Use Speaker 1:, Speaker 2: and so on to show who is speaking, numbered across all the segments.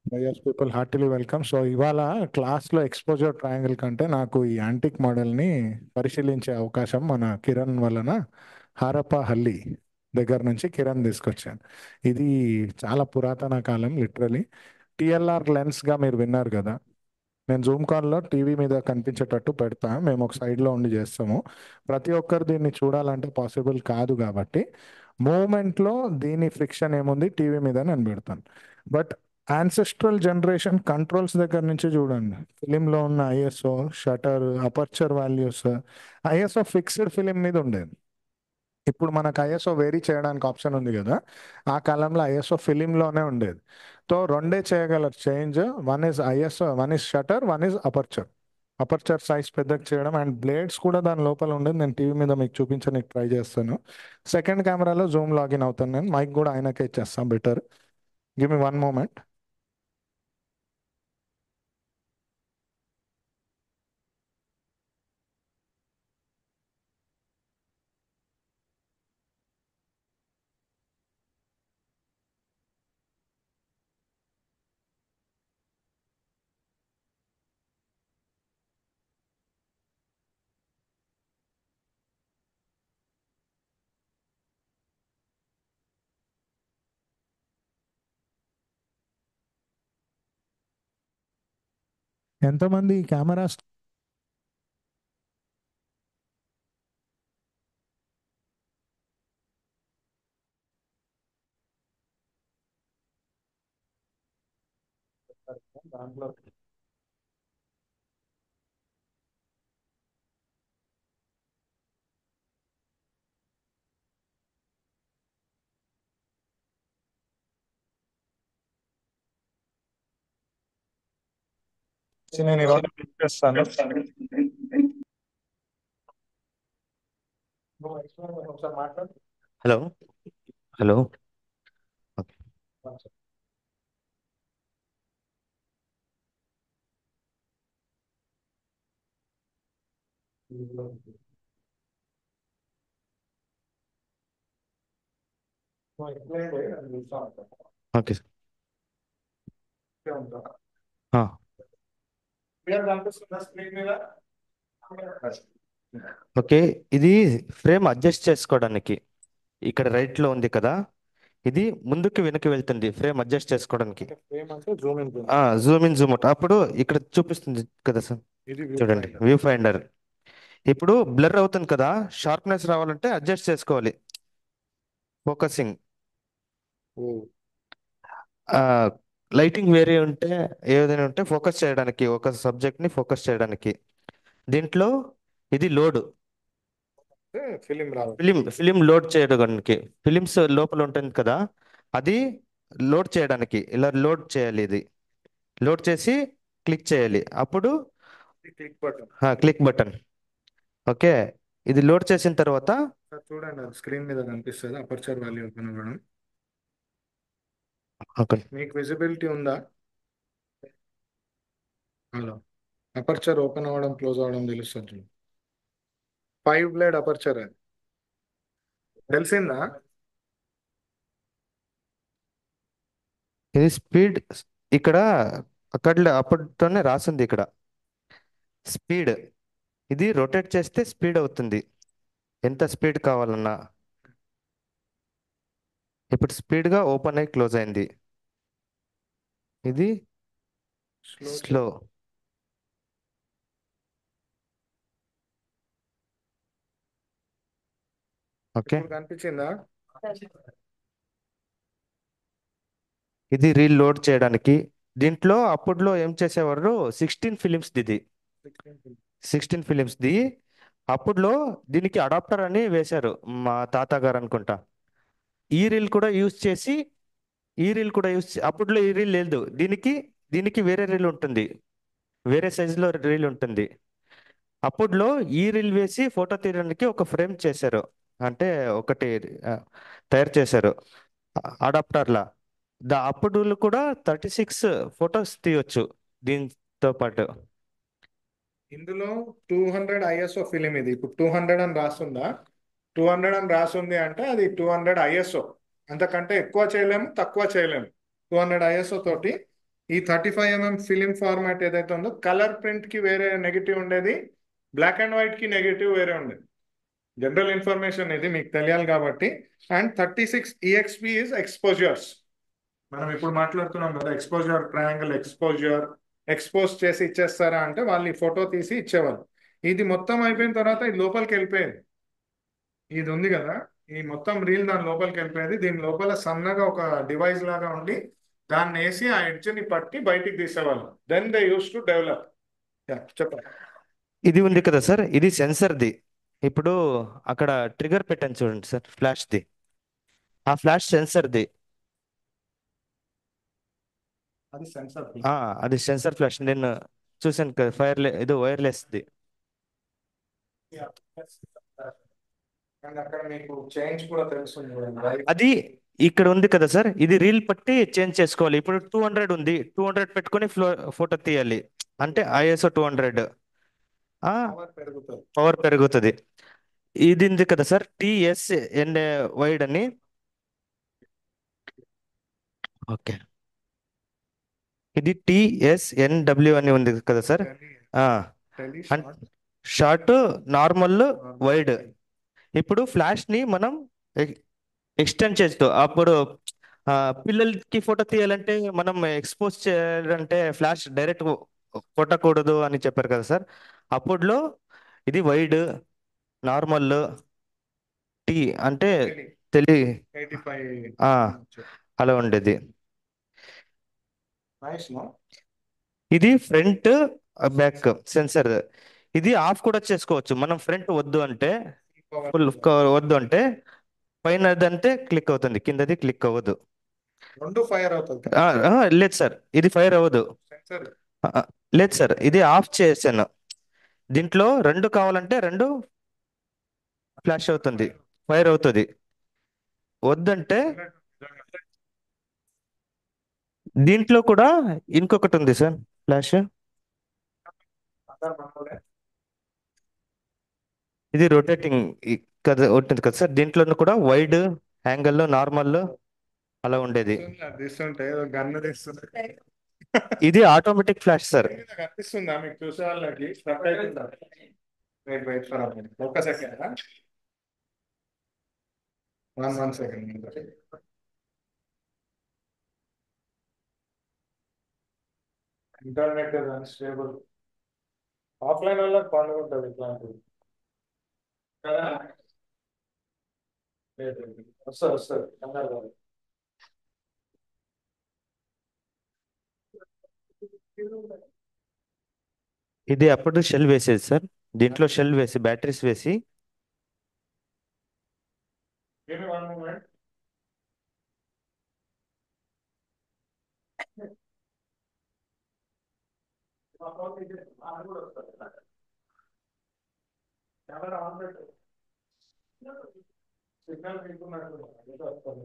Speaker 1: YS people heartily welcome so ఇవాళ క్లాస్లో exposure triangle కంటే నాకు ఈ యాంటిక్ మోడల్ని పరిశీలించే అవకాశం మన కిరణ్ వలన హారప్ప హల్లి దగ్గర నుంచి కిరణ్ తీసుకొచ్చాను ఇది చాలా పురాతన కాలం లిటరలీ టిఎల్ఆర్ లెన్స్గా మీరు విన్నారు కదా నేను జూమ్ కాల్లో టీవీ మీద కనిపించేటట్టు పెడతా మేము ఒక సైడ్లో ఉండి చేస్తాము ప్రతి ఒక్కరు దీన్ని చూడాలంటే పాసిబుల్ కాదు కాబట్టి మూమెంట్లో దీని ఫ్రిక్షన్ ఏముంది టీవీ మీద నేను పెడతాను బట్ యాన్సెస్ట్రల్ జనరేషన్ కంట్రోల్స్ దగ్గర నుంచి చూడండి ఫిలింలో ఉన్న ISO shutter aperture values ISO fixed film మీద ఉండేది ఇప్పుడు మనకు ఐఎస్ఓ వేరీ చేయడానికి ఆప్షన్ ఉంది కదా ఆ కాలంలో ఐఎస్ఓ ఫిలింలోనే ఉండేది సో రెండే చేయగలరు change one is ISO one is shutter one is aperture aperture size పెద్దగా చేయడం అండ్ బ్లేడ్స్ కూడా దాని లోపల ఉండేది నేను టీవీ మీద మీకు చూపించడానికి ట్రై చేస్తాను సెకండ్ కెమెరాలో జూమ్ లాగిన్ అవుతాను నేను మైక్ కూడా ఆయనకే ఇచ్చేస్తాను better give me one moment ఎంతమంది కెమెరాస్ దాంట్లో నేను ఇవాళ చేస్తాను ఒకసారి మాట్లాడు
Speaker 2: hello hello okay okay sir ఆ,
Speaker 1: స్క్రీన్ మీద
Speaker 2: ఓకే ఇది ఫ్రేమ్ అడ్జస్ట్ చేసుకోవడానికి ఇక్కడ రైట్ లో ఉంది కదా ఇది ముందుకు వెనక్కి వెళ్తుంది ఫ్రేమ్ అడ్జస్ట్ చేసుకోవడానికి
Speaker 1: ఫ్రేమ్ అంటే జూమ్ ఇన్
Speaker 2: ఆ జూమ్ ఇన్ జూమ్ అవుట్ అప్పుడు ఇక్కడ చూపిస్తుంది కదా సార్
Speaker 1: ఇది
Speaker 2: చూడండి వ్యూ ఫైండర్ ఇప్పుడు బ్లర్ అవుతుంది కదా షార్ప్నెస్ రావాలంటే అడ్జస్ట్ చేసుకోవాలి ఫోకసింగ్ లైటింగ్ వేరే ఉంటే ఏదైనా ఉంటే ఫోకస్ చేయడానికి ఒక సబ్జెక్ట్ ని ఫోకస్ చేయడానికి దీంట్లో ఇది లోడ్
Speaker 1: ఫిలిం రావాలి
Speaker 2: ఫిలిం ఫిలిం లోడ్ చేయడానికి ఫిలిమ్స్ లోపల ఉంటుంది కదా అది లోడ్ చేయడానికి ఇలా లోడ్ చేయాలి ఇది లోడ్ చేసి క్లిక్ చేయాలి అప్పుడు
Speaker 1: click button
Speaker 2: click button okay ఇది లోడ్ చేసిన తర్వాత
Speaker 1: సార్ చూడండి అది స్క్రీన్ మీద కనిపిస్తుంది అపర్చర్ వాల్యూ ఓపెన్ అవ్వడం
Speaker 2: ఓకే
Speaker 1: మీకు విజిబిలిటీ ఉందా హలో అపర్చర్ ఓపెన్ అవ్వడం క్లోజ్ అవ్వడం తెలుస్తుంది ఫైవ్ బ్లేడ్ అపర్చర్ అది తెలిసిందా
Speaker 2: ఇది స్పీడ్ ఇక్కడ అక్కడ అప్పటితోనే రాసింది ఇక్కడ స్పీడ్ ఇది రొటేట్ చేస్తే స్పీడ్ అవుతుంది ఎంత స్పీడ్ కావాలన్నా ఇప్పుడు స్పీడ్గా ఓపెన్ అయ్యి క్లోజ్ అయింది ఇది
Speaker 1: స్లో
Speaker 2: స్లో ఓకే
Speaker 1: ఇప్పుడు కనిపించిందా
Speaker 2: ఇది రీల్ లోడ్ చేయడానికి దీంట్లో అప్పట్లో ఏం చేసేవారు సిక్స్టీన్ ఫిలిమ్స్ ఇది సిక్స్టీన్ ఫిలిమ్స్ ది అప్పట్లో దీనికి అడాప్టర్ అని వేశారు మా తాత గారు అనుకుంటా ఈ రీల్ కూడా యూజ్ చేసి ఈ రీల్ కూడా యూజ్ అప్పట్లో ఈ రీల్ లేదు దీనికి దీనికి వేరే రీల్ ఉంటుంది వేరే సైజులో రీల్ ఉంటుంది అప్పట్లో ఈ రీల్ వేసి ఫోటో తీయడానికి ఒక ఫ్రేమ్ చేశారు అంటే ఒకటి ఆ, తయారు చేశారు అడాప్టర్లా దా అప్పుడు కూడా థర్టీ సిక్స్ ఫొటోస్ తీయొచ్చు దీంతో పాటు
Speaker 1: ఇందులో టూ హండ్రెడ్ ఐఎస్ఓ ఫిలిం ఇది ఇప్పుడు టూ హండ్రెడ్ అని రాస్తుందా టూ హండ్రెడ్ అని రాస్తుంది అంటే అది టూ హండ్రెడ్ ఐఎస్ఓ అంతకంటే ఎక్కువ చేయలేము తక్కువ చేయలేము టూ హండ్రెడ్ ఐఎస్ఓ తోటి ఈ thirty five mm film format ఏదైతే ఉందో కలర్ ప్రింట్ కి వేరే నెగిటివ్ ఉండేది బ్లాక్ అండ్ వైట్ కి నెగిటివ్ వేరే ఉండేది జనరల్ ఇన్ఫర్మేషన్ ఇది మీకు తెలియాలి కాబట్టి and thirty six EXP is exposures మనం ఇప్పుడు మాట్లాడుతున్నాం కదా ఎక్స్పోజర్ ట్రయాంగిల్ ఎక్స్పోజర్ ఎక్స్పోజ్ చేసి ఇచ్చేస్తారా అంటే వాళ్ళు ఈ ఫోటో తీసి ఇచ్చేవాళ్ళు ఇది మొత్తం అయిపోయిన తర్వాత ఇది లోపలికి వెళ్ళిపోయేది ఇది ఉంది కదా ఈ మొత్తం రీల్ దాని లోపలికి వెళ్ళిపోయేది దీని లోపల సన్నగా ఒక డివైస్ లాగా ఉండి దాన్ని వేసి ఆ ఎడ్జ్ని పట్టి బయటికి తీసేవాళ్ళు then they use to develop చెప్పండి
Speaker 2: ఇది ఉంది కదా సార్ ఇది సెన్సర్ది ఇప్పుడు అక్కడ ట్రిగర్ పెట్టాను చూడండి సార్ ఫ్లాష్ది ఆ ఫ్లాష్ సెన్సర్ది
Speaker 1: అది సెన్సర్
Speaker 2: ఆ, అది సెన్సర్ ఫ్లాష్ నేను చూశాను కదా ఫైర్లెస్ ఇది వైర్లెస్ది
Speaker 1: అండ్ అక్కడ మీకు చేంజ్ కూడా తెలుస్తుంది చూడండి. Right.
Speaker 2: అది ఇక్కడ ఉంది కదా సార్ ఇది రీల్ పట్టి చేంజ్ చేసుకోవాలి ఇప్పుడు టూ హండ్రెడ్ ఉంది టూ హండ్రెడ్ పెట్టుకొని ఫ్లో ఫోటో తీయాలి అంటే ఐఎస్ఓ టూ హండ్రెడ్
Speaker 1: Power పెరుగుతుంది
Speaker 2: పవర్ పెరుగుతుంది ఇది ఉంది కదా సార్ టిఎస్ ఎన్ వైడ్ అని ఓకే ఇది టిఎస్ఎన్డబ్ల్యూ అని ఉంది కదా సార్ ఆ,
Speaker 1: టెలి
Speaker 2: అన్- షార్ట్ నార్మల్ వైడ్ ఇప్పుడు ఫ్లాష్ ని మనం ఎక్స్టెండ్ చేస్తూ అప్పుడు ఆ, పిల్లలకి ఫోటో తీయాలంటే మనం ఎక్స్పోజ్ చేయాలంటే ఫ్లాష్ డైరెక్ట్ కొట్టకూడదు అని చెప్పారు కదా సార్ అప్పుడులో ఇది వైడ్ నార్మల్ టీ అంటే తెలి
Speaker 1: ఎయిటీ ఫైవ్
Speaker 2: ఆ, అలా ఉండేది
Speaker 1: నైస్ నో
Speaker 2: ఇది ఫ్రంట్ బ్యాక్ సెన్సర్ ఇది ఆఫ్ కూడా చేసుకోవచ్చు మనం ఫ్రంట్ వద్దు అంటే ఫుల్ వద్దు అంటే పైన అంటే క్లిక్ అవుతుంది కిందది క్లిక్ అవ్వదు
Speaker 1: రెండు ఫైర్ అవుతుంది
Speaker 2: ఆ, ఆ, లేదు సార్ ఇది ఫైర్ అవ్వదు
Speaker 1: సెన్సర్
Speaker 2: ఆ, ఆ, లేదు సార్ ఇది ఆఫ్ చేశాను దీంట్లో రెండు కావాలంటే రెండు ఫ్లాష్ అవుతుంది ఫైర్ అవుతుంది వద్దంటే దీంట్లో కూడా ఇంకొకటి ఉంది సార్ ఫ్లాష్ ఇది రొటేటింగ్ కదా ఉంటుంది కదా సార్ దీంట్లో కూడా వైడ్ యాంగిల్ నార్మల్ అలా ఉండేది
Speaker 1: తీస్తుంటే గన్ను తీస్తుంది
Speaker 2: ఇది ఆటోమేటిక్ ఫ్లాష్ సార్
Speaker 1: నాకు అనిపిస్తుందా మీకు చూసే వాళ్ళకి స్ట్రక్ అవుతుందా వెయిట్ వెయిట్ ఫర్ ఒక second one one second internet unstable offline వల్ల పండుగ ఇట్లాంటివి కదా లేదు వస్తుంది వస్తుంది కంగారు పడకు.
Speaker 2: ఇది అప్పుడు షెల్ వేసేది సార్ దీంట్లో షెల్ వేసి బ్యాటరీస్ వేసి
Speaker 1: Give me one moment. Camera on పెట్టు సిగ్నల్ మీకు నాకు ఏదో వస్తుంది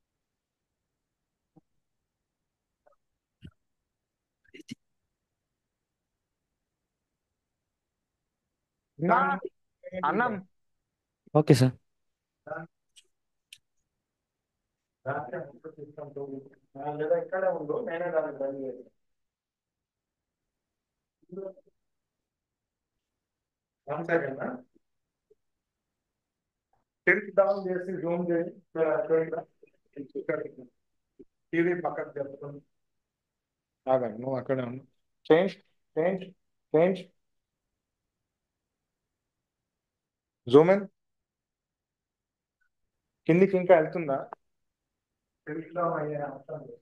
Speaker 3: అన్నం
Speaker 2: ఓకే సార్
Speaker 1: లేదా ఇక్కడే ఉండు నేనే దానికి బయలుదేరి వన్ సెకండ్ టెన్త్ డౌన్ చేసి జూమ్ చేసి టీవీ పక్కకు జరుపుతుంది ఆగండి నువ్వు అక్కడే ఉండు change change change zoom in కిందికి ఇంకా వెళ్తుందా టెన్త్ డౌన్ అయ్యే అవసరం లేదు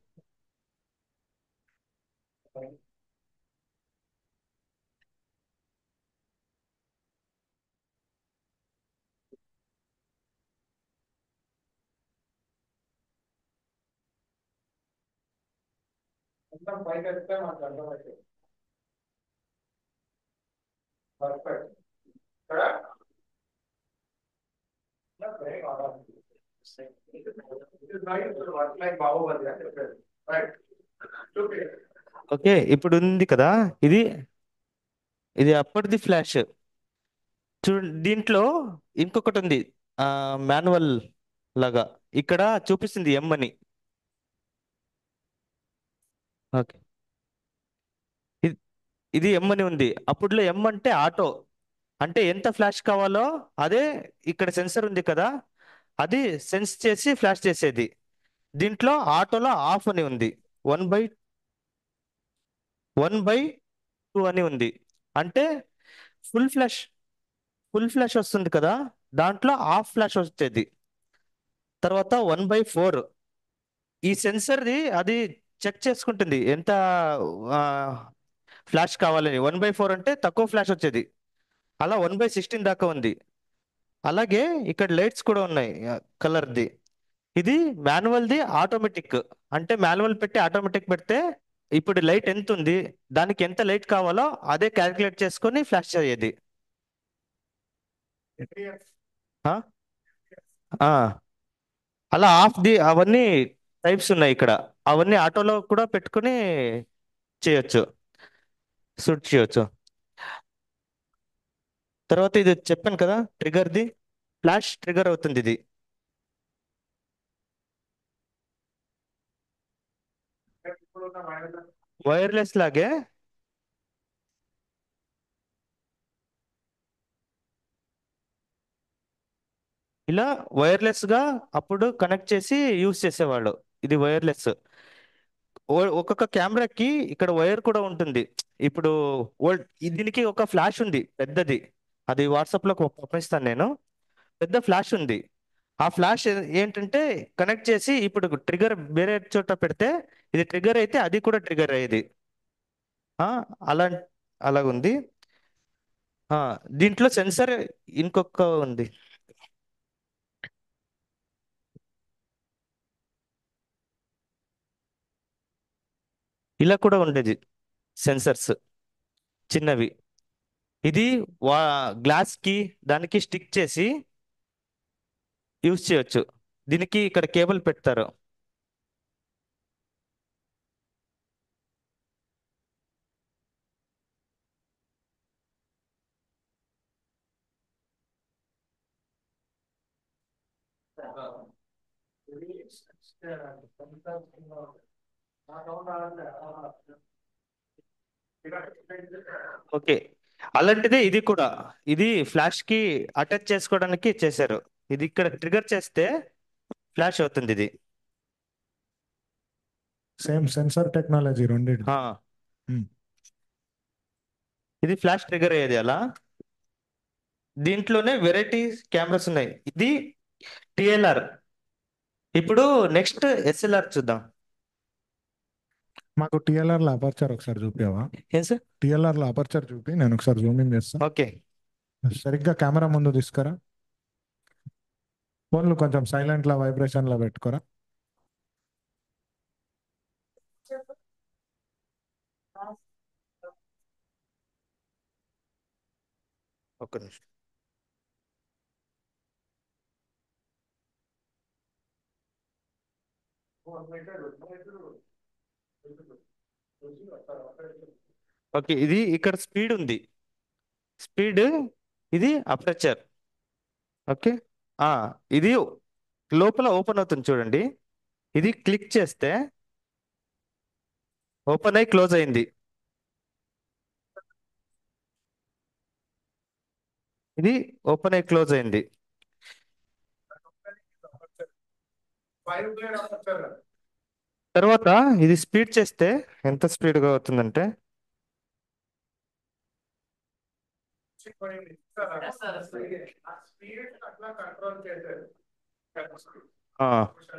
Speaker 1: మొత్తం పైకి వెళ్తే మనకు అర్థమవుతుంది పర్ఫెక్ట్ ఇక్కడ బాహుబలి అని చెప్పారు రైట్ చూపి
Speaker 2: ఓకే ఇప్పుడు ఉంది కదా ఇది ఇది అప్పటిది ఫ్లాష్ చూడండి దీంట్లో ఇంకొకటి ఉంది మాన్యువల్ లాగా ఇక్కడ చూపిస్తుంది ఎం అని ఓకే ఇది ఎం అని ఉంది అప్పుడులో ఎం అంటే ఆటో అంటే ఎంత ఫ్లాష్ కావాలో అదే ఇక్కడ సెన్సర్ ఉంది కదా అది సెన్స్ చేసి ఫ్లాష్ చేసేది దీంట్లో ఆటోలో ఆఫ్ అని ఉంది one by one by two అని ఉంది అంటే ఫుల్ ఫ్లాష్ ఫుల్ ఫ్లాష్ వస్తుంది కదా దాంట్లో హాఫ్ ఫ్లాష్ వచ్చేది తర్వాత వన్ బై ఫోర్ ఈ సెన్సర్ది అది చెక్ చేసుకుంటుంది ఎంత ఫ్లాష్ కావాలని వన్ బై ఫోర్ అంటే తక్కువ ఫ్లాష్ వచ్చేది అలా వన్ బై సిక్స్టీన్ దాకా ఉంది అలాగే ఇక్కడ లైట్స్ కూడా ఉన్నాయి కలర్ది ఇది మాన్యువల్ది ఆటోమేటిక్ అంటే మాన్యువల్ పెట్టి ఆటోమేటిక్ పెడితే ఇప్పుడు లైట్ ఎంత ఉంది దానికి ఎంత లైట్ కావాలో అదే క్యాలిక్యులేట్ చేసుకొని ఫ్లాష్ అయ్యేది ఆ? ఆ. అలా ఆఫ్ ది అవన్నీ టైప్స్ ఉన్నాయి ఇక్కడ అవన్నీ ఆటోలో కూడా పెట్టుకుని చేయొచ్చు షూట్ చేయొచ్చు తర్వాత ఇది చెప్పాను కదా ట్రిగర్ది ఫ్లాష్ ట్రిగర్ అవుతుంది ఇది వైర్లెస్ లాగే ఇలా వైర్లెస్ గా అప్పుడు కనెక్ట్ చేసి యూస్ చేసేవాళ్ళు ఇది వైర్లెస్ ఒక్కొక్క కెమెరాకి ఇక్కడ వైర్ కూడా ఉంటుంది ఇప్పుడు ఓల్డ్ దీనికి ఒక ఫ్లాష్ ఉంది పెద్దది అది వాట్సాప్ లో పంపిస్తాను నేను పెద్ద ఫ్లాష్ ఉంది ఆ ఫ్లాష్ ఏంటంటే కనెక్ట్ చేసి ఇప్పుడు ట్రిగర్ వేరే చోట పెడితే ఇది ట్రిగర్ అయితే అది కూడా ట్రిగర్ అయ్యేది ఆ, అలా అలాగుంది ఆ, దీంట్లో సెన్సర్ ఇంకొక ఉంది ఇలా కూడా ఉండేది సెన్సర్స్ చిన్నవి ఇది వా గ్లాస్ కి దానికి స్టిక్ చేసి యూజ్ చేయొచ్చు దీనికి ఇక్కడ కేబుల్ పెడతారు ఓకే అలాంటిదే ఇది కూడా ఇది ఫ్లాష్ కి అటాచ్ చేసుకోవడానికి చేశారు ఇది ఇక్కడ ట్రిగర్ చేస్తే ఫ్లాష్ అవుతుంది ఇది
Speaker 1: సేమ్ సెన్సర్ టెక్నాలజీ రెండింటి
Speaker 2: ఆ.
Speaker 1: Hmm.
Speaker 2: ఇది ఫ్లాష్ ట్రిగర్ అయ్యేది అలా దీంట్లోనే వెరైటీ కెమెరాస్ ఉన్నాయి ఇది టిఎల్ఆర్ ఇప్పుడు నెక్స్ట్ ఎస్ఎల్ఆర్ చూద్దాం
Speaker 1: మాకు టిఎల్ఆర్ లో అపర్చర్ ఒకసారి చూపించావా
Speaker 2: ఏం సార్
Speaker 1: టిఎల్ఆర్ లో అపర్చర్ చూపి నేను ఒకసారి జూమ్ ఇన్ చేస్తాను
Speaker 2: ఓకే
Speaker 1: సరిగ్గా కెమెరా ముందు తీసుకురా ఫోన్లు కొంచెం సైలెంట్ లా వైబ్రేషన్ లో పెట్టుకోరా
Speaker 2: ఒక్క నిమిషం ఓకే ఇది ఇక్కడ స్పీడ్ ఉంది స్పీడ్ ఇది అపర్చర్ ఓకే ఆ ఇది లోపల ఓపెన్ అవుతుంది చూడండి ఇది క్లిక్ చేస్తే ఓపెన్ అయి క్లోజ్ అయింది ఇది ఓపెన్ అయి క్లోజ్ అయింది తర్వాత ఇది స్పీడ్ చేస్తే ఎంత స్పీడ్గా అవుతుందంటే ఆ,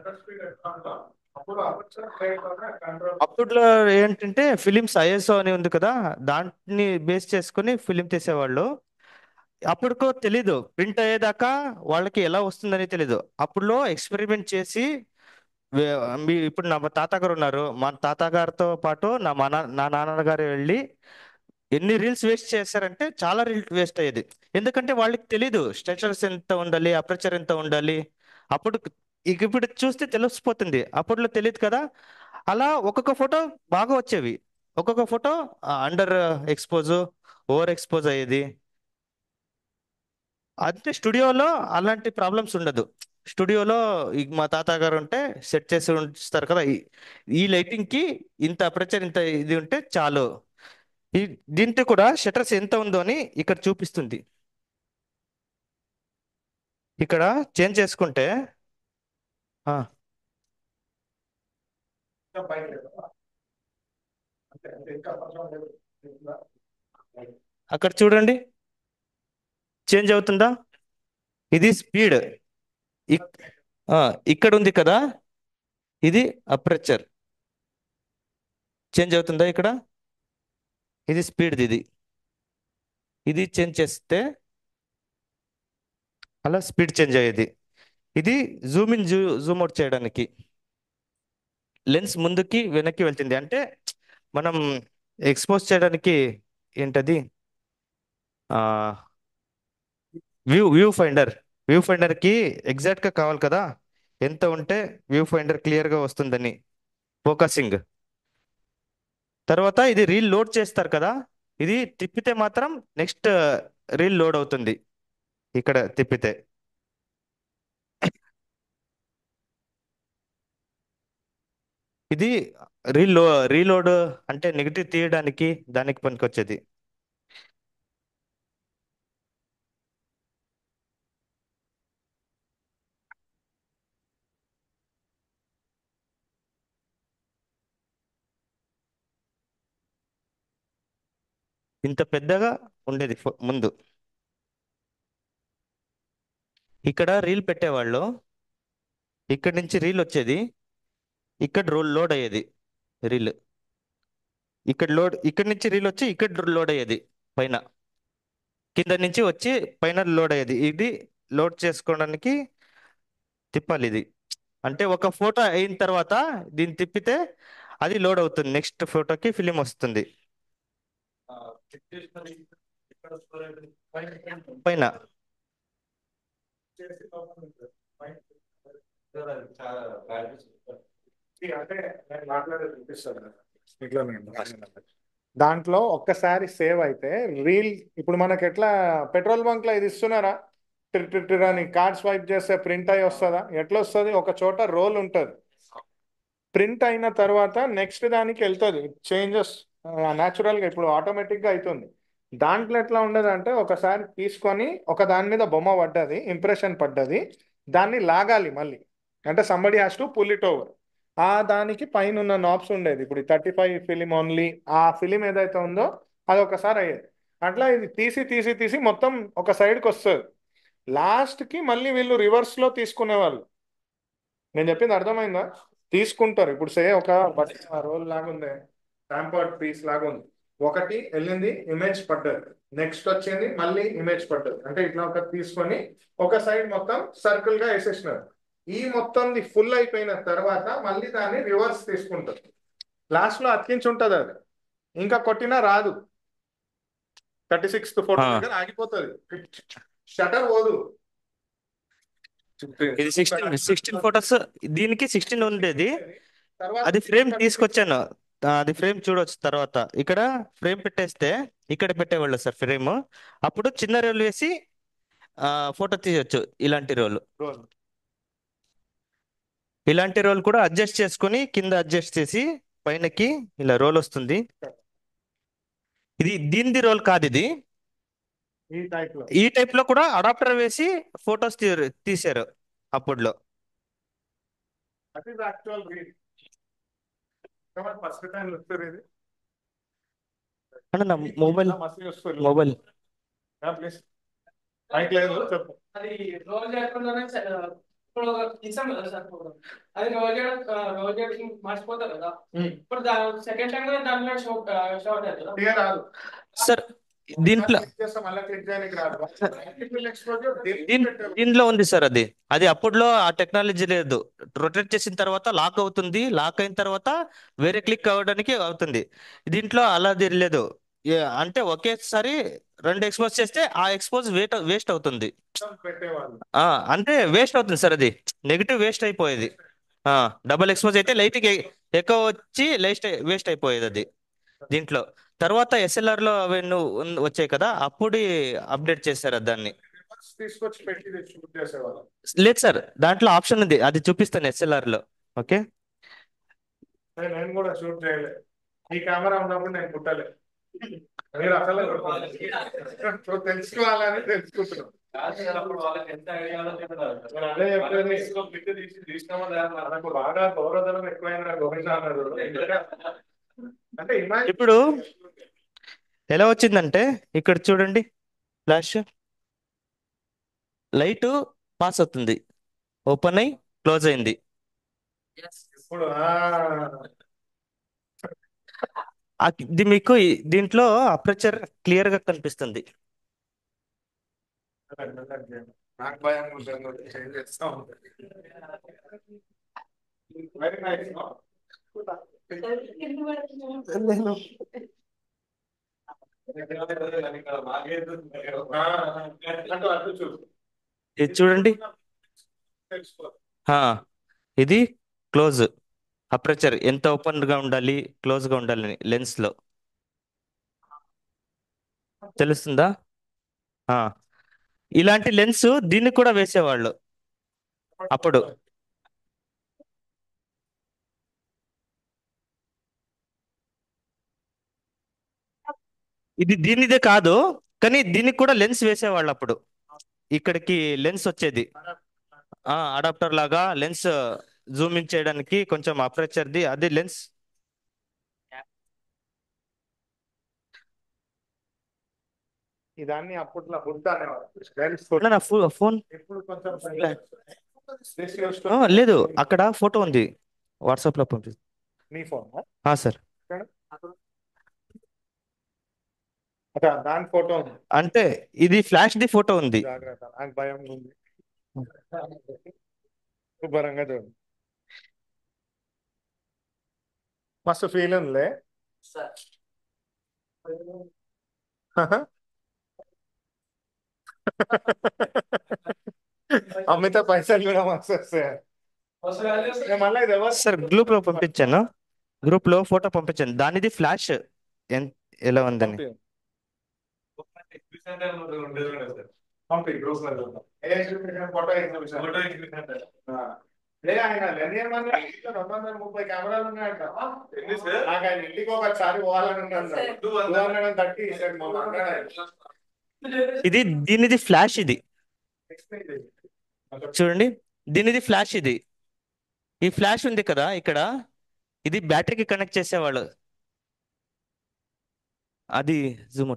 Speaker 2: అప్పట్లో ఏంటంటే ఫిలిమ్స్ ఐఎస్ఓ అని ఉంది కదా దాన్ని బేస్ చేసుకుని ఫిలిం తీసేవాళ్ళు అప్పటికో తెలీదు ప్రింట్ అయ్యేదాకా వాళ్ళకి ఎలా వస్తుందని తెలీదు అప్పుడులో ఎక్స్పెరిమెంట్ చేసి వే- మీ ఇప్పుడు నా తాతగారు ఉన్నారు మా తాతగారితో పాటు నా మా నా నా నాన్నగారు వెళ్ళి ఎన్ని రీల్స్ వేస్ట్ చేశారంటే చాలా రీల్ వేస్ట్ అయ్యేది ఎందుకంటే వాళ్ళకి తెలీదు స్ట్రెచర్స్ ఎంత ఉండాలి అపర్చర్ ఎంత ఉండాలి అప్పుడు ఇక ఇప్పుడు చూస్తే తెలిసిపోతుంది అప్పట్లో తెలియదు కదా అలా ఒక్కొక్క ఫోటో బాగా వచ్చేవి ఒక్కొక్క photo under expose over expose అయ్యేది అంటే స్టూడియోలో అలాంటి ప్రాబ్లమ్స్ ఉండదు స్టూడియోలో ఈ మా తాత గారు ఉంటే సెట్ చేసి ఉంచుతారు కదా ఈ- ఈ లైటింగ్ కి ఇంత అపర్చర్ ఇంత ఇది ఉంటే చాలు ఈ దీంట్లో కూడా షట్టర్స్ ఎంత ఉందో అని ఇక్కడ చూపిస్తుంది ఇక్కడ చేంజ్ చేసుకుంటే ఆ,
Speaker 1: ఇంకా పైకి లేవా? అంటే అంటే ఇంకా కొంచెం లేదు. ఇంకా
Speaker 2: అక్కడ చూడండి చేంజ్ అవుతుందా ఇది స్పీడ్ ఇక్కడ ఉంది కదా ఇది అప్రెచర్ చేంజ్ అవుతుందా ఇక్కడ ఇది స్పీడ్ ఇది ఇది చేంజ్ చేస్తే అలా స్పీడ్ చేంజ్ అయ్యేది ఇది zoom in zoo zoom out చేయడానికి లెన్స్ ముందుకి వెనక్కి వెళ్తుంది అంటే మనం ఎక్స్పోజ్ చేయడానికి ఏంటది వ్యూ వ్యూ ఫైండర్ వ్యూ ఫైండర్కి ఎగ్జాక్ట్గా కావాలి కదా ఎంత ఉంటే వ్యూ ఫైండర్ క్లియర్గా వస్తుందని ఫోకసింగ్ తర్వాత ఇది రీల్ లోడ్ చేస్తారు కదా ఇది తిప్పితే మాత్రం నెక్స్ట్ రీల్ లోడ్ అవుతుంది ఇక్కడ తిప్పితే ఇది రీలో రీలోడ్ అంటే నెగిటివ్ తీయడానికి దానికి పనికొచ్చేది ఇంత పెద్దగా ఉండేది ఫో- ముందు ఇక్కడ రీల్ పెట్టేవాళ్ళు ఇక్కడ నుంచి రీల్ వచ్చేది ఇక్కడ రోల్ లోడ్ అయ్యేది రీల్ ఇక్కడ లోడ్ ఇక్కడ నుంచి రీల్ వచ్చి ఇక్కడ లోడ్ అయ్యేది పైన కింద నుంచి వచ్చి పైన లోడ్ అయ్యేది ఇది లోడ్ చేసుకోవడానికి తిప్పాలి ఇది అంటే ఒక ఫోటో అయిన తర్వాత దీన్ని తిప్పితే అది లోడ్ అవుతుంది నెక్స్ట్ ఫోటోకి ఫిలిం వస్తుంది పైన
Speaker 1: ఇది అంటే నేను మాట్లాడేది వినిపిస్తుంది కదా. ఇట్లా నేను మాట్లాడేది. దాంట్లో ఒక్కసారి సేవ్ అయితే రీల్ ఇప్పుడు మనకి ఎట్లా పెట్రోల్ బంక్ లో ఇది ఇస్తున్నారా టిర్ టిర్ టిర్ అని కార్డ్ స్వైప్ చేస్తే ప్రింట్ అయి వస్తుందా ఎట్లా వస్తుంది ఒక చోట రోల్ ఉంటుంది ప్రింట్ అయిన తర్వాత నెక్స్ట్ దానికి వెళ్తుంది చేంజెస్ న్యాచురల్ గా ఇప్పుడు ఆటోమేటిక్ గా అవుతుంది దాంట్లో ఎట్లా ఉండదు అంటే ఒకసారి తీసుకొని ఒక దాని మీద బొమ్మ పడ్డది ఇంప్రెషన్ పడ్డది దాన్ని లాగాలి మళ్ళీ అంటే somebody has to pull it over ఆ దానికి పైన ఉన్న నాబ్స్ ఉండేది ఇప్పుడు థర్టీ ఫైవ్ ఫిలిం ఓన్లీ ఆ ఫిలిం ఏదైతే ఉందో అది ఒకసారి అయ్యేది అట్లా ఇది తీసి తీసి తీసి మొత్తం ఒక సైడ్కి వస్తుంది లాస్ట్ కి మళ్ళీ వీళ్ళు రివర్స్ లో తీసుకునేవాళ్ళు నేను చెప్పింది అర్థమైందా తీసుకుంటారు ఇప్పుడు సే ఒక రోల్ లాగా ఉంది ట్యాంపర్డ్ పీస్ లాగా ఉంది ఒకటి వెళ్ళింది ఇమేజ్ పడ్డది నెక్స్ట్ వచ్చింది మళ్ళీ ఇమేజ్ పడ్డది అంటే ఇట్లా ఒక తీసుకొని ఒక సైడ్ మొత్తం సర్కిల్ గా వేసేసినారు ఈ మొత్తంది ఫుల్ అయిపోయిన తర్వాత మళ్ళీ దాన్ని రివర్స్ తీసుకుంటారు లాస్ట్ లో అతికించి ఉంటది అది ఇంకా కొట్టినా రాదు థర్టీ సిక్స్త్ ఫోటో
Speaker 2: ఆ.
Speaker 1: దగ్గర ఆగిపోతుంది షటర్ పోదు
Speaker 2: ఇది సిక్స్టీన్ సిక్స్టీన్ ఫొటోస్ దీనికి సిక్స్టీన్ ఉండేది
Speaker 1: తర్వాత
Speaker 2: అది ఫ్రేమ్ తీసుకొచ్చాను ఆ, అది ఫ్రేమ్ చూడొచ్చు తర్వాత ఇక్కడ ఫ్రేమ్ పెట్టేస్తే ఇక్కడ పెట్టేవాళ్ళు సార్ ఫ్రేమ్ అప్పుడు చిన్న రోల్ వేసి ఫోటో తీయొచ్చు ఇలాంటి రోల్
Speaker 1: రోల్.
Speaker 2: ఇలాంటి రోల్ కూడా అడ్జస్ట్ చేసుకొని కింద అడ్జస్ట్ చేసి పైనకి ఇలా రోల్ వస్తుంది ఇది దీనిది రోల్ కాదు ఇది
Speaker 1: ఈ టైప్ లో
Speaker 2: ఈ టైప్ లో కూడా అడాప్టర్ వేసి ఫొటోస్ తీశారు అప్పుడులో
Speaker 1: that is actual reel first time వస్తుంది ఇది
Speaker 2: అంటే నా మొబైల్
Speaker 1: మస్తు చూస్తుంది
Speaker 2: మొబైల్
Speaker 1: ప్లీజ్ మైక్ లేదు చెప్పు
Speaker 3: అది రోల్ చేయకుండానే స- ఇప్పుడు ఒక ఇస్తాం కదా సార్ ఫోటో అది రోల్ చేయడం ఆ, రోల్ చేయడం మర్చిపోతారు కదా ఇప్పుడు సెకండ్ టైం కూడా దాంట్లో షార్ట్ షార్ట్ అవుతుంది
Speaker 1: క్లియర్ రాదు
Speaker 2: సార్ దీంట్లో
Speaker 1: క్లిక్ చేస్తే మళ్ళీ క్లిక్ చేయడానికి రాదు Multiple exposure,
Speaker 2: దీన్-
Speaker 1: దీనికి
Speaker 2: దీనిలో ఉంది సార్ అది అది అప్పుడులో ఆ టెక్నాలజీ లేదు రొటేట్ చేసిన తర్వాత లాక్ అవుతుంది లాక్ అయిన తర్వాత వేరే క్లిక్ అవ్వడానికి అవుతుంది దీంట్లో అలాది లేదు ఏ- అంటే ఒకేసారి రెండు ఎక్స్పోజ్ చేస్తే ఆ ఎక్స్పోజ్ వేట్ వేస్ట్ అవుతుంది
Speaker 1: పెట్టేవాళ్ళు
Speaker 2: ఆ అంటే వేస్ట్ అవుతుంది సార్ అది నెగిటివ్ వేస్ట్ అయిపోయేది ఆ డబల్ ఎక్స్పోజ్ అయితే లైట్ ఎక్కువ వచ్చి లైట్ వేస్ట్ అయిపోయేది అది దీంట్లో తర్వాత ఎస్ఎల్ఆర్ లో అవన్నీ ఉన్- వచ్చాయి కదా అప్పుడు అప్డేట్ చేశారు దాన్ని
Speaker 1: రివర్స్ తీసుకొచ్చి పెట్టి షూట్ చేసేవాళ్ళు
Speaker 2: లేదు సార్ దాంట్లో ఆప్షన్ ఉంది అది చూపిస్తాను ఎస్ఎల్ఆర్ లో ఓకే
Speaker 1: నేను నేను కూడా షూట్ చేయలే ఈ కెమెరా ఉన్నప్పుడు నేను పుట్టలే మీరు అసలు తెలుసుకోవాలని తెలుసుకుంటున్నాం నేను అదే చెప్పేది మనకు బాగా గౌరవధనం ఎక్కువైన గోవింద అన్నాడు అంటే ఇమాజిన్
Speaker 2: ఇప్పుడు ఎలా వచ్చిందంటే ఇక్కడ చూడండి ఫ్లాష్ లైట్ పాస్ అవుతుంది ఓపెన్ అయి క్లోజ్ అయింది
Speaker 1: ఇప్పుడు ఆ,
Speaker 2: ఆ- ఇది మీకు ఈ- దీంట్లో అప్రచర్ క్లియర్ గా కనిపిస్తుంది
Speaker 1: నాకు భయం ఉంటుంది చేంజ్ చేస్తా ఉంటుంది వెరీ నైస్ అటు అటు చూడు
Speaker 2: ఇది చూడండి
Speaker 1: తెలుసుకో
Speaker 2: ఆ, ఇది క్లోజ్ అప్రచర్ ఎంత ఓపెన్ గా ఉండాలి క్లోజ్ గా ఉండాలి లెన్స్ లో తెలుస్తుందా ఆ ఇలాంటి లెన్స్ దీన్ని కూడా వేసేవాళ్ళు అప్పుడు ఇది దీనిదే కాదు కానీ దీనికి కూడా లెన్స్ వేసేవాళ్ళు అప్పుడు ఇక్కడికి లెన్స్ వచ్చేది ఆ అడాప్టర్ లాగా లెన్స్ జూమ్ ఇన్ చేయడానికి కొంచెం అపరేచర్ ది అది లెన్స్
Speaker 1: ఇదాన్ని అప్పట్లో హుడ్ అనేవారు లెన్స్ హుడ్
Speaker 2: నా ఫోన్
Speaker 1: ఇప్పుడు కొంచెం This used to-
Speaker 2: ఆ, లేదు అక్కడ ఫోటో ఉంది వాట్సాప్ లో పంపి
Speaker 1: నీ ఫోన్
Speaker 2: ఆ, సార్
Speaker 1: అచ్చా దాని ఫోటో ఉంది
Speaker 2: అంటే ఇది ఫ్లాష్ ది ఫోటో ఉంది
Speaker 1: జాగ్రత్త నాకు భయం ఉంది శుభ్రంగా చూడు మస్తు ఫీల్ ఉందిలే అమ్మితే పైసలు కూడా మస్తు వస్తాయి నేను మళ్ళీ ఇది ఎవరు
Speaker 2: సార్ గ్రూప్ లో పంపించాను గ్రూప్ లో ఫోటో పంపించాను దానిది ఫ్లాష్ ఎన్- ఎలా ఉందని
Speaker 1: పంపి గ్రూప్ లో చూద్దాం. ఏ ఎగ్జిబిషన్ ఫోటో ఎగ్జిబిషన్ ఆ. లే ఆయన లెనియర్ మంది రెండు వందల ముప్పై కెమెరాలు ఉన్నాయంట నాకు ఆయన ఇంటికి ఒకసారి పోవాలని ఉన్నాను టూ హండ్రెడ్ అండ్ థర్టీ ఇచ్చాడు మా అన్న.
Speaker 2: ఇది దీనిది ఫ్లాష్ ఇది చూడండి దీనిది ఫ్లాష్ ఇది ఈ ఫ్లాష్ ఉంది కదా ఇక్కడ ఇది బ్యాటరీకి కనెక్ట్ చేసేవాళ్ళు అది జూమ్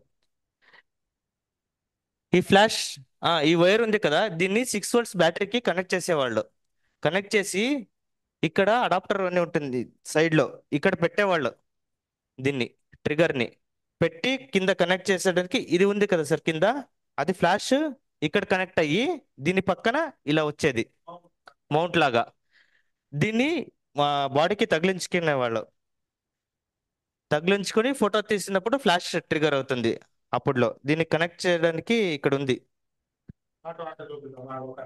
Speaker 2: ఈ ఫ్లాష్ ఆ ఈ వైర్ ఉంది కదా దీన్ని సిక్స్ వోల్ట్స్ బ్యాటరీకి కనెక్ట్ చేసేవాళ్ళు కనెక్ట్ చేసి ఇక్కడ అడాప్టర్ అని ఉంటుంది సైడ్ లో ఇక్కడ పెట్టేవాళ్ళు దీన్ని ట్రిగర్ ని పెట్టి కింద కనెక్ట్ చేసేటానికి ఇది ఉంది కదా సార్ కింద అది ఫ్లాష్ ఇక్కడ కనెక్ట్ అయ్యి దీని పక్కన ఇలా వచ్చేది మౌంట్ లాగా దీన్ని మా బాడీకి తగిలించుకునే వాళ్ళు తగిలించుకొని ఫోటో తీసినప్పుడు ఫ్లాష్ ట్రిగర్ అవుతుంది అప్పుడులో దీన్ని కనెక్ట్ చేయడానికి ఇక్కడ ఉంది
Speaker 1: అటు అటు చూపిద్దాం ఆ ఒక.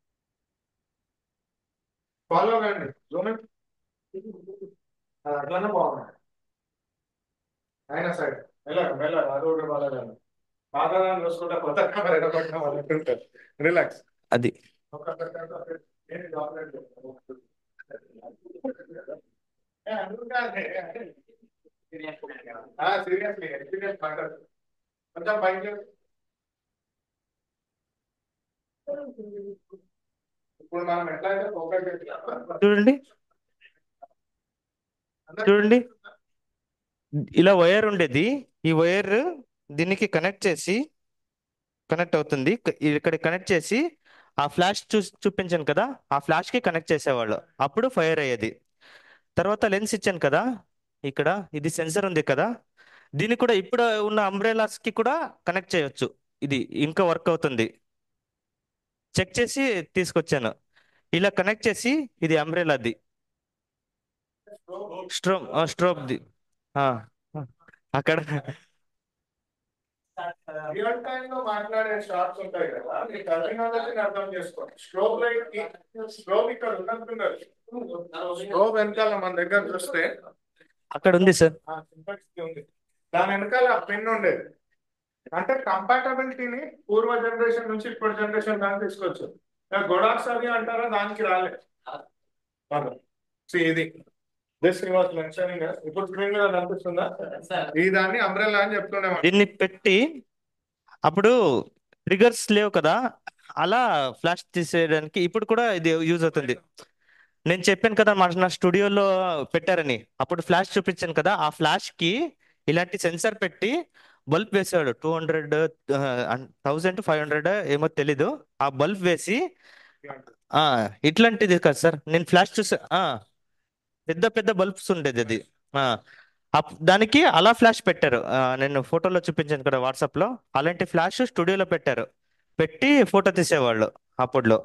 Speaker 1: ఫాలో కండి జూమ్ ఇన్. అది అట్లానే బాగున్నాయి ఆయన సైడ్ వెళ్ళాక వెళ్ళాక అది ఒకటి బాగా పాతదాన్ని చూసుకుంటే కొత్త కెమెరా ఎడగొట్టిన వాళ్ళకి ఉంటుంది రిలాక్స్
Speaker 2: అది
Speaker 1: ఒక ఏంటి చాక్లెట్ ఏ, అందుకు కాదే. ఆ, seriously, experience matters. కొంచెం పైకి లేపు. ఇప్పుడు మనం ఎట్లా అయితే ఫోకస్ చేస్తాం
Speaker 2: చూడండి చూడండి ఇలా వైర్ ఉండేది ఈ వైర్ దీనికి కనెక్ట్ చేసి కనెక్ట్ అవుతుంది క- ఇక్కడ కనెక్ట్ చేసి ఆ ఫ్లాష్ చూ చూపించాను కదా ఆ ఫ్లాష్ కి కనెక్ట్ చేసేవాళ్ళు అప్పుడు ఫైర్ అయ్యేది తర్వాత లెన్స్ ఇచ్చాను కదా ఇక్కడ ఇది సెన్సర్ ఉంది కదా దీన్ని కూడా ఇప్పుడు ఉన్న అంబ్రెలాస్ కి కూడా కనెక్ట్ చేయొచ్చు ఇది ఇంకా వర్క్ అవుతుంది చెక్ చేసి తీసుకొచ్చాను ఇలా కనెక్ట్ చేసి ఇది అంబ్రెలాది స్ట్రోమ్ స్ట్రోబ్ ది ఆ, ఆ. అక్కడ
Speaker 1: రియల్ టైమ్ లో మాట్లాడే షార్ట్స్ ఉంటాయి కదా మీ టర్మినాలజీని అర్థం చేసుకోండి స్ట్రోబ్ లైట్ కి స్ట్రోబ్ ఇక్కడ ఉన్నట్టున్నారు స్ట్రోబ్ వెనకాల మన దగ్గర చూస్తే
Speaker 2: అక్కడ ఉంది సార్
Speaker 1: ఆ సింపల్స్ కి ఉంది దాని వెనకాల పిన్ ఉండేది అంటే కంపాటబిలిటీని పూర్వ జనరేషన్ నుంచి ఇప్పటి జనరేషన్ దాకా తీసుకోవచ్చు గొడాక్స్ అవి అంటారా దానికి రాలేదు See, ఇది దిస్ వాస్ మెన్షనింగ్ ఇప్పుడు స్క్రీన్ మీద కనిపిస్తుందా
Speaker 3: సార్
Speaker 1: ఈ దాన్ని అంబ్రెల్లా అని చెప్తుండేవాడు
Speaker 2: దీన్ని పెట్టి అప్పుడు ట్రిగర్స్ లేవు కదా అలా ఫ్లాష్ తీసేయడానికి ఇప్పుడు కూడా ఇది యూజ్ అవుతుంది నేను చెప్పాను కదా మా నా స్టూడియోలో పెట్టారని అప్పుడు ఫ్లాష్ చూపించాను కదా ఆ ఫ్లాష్ కి ఇలాంటి సెన్సార్ పెట్టి బల్బ్ వేసాడు two hundred thousand five hundred ఏమో తెలీదు ఆ బల్బ్ వేసి ఆ ఇట్లాంటిది కదా సార్ నేను ఫ్లాష్ చూసా ఆ, పెద్ద పెద్ద బల్బ్స్ ఉండేది అది ఆ, అప్- దానికి అలా ఫ్లాష్ పెట్టారు ఆ, నేను ఫోటోలో చూపించాను కదా వాట్సాప్ లో అలాంటి ఫ్లాష్ స్టూడియోలో పెట్టారు పెట్టి ఫోటో తీసేవాళ్ళు అప్పుడులో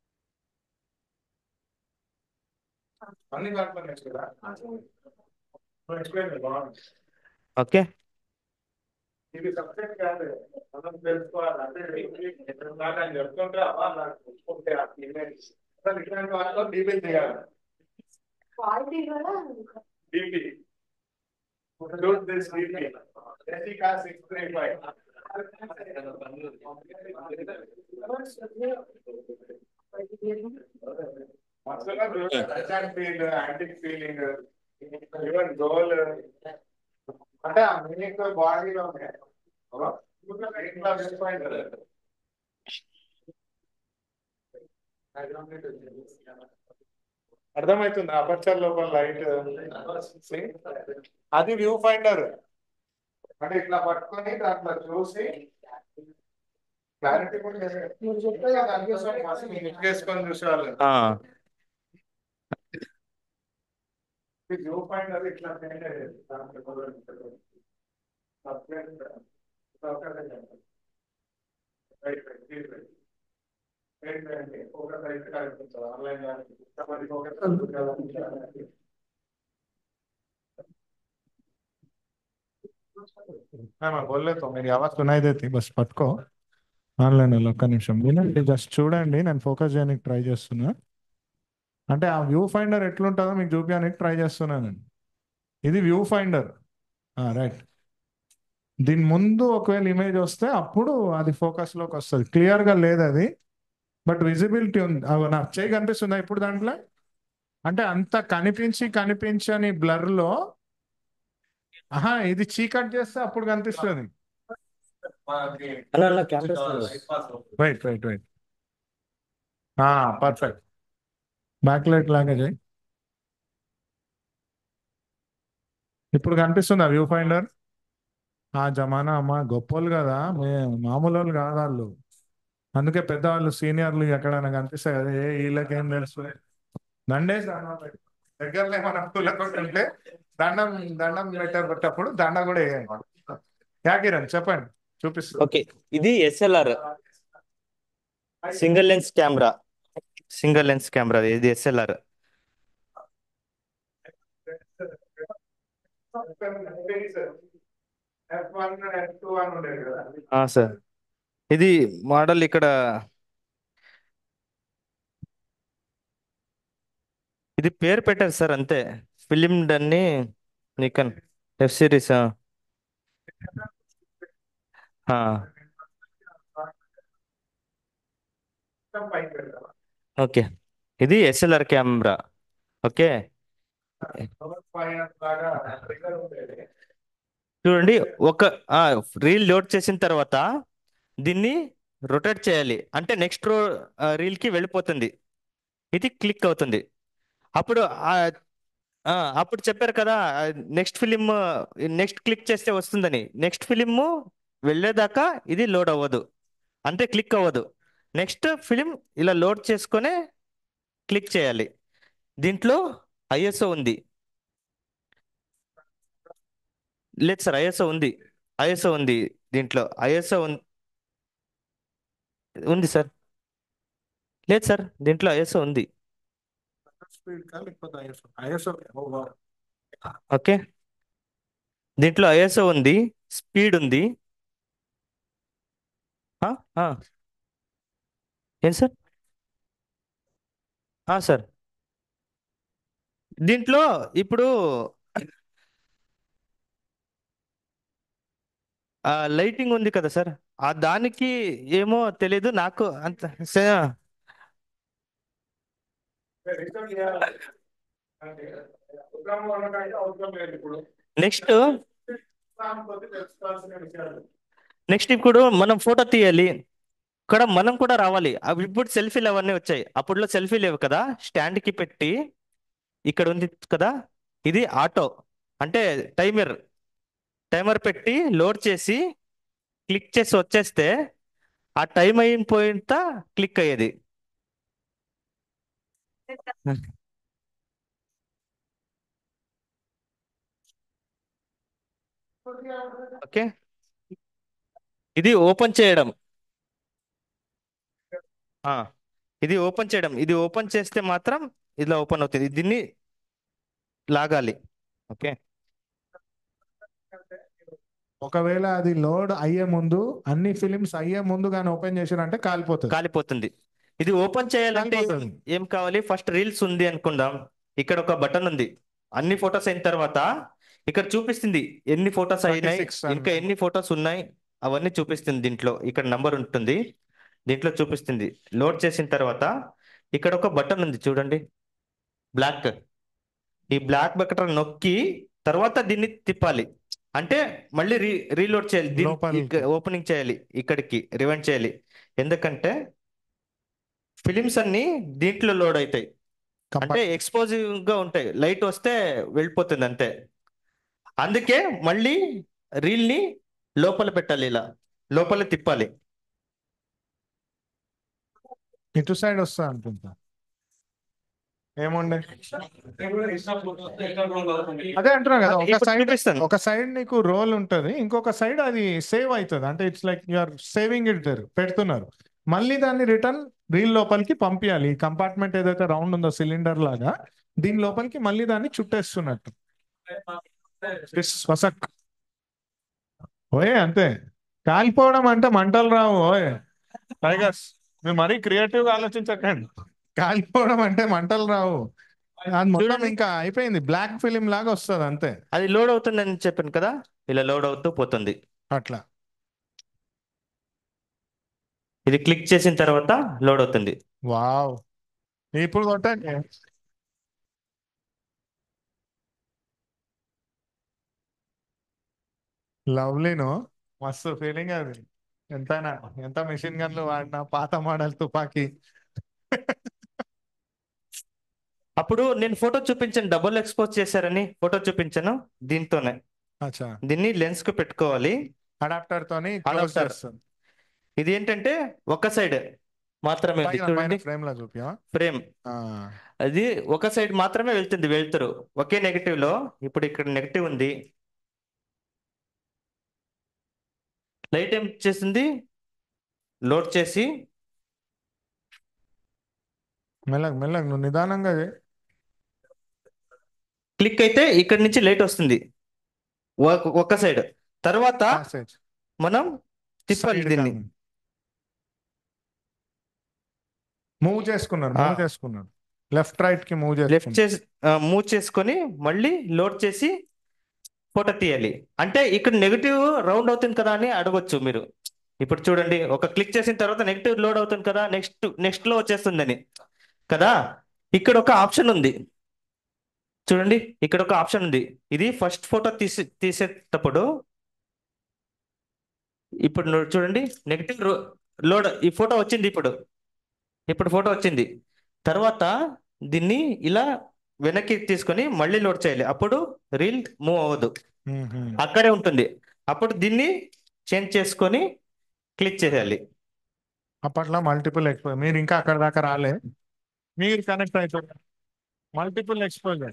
Speaker 1: అన్ని కనుక్కునేచ్చు కదా ఎక్స్ప్లెయిన్ బాగుంది
Speaker 2: ఓకే
Speaker 1: ఇది సబ్జెక్ట్ కాదు మనం తెలుసుకోవాలి అంటే నాకు ఆయన చెప్తుంటే అబ్బా నాకు తెలుసుకుంటే ఆ ఇమేజ్ అసలు ఇట్లాంటి వాళ్ళలో డీపీ చేయాలి
Speaker 4: క్వాలిటీ కూడా
Speaker 1: DP Shoot this DP. Jessica six three five. అసలు attack feel antique feeling even goal అంటే ఆ మీనింగ్ బాడీలో ఉన్నాయి అవునా? ఇట్లా వెళ్ళిపోయింది కదా. అర్థమవుతుంది అపర్చర్ లోపల లైట్ అది వ్యూ ఫైండర్ అంటే ఇట్లా పట్టుకొని దాంట్లో చూసి క్లారిటీ కూడా లేదు. మీరు చెప్పే కదా అందుకోసం ఫస్ట్ మీరు ఇట్ చేసుకొని చూసేవాళ్ళు
Speaker 2: ఆ,
Speaker 1: వ్యూ ఫైండర్ ఇట్లా find అయ్యేది. దాంట్లో కూడా ఉంటుంది. Separate, separate ఉంటుంది. Right, right, right, right. Right, right. ఒక site కనిపిస్తుంది. Online లో కొంతమందికి ఒక site हाँ मैं बोल लेता हूँ मेरी आवाज सुनाई देती बस పట్టుకో ఆన్లైన్లో ఒక్క నిమిషం వినండి జస్ట్ చూడండి నేను ఫోకస్ చేయడానికి ట్రై చేస్తున్నా అంటే ఆ వ్యూ ఫైండర్ ఎట్లుంటుందో మీకు చూపించడానికి ట్రై చేస్తున్నానండి ఇది వ్యూ ఫైండర్ రైట్ దీని ముందు ఒకవేళ ఇమేజ్ వస్తే అప్పుడు అది ఫోకస్లోకి వస్తుంది క్లియర్గా లేదు అది బట్ విజిబిలిటీ ఉంది అవి నాకు చేయి కనిపిస్తుందా ఇప్పుడు దాంట్లో అంటే అంత కనిపించి కనిపించని బ్లర్లో ఆహా ఇది చీకట్ చేస్తే అప్పుడు కనిపిస్తుంది right right right perfect back light లాగా చేయి ఇప్పుడు కనిపిస్తుందా వ్యూ ఫైండర్ ఆ జమానా అమ్మ గొప్పోళ్ళు కదా మే మామూలు వాళ్ళు కాదు వాళ్ళు అందుకే పెద్దవాళ్ళు సీనియర్లు ఎక్కడైనా కనిపిస్తాయి కదా ఏ వీళ్ళకేం తెలుసు దండేసి దండం పెట్టు. దగ్గరలో ఏమైనా పూల కొట్టు ఉంటే దండం దండం పెట్టేటప్పుడు దండ కూడా వేయండి యా కిరణ్ చెప్పండి చూపిస్తుంది
Speaker 2: ఓకే ఇది SLR single lens camera single lens camera ఇది SLR
Speaker 1: F one F two అని ఉండేది కదా
Speaker 2: సార్ ఇది మోడల్ ఇక్కడ ఇది పేరు పెట్టారు సార్ అంతే ఫిలిం డన్ని నికన్ వెబ్ సిరీస్
Speaker 1: పైకి పెడతావా
Speaker 2: ఓకే ఇది ఎస్ఎల్ఆర్ కెమెరా ఓకే
Speaker 1: పైన లాగా trigger ఉండేది
Speaker 2: చూడండి ఒక రీల్ లోడ్ చేసిన తర్వాత దీన్ని రొటేట్ చేయాలి అంటే నెక్స్ట్ రో రీల్ కి వెళ్ళిపోతుంది ఇది క్లిక్ అవుతుంది అప్పుడు ఆ, ఆ, అప్పుడు చెప్పారు కదా నెక్స్ట్ ఫిలిం నెక్స్ట్ క్లిక్ చేస్తే వస్తుందని నెక్స్ట్ ఫిలిం వెళ్ళేదాకా ఇది లోడ్ అవ్వదు అంటే క్లిక్ అవ్వదు నెక్స్ట్ ఫిలిం ఇలా లోడ్ చేసుకొని క్లిక్ చేయాలి దీంట్లో ఐఎస్ఓ ఉంది లేదు సార్ ఐఎస్ఓ ఉంది ఐఎస్ఓ ఉంది దీంట్లో ఐఎస్ఓ ఉంది సార్ లేదు సార్ దీంట్లో ఐఎస్ఓ ఉంది
Speaker 1: స్పీడ్ కా లేకపోతే ఐఎస్ఓ ఐఎస్ఓ
Speaker 2: ఓకే దీంట్లో ఐఎస్ఓ ఉంది స్పీడ్ ఉంది ఆ, ఆ. ఏం సార్ ఆ, సార్ దీంట్లో ఇప్పుడు ఆ లైటింగ్ ఉంది కదా సార్ ఆ దానికి ఏమో తెలీదు నాకు అంత సే-
Speaker 1: రిటర్న్ చేయాలి అంటే ఒక ప్రోగ్రామ్ వాళ్ళకంటే అవసరం లేదు ఇప్పుడు
Speaker 2: నెక్స్ట్
Speaker 1: కొద్ది తెలుసుకోవాల్సిన విషయాలు
Speaker 2: నెక్స్ట్ ఇప్పుడు మనం ఫోటో తీయాలి ఇక్కడ మనం కూడా రావాలి అవి ఇప్పుడు సెల్ఫీలు అవన్నీ వచ్చాయి అప్పుడులో సెల్ఫీ లేవు కదా స్టాండ్ కి పెట్టి ఇక్కడ ఉంది కదా ఇది ఆటో అంటే టైమర్ టైమర్ పెట్టి లోడ్ చేసి క్లిక్ చేసి వచ్చేస్తే ఆ టైం అయిపోయినంత క్లిక్ అయ్యేది ఓకే ఇది ఓపెన్ చేయడం ఆ, ఇది ఓపెన్ చేయడం ఇది ఓపెన్ చేస్తే మాత్రం ఇలా ఓపెన్ అవుతుంది దీన్ని లాగాలి ఓకే
Speaker 1: ఒకవేళ అది లోడ్ అయ్యే ముందు అన్ని ఫిలిమ్స్ అయ్యే ముందు కానీ ఓపెన్ చేసారంటే కాలిపోతుంది
Speaker 2: కాలిపోతుంది ఇది ఓపెన్ చేయాలంటే
Speaker 1: కాలిపోతుంది.
Speaker 2: ఏం కావాలి ఫస్ట్ రీల్స్ ఉంది అనుకుందాం ఇక్కడ ఒక బటన్ ఉంది అన్ని ఫొటోస్ అయిన తర్వాత ఇక్కడ చూపిస్తుంది ఎన్ని ఫొటోస్ అయినాయి
Speaker 1: 36
Speaker 2: ఇంకా ఎన్ని ఫొటోస్ ఉన్నాయి అవన్నీ చూపిస్తుంది దీంట్లో ఇక్కడ నంబర్ ఉంటుంది దీంట్లో చూపిస్తుంది లోడ్ చేసిన తర్వాత ఇక్కడ ఒక బటన్ ఉంది చూడండి బ్లాక్ ఈ బ్లాక్ బటన్ నొక్కి తర్వాత దీన్ని తిప్పాలి అంటే మళ్ళీ రీ రీలోడ్ చేయాలి దీన్ని
Speaker 1: లోపలికి.
Speaker 2: ఇక్క- ఓపెనింగ్ చేయాలి ఇక్కడికి రివైండ్ చేయాలి ఎందుకంటే ఫిలిమ్స్ అన్ని దీంట్లో లోడ్ అవుతాయి అంటే ఎక్స్పోజివ్ గా ఉంటాయి లైట్ వస్తే వెళ్ళిపోతుంది అంతే అందుకే మళ్ళీ రీల్ ని లోపల పెట్టాలి ఇలా లోపల తిప్పాలి
Speaker 1: ఇటు సైడ్ వస్తా అనుకుంటా ఏముండే అదే అంటున్నా కదా ఒక
Speaker 2: ఇప్పుడు
Speaker 1: సైడ్
Speaker 2: చూపిస్తాను
Speaker 1: ఒక సైడ్ నీకు రోల్ ఉంటది ఇంకొక సైడ్ అది సేవ్ అవుతుంది అంటే it's like you're saving it there పెడుతున్నారు మళ్ళీ దాన్ని రిటర్న్ రీల్ లోపలికి పంపించాలి ఈ కంపార్ట్మెంట్ ఏదైతే రౌండ్ ఉందో సిలిండర్ లాగా దీని లోపలికి మళ్ళీ దాన్ని చుట్టేస్తున్నట్టు వసక్ ఓయే అంతే కాలిపోవడం అంటే మంటలు రావు ఓయే టైగర్స్ మీరు మరీ క్రియేటివ్ గా ఆలోచించకండి కాలిపోవడం అంటే మంటలు రావు అది మొత్తం
Speaker 2: చూడండి.
Speaker 1: ఇంకా అయిపోయింది బ్లాక్ ఫిలిం లాగా వస్తుంది అంతే
Speaker 2: అది లోడ్ అవుతుందని చెప్పాను కదా ఇలా లోడ్ అవుతూ పోతుంది
Speaker 1: అట్లా
Speaker 2: ఇది క్లిక్ చేసిన తర్వాత లోడ్ అవుతుంది
Speaker 1: వావ్ ఇప్పుడు కొట్టండి లవ్లీను మస్తు ఫీలింగ్ అది ఎంతైనా ఎంత మిషన్ గన్లు వాడినా పాత మోడల్ తుపాకీ
Speaker 2: అప్పుడు నేను ఫోటో చూపించాను డబుల్ ఎక్స్పోజ్ చేశారని ఫోటో చూపించాను దీంతోనే
Speaker 1: అచ్చా
Speaker 2: దీన్ని లెన్స్ కు పెట్టుకోవాలి
Speaker 1: అడాప్టర్ తోని
Speaker 2: Adapter. ఇది ఏంటంటే ఒక సైడ్ మాత్రమే ఉంది చూడండి
Speaker 1: ఫ్రేమ్ లో చూపియా
Speaker 2: ఫ్రేమ్
Speaker 1: ఆ,
Speaker 2: అది ఒక సైడ్ మాత్రమే వెళ్తుంది వెళ్తురు ఒకే నెగటివ్ లో ఇప్పుడు ఇక్కడ నెగటివ్ ఉంది లైట్ ఏం చేసింది లోడ్ చేసి
Speaker 1: మెల్లగా మెల్లగా నువ్వు నిదానంగా చేయి.
Speaker 2: క్లిక్ అయితే ఇక్కడ నుంచి లైట్ వస్తుంది ఒక- ఒక సైడ్ తర్వాత
Speaker 1: Passage.
Speaker 2: మనం తిప్పాలి
Speaker 1: Side
Speaker 2: దీన్ని
Speaker 1: గా. మూవ్ చేసుకున్నారు మూవ్
Speaker 2: ఆ.
Speaker 1: చేసుకున్నారు లెఫ్ట్ రైట్ కి మూవ్
Speaker 2: లెఫ్ట్
Speaker 1: చేసుకున్నారు
Speaker 2: చేసి మూవ్ చేసుకొని మళ్ళీ లోడ్ చేసి ఫోటో తీయాలి అంటే ఇక్కడ నెగిటివ్ రౌండ్ అవుతుంది కదా అని అడగొచ్చు మీరు ఇప్పుడు చూడండి ఒక క్లిక్ చేసిన తర్వాత నెగిటివ్ లోడ్ అవుతుంది కదా నెక్స్ట్ నెక్స్ట్ లో వచ్చేస్తుందని కదా ఇక్కడ ఒక ఆప్షన్ ఉంది చూడండి ఇక్కడ ఒక ఆప్షన్ ఉంది ఇది ఫస్ట్ ఫోటో తీసి తీసేటప్పుడు ఇప్పుడు నో- చూడండి నెగిటివ్ లోడ్ ఈ ఫోటో వచ్చింది ఇప్పుడు ఇప్పుడు ఫోటో వచ్చింది తర్వాత దీన్ని ఇలా వెనక్కి తీసుకొని మళ్ళీ లోడ్ చేయాలి అప్పుడు రీల్ మూవ్ అవ్వదు
Speaker 1: మ్మ్.
Speaker 2: అక్కడే ఉంటుంది అప్పుడు దీన్ని చేంజ్ చేసుకొని క్లిక్ చేయాలి
Speaker 1: అప్పట్లో మల్టిపుల్ ఎక్స్పోజర్ మీరు ఇంకా అక్కడ దాకా రాలే మీరు కనెక్ట్ అవుతారు మల్టిపుల్ ఎక్స్పోజర్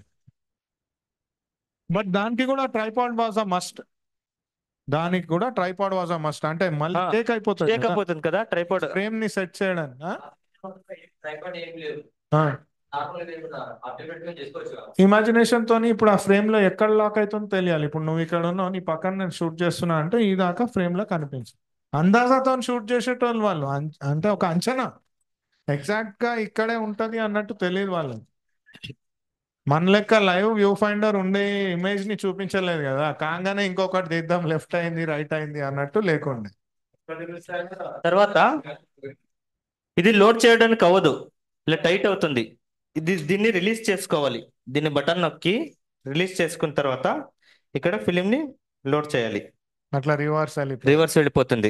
Speaker 1: బట్ దానికి కూడా ట్రైపాడ్ వాజ్ అ మస్ట్ దానికి కూడా ట్రైపాడ్ వాజ్ అ మస్ట్ అంటే మళ్ళీ
Speaker 2: ఆ,
Speaker 1: టేక్ అయిపోతుంది
Speaker 2: టేక్ అయిపోతుంది కదా ట్రైపాడ్
Speaker 1: ఫ్రేమ్ ని సెట్ చేయడానికి
Speaker 5: ట్రైపాడ్ ఏం లేదు నార్మల్ ఆటోమేటిక్ చేసుకోవచ్చు కదా.
Speaker 1: ఇమాజినేషన్ తోని ఇప్పుడు ఆ ఫ్రేమ్ లో ఎక్కడ లాక్ అవుతుందో తెలియాలి ఇప్పుడు నువ్వు ఇక్కడ ఉన్నావు నీ పక్కన నేను షూట్ చేస్తున్నా అంటే ఈ దాకా ఫ్రేమ్ లో కనిపించు అందాజాతో షూట్ చేసేటోళ్ళు వాళ్ళు అం- అంటే ఒక అంచనా ఎగ్జాక్ట్ గా ఇక్కడే ఉంటది అన్నట్టు తెలియదు వాళ్ళు మన లెక్క లైవ్ వ్యూ ఫైండర్ ఉండే ఇమేజ్ ని చూపించలేదు కదా కాగానే ఇంకొకటి తీద్దాం లెఫ్ట్ అయింది రైట్ అయింది అన్నట్టు లేకుండే
Speaker 2: తర్వాత ఇది లోడ్ చేయడానికి అవ్వదు ఇలా టైట్ అవుతుంది ఇది దీన్ని రిలీజ్ చేసుకోవాలి దీన్ని బటన్ నొక్కి రిలీజ్ చేసుకున్న తర్వాత ఇక్కడ ఫిలిం ని లోడ్ చేయాలి
Speaker 1: అట్లా రివర్స్ వెళ్ళిపోయి
Speaker 2: రివర్స్ వెళ్ళిపోతుంది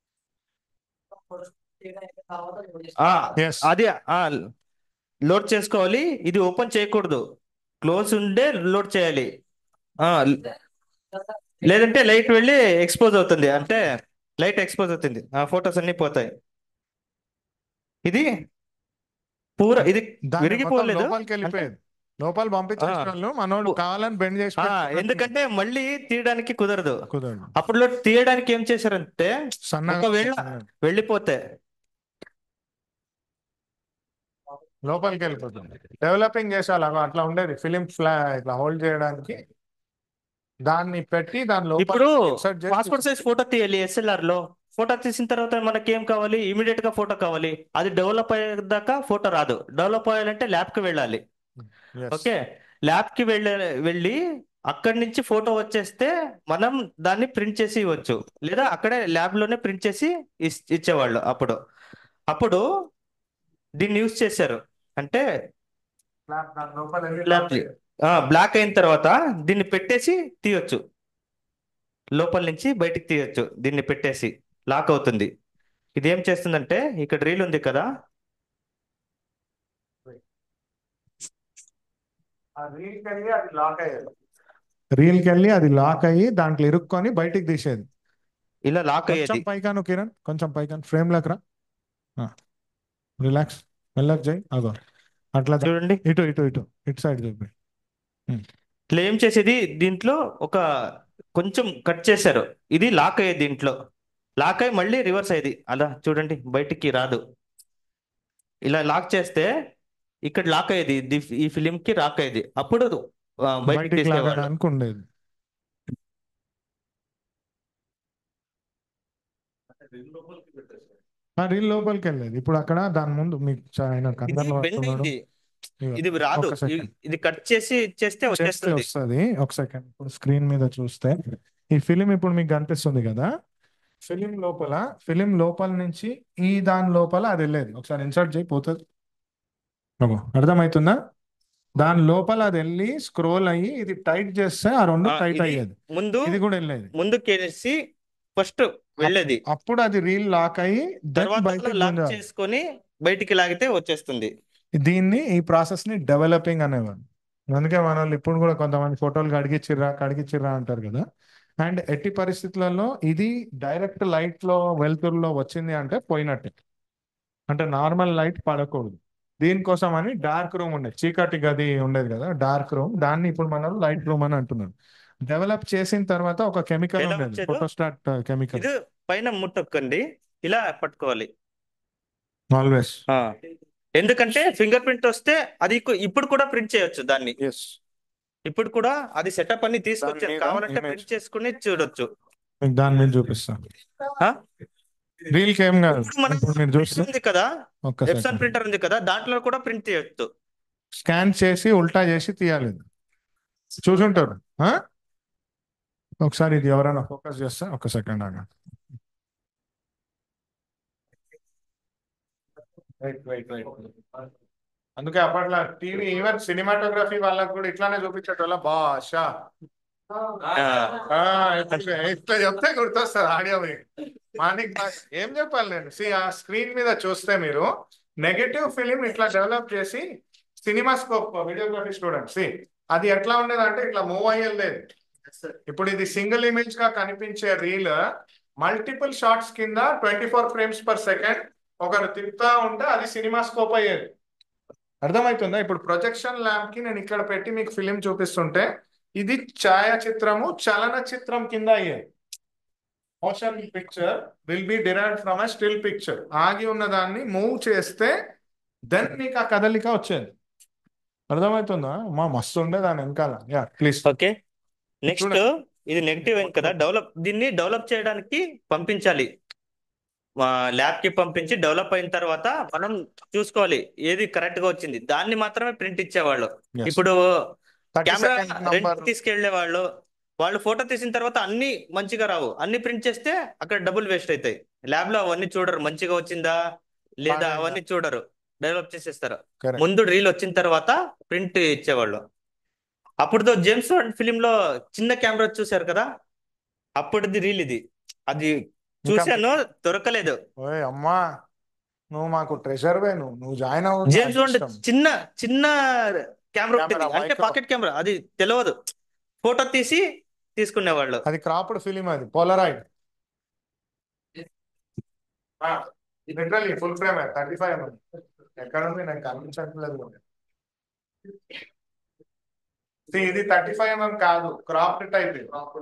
Speaker 2: ఆ
Speaker 1: ఎస్
Speaker 2: అది ఆ లోడ్ చేసుకోవాలి ఇది ఓపెన్ చేయకూడదు క్లోజ్ ఉండే లోడ్ చేయాలి ఆ లేదంటే లైట్ వెళ్ళి ఎక్స్పోజ్ అవుతుంది అంటే లైట్ ఎక్స్పోజ్ అవుతుంది ఆ ఫొటోస్ అన్ని పోతాయి ఇది పూర ఇది
Speaker 1: దాన్ని మొత్తం
Speaker 2: విరిగిపోలేదు
Speaker 1: లోపలికి వెళ్ళిపోయేది లోపల పంపించేసిన
Speaker 2: ఆ.
Speaker 1: వాళ్ళు మనోడు కావాలని బెండ్ చేసి
Speaker 2: ఆ
Speaker 1: పెట్టుకున్నట్టు
Speaker 2: ఎందుకంటే మళ్ళీ తీయడానికి కుదరదు
Speaker 1: కుదరదు
Speaker 2: అప్పుడు తీయడానికి ఏం చేశారంటే
Speaker 1: సన్నగా
Speaker 2: ఒకవేళ వెళ్ళిపోతే
Speaker 1: లోపలికి వెళ్ళిపోతుంది డెవలపింగ్ చేసాలి అగో అట్లా ఉండేది ఫిలిం ఫ్లా ఇట్లా హోల్డ్ చేయడానికి దాన్ని పెట్టి దాని లోపల
Speaker 2: ఇప్పుడు
Speaker 1: insert చేసి
Speaker 2: పాస్పోర్ట్ సైజ్ ఫోటో తీయాలి ఎస్ఎల్ఆర్ లో ఫోటో తీసిన తర్వాత మనకి ఏం కావాలి ఇమీడియట్ గా ఫోటో కావాలి అది డెవలప్ అయ్యేదాకా ఫోటో రాదు డెవలప్ అయ్యాలంటే ల్యాబ్ కి వెళ్ళాలి
Speaker 1: Yes.
Speaker 2: ఓకే ల్యాబ్ కి వెళ్ళే వెళ్ళి అక్కడి నుంచి ఫోటో వచ్చేస్తే మనం దాన్ని ప్రింట్ చేసి ఇవ్వచ్చు లేదా అక్కడే ల్యాబ్ లోనే ప్రింట్ చేసి ఇస్- ఇచ్చేవాళ్ళు అప్పుడు అప్పుడు దీన్ని యూజ్ చేశారు అంటే
Speaker 1: Flap దాని లోపల వెళ్ళి
Speaker 2: Flap ని. బ్లాక్ అయిన తర్వాత దీన్ని పెట్టేసి తీయొచ్చు లోపల నుంచి బయటికి తీయొచ్చు దీన్ని పెట్టేసి లాక్ అవుతుంది ఇది ఏం చేస్తుందంటే ఇక్కడ రీల్ ఉంది కదా
Speaker 1: ఆ రీల్కి వెళ్ళి అది లాక్ అయ్యేది రీల్కి వెళ్ళి అది లాక్ అయ్యి దాంట్లో ఇరుక్కొని బయటికి తీసేది
Speaker 2: ఇలా లాక్
Speaker 1: కొంచెం
Speaker 2: అయ్యేది
Speaker 1: పైకాను కిరణ్ కొంచెం పైకాను ఫ్రేమ్ లోకి రా రిలాక్స్ మెల్లక్ జై అగో అట్లా దా-
Speaker 2: చూడండి
Speaker 1: ఇటు ఇటు ఇటు ఇటు సైడ్ చూపి
Speaker 2: ఇట్లా ఏం చేసేది దీంట్లో ఒక కొంచెం కట్ చేశారు ఇది లాక్ అయ్యేది దీంట్లో లాక్ అయ్యి మళ్ళీ రివర్స్ అయ్యేది అలా చూడండి బయటికి రాదు ఇలా లాక్ చేస్తే ఇక్కడ లాక్ అయ్యేది ఇది- ఈ ఫిలిం కి లాక్ అయ్యేది అప్పుడు ఆ, బయటికి
Speaker 1: బయటికి
Speaker 2: తీసేవాళ్ళు
Speaker 1: లాగడానికి ఉండేది ఆ రీల్ లోపలికి వెళ్ళేది ఇప్పుడు అక్కడ దాని ముందు మీకు చ- ఆయన
Speaker 2: ఇది
Speaker 1: కందర్లో
Speaker 2: బెండ్
Speaker 1: వస్తున్నాడు
Speaker 2: అయింది
Speaker 1: ఇగో,
Speaker 2: ఇది రాదు
Speaker 1: ఒక్క second.
Speaker 2: ఇ- ఇది కట్ చేసి చేస్తే
Speaker 1: చేస్తే
Speaker 2: వచ్చేస్తుంది
Speaker 1: వస్తుంది ఒక సెకండ్ ఇప్పుడు స్క్రీన్ మీద చూస్తే ఈ ఫిలిం ఇప్పుడు మీకు కనిపిస్తుంది కదా ఫిలిం లోపల ఫిలిం లోపల నుంచి ఈ దాని లోపల అది వెళ్ళేది ఒకసారి ఇన్సర్ట్ చేయి పోతుంది అగో, అర్థమవుతుందా దాని లోపల అది వెళ్ళి స్క్రోల్ అయ్యి ఇది టైట్ చేస్తే ఆ రెండు
Speaker 2: ఆ,
Speaker 1: టైట్
Speaker 2: ఇది
Speaker 1: అయ్యేది
Speaker 2: ముందు
Speaker 1: ఇది కూడా వెళ్ళేది
Speaker 2: ముందుకేసి ఫస్ట్ వెళ్ళేది
Speaker 1: అప్పుడు అది రీల్ లాక్ అయ్యి దెన్
Speaker 2: తర్వాత
Speaker 1: బయటకు
Speaker 2: లాక్
Speaker 1: గుంజాలి
Speaker 2: చేసుకొని బయటికి లాగితే వచ్చేస్తుంది
Speaker 1: దీన్ని ఈ ప్రాసెస్ ని డెవలపింగ్ అనేవారు అందుకే మన వాళ్ళు ఇప్పుడు కూడా కొంతమంది ఫోటోలు కడిగిచ్చిర్రా కడిగిచ్చిర్రా అంటారు కదా అండ్ ఎట్టి పరిస్థితులలో ఇది డైరెక్ట్ లైట్ లో వెలుతురులో వచ్చింది అంటే పోయినట్టే అంటే నార్మల్ లైట్ పడకూడదు దీనికోసం అని డార్క్ రూమ్ ఉండేది చీకటి గది ఉండేది కదా డార్క్ రూమ్ దాన్ని ఇప్పుడు మనం లైట్ రూమ్ అని అంటున్నారు డెవలప్ చేసిన తర్వాత ఒక కెమికల్
Speaker 2: ఎలా
Speaker 1: ఉండేది
Speaker 2: వచ్చేదో
Speaker 1: ఫోటోస్టాట్ కెమికల్
Speaker 2: ఇది పైన ముట్టొక్కండి ఇలా పట్టుకోవాలి
Speaker 1: ఆల్వేస్
Speaker 2: ఆ. ఎందుకంటే ఫింగర్ ప్రింట్ వస్తే అది ఇకు- ఇప్పుడు కూడా ప్రింట్ చేయొచ్చు దాన్ని
Speaker 1: ఎస్
Speaker 2: ఇప్పుడు కూడా అది సెటప్ అన్ని తీసుకొచ్చాను
Speaker 1: మీద
Speaker 2: కావాలంటే
Speaker 1: image.
Speaker 2: ప్రింట్ చేసుకుని చూడొచ్చు
Speaker 1: మీకు దాని మీద చూపిస్తాను
Speaker 2: ఆ?
Speaker 1: రీల్ కి ఏం కాదు
Speaker 2: ఇప్పుడు మనం
Speaker 1: ఇప్పుడు మీరు
Speaker 2: ప్రింటర్
Speaker 1: చూస్తే
Speaker 2: ఉంది కదా
Speaker 1: ఒక్క
Speaker 2: ఎప్సన్
Speaker 1: సెకండ్
Speaker 2: ప్రింటర్ ఉంది కదా దాంట్లో కూడా ప్రింట్ చేయొచ్చు
Speaker 1: స్కాన్ చేసి ఉల్టా చేసి తీయాలి ఇది. చూసుంటారు ఆ? ఒకసారి ఇది ఎవరైనా ఫోకస్ చేస్తే ఒక సెకండ్ ఆగా అందుకే అప్పట్లో టీవీ ఈవెన్ సినిమాటోగ్రఫీ వాళ్ళకు కూడా ఇట్లానే చూపించేటోళ్ళ భాష ఆ, ఇట్లా ఇట్లా చెప్తే గుర్తొస్తుంది ఆడియో మీకు మానిక్ భాష ఏం చెప్పాలి నేను సి ఆ స్క్రీన్ మీద చూస్తే మీరు నెగటివ్ ఫిలిం ఇట్లా డెవలప్ చేసి సినిమా స్కోప్ వీడియోగ్రఫీ స్టూడెంట్ సి అది ఎట్లా ఉండేది అంటే ఇట్లా మూవ్ అయ్యేది ఇప్పుడు ఇది సింగిల్ ఇమేజ్ గా కనిపించే రీల్ మల్టిపుల్ షార్ట్స్ కింద twenty four frames per second ఒకరు తిప్పుతా ఉంటే అది సినిమా స్కోప్ అయ్యేది అర్థమవుతుందా ఇప్పుడు ప్రొజెక్షన్ ల్యాంప్ కి నేను ఇక్కడ పెట్టి మీకు ఫిలిం చూపిస్తుంటే ఇది ఛాయాచిత్రము చలనచిత్రం కింద అయ్యేది motion picture will be derive from a still picture ఆగి ఉన్న దాన్ని మూవ్ చేస్తే దెన్ మీకు ఆ కదలిక వచ్చేది అర్థమవుతుందా మా మస్తు ఉండే దాని వెనకాల యా ప్లీజ్
Speaker 2: ఓకే నెక్స్ట్ ఇది నెగిటివ్ అయింది కదా డెవలప్ దీన్ని డెవలప్ చేయడానికి పంపించాలి ల్యాబ్ కి పంపించి డెవలప్ అయిన తర్వాత మనం చూసుకోవాలి ఏది కరెక్ట్ గా వచ్చింది దాన్ని మాత్రమే ప్రింట్ ఇచ్చేవాళ్ళు ఇప్పుడు కెమెరా రెంట్ తీసుకెళ్లే వాళ్ళు వాళ్ళు ఫోటో తీసిన తర్వాత అన్ని మంచిగా రావు అన్ని ప్రింట్ చేస్తే అక్కడ డబ్బులు వేస్ట్ అవుతాయి ల్యాబ్ లో అవన్నీ చూడరు మంచిగా వచ్చిందా లేదా
Speaker 1: బాగా
Speaker 2: అవన్నీ చూడరు డెవలప్ చేసేస్తారు
Speaker 1: Correct.
Speaker 2: ముందు రీల్ వచ్చిన తర్వాత ప్రింట్ ఇచ్చేవాళ్ళు అప్పుడుతో జేమ్స్ బాండ్ ఫిలిం లో చిన్న కెమెరా చూశారు కదా అప్పటిది రీల్ ఇది అది చూశాను దొరకలేదు
Speaker 1: ఓయ్ అమ్మా నువ్వు మాకు ట్రెజర్ వే నువ్వు నువ్వు జాయిన్ అవ్వు
Speaker 2: జేమ్స్ బాండ్ చిన్న చిన్న కెమెరా ఉంటుంది
Speaker 1: కెమెరా,
Speaker 2: అంటే
Speaker 1: మైక్రో.
Speaker 2: పాకెట్ కెమెరా అది తెలియదు ఫోటో తీసి తీసుకునేవాళ్ళు
Speaker 1: అది క్రాప్డ్ ఫిలిం అది Polaroid literally full frame thirty five mm ఎక్కడ ఉంది నాకు కనిపించట్లేదు See, ఇది థర్టీ ఫైవ్ ఎంఎం కాదు క్రాప్డ్ టైప్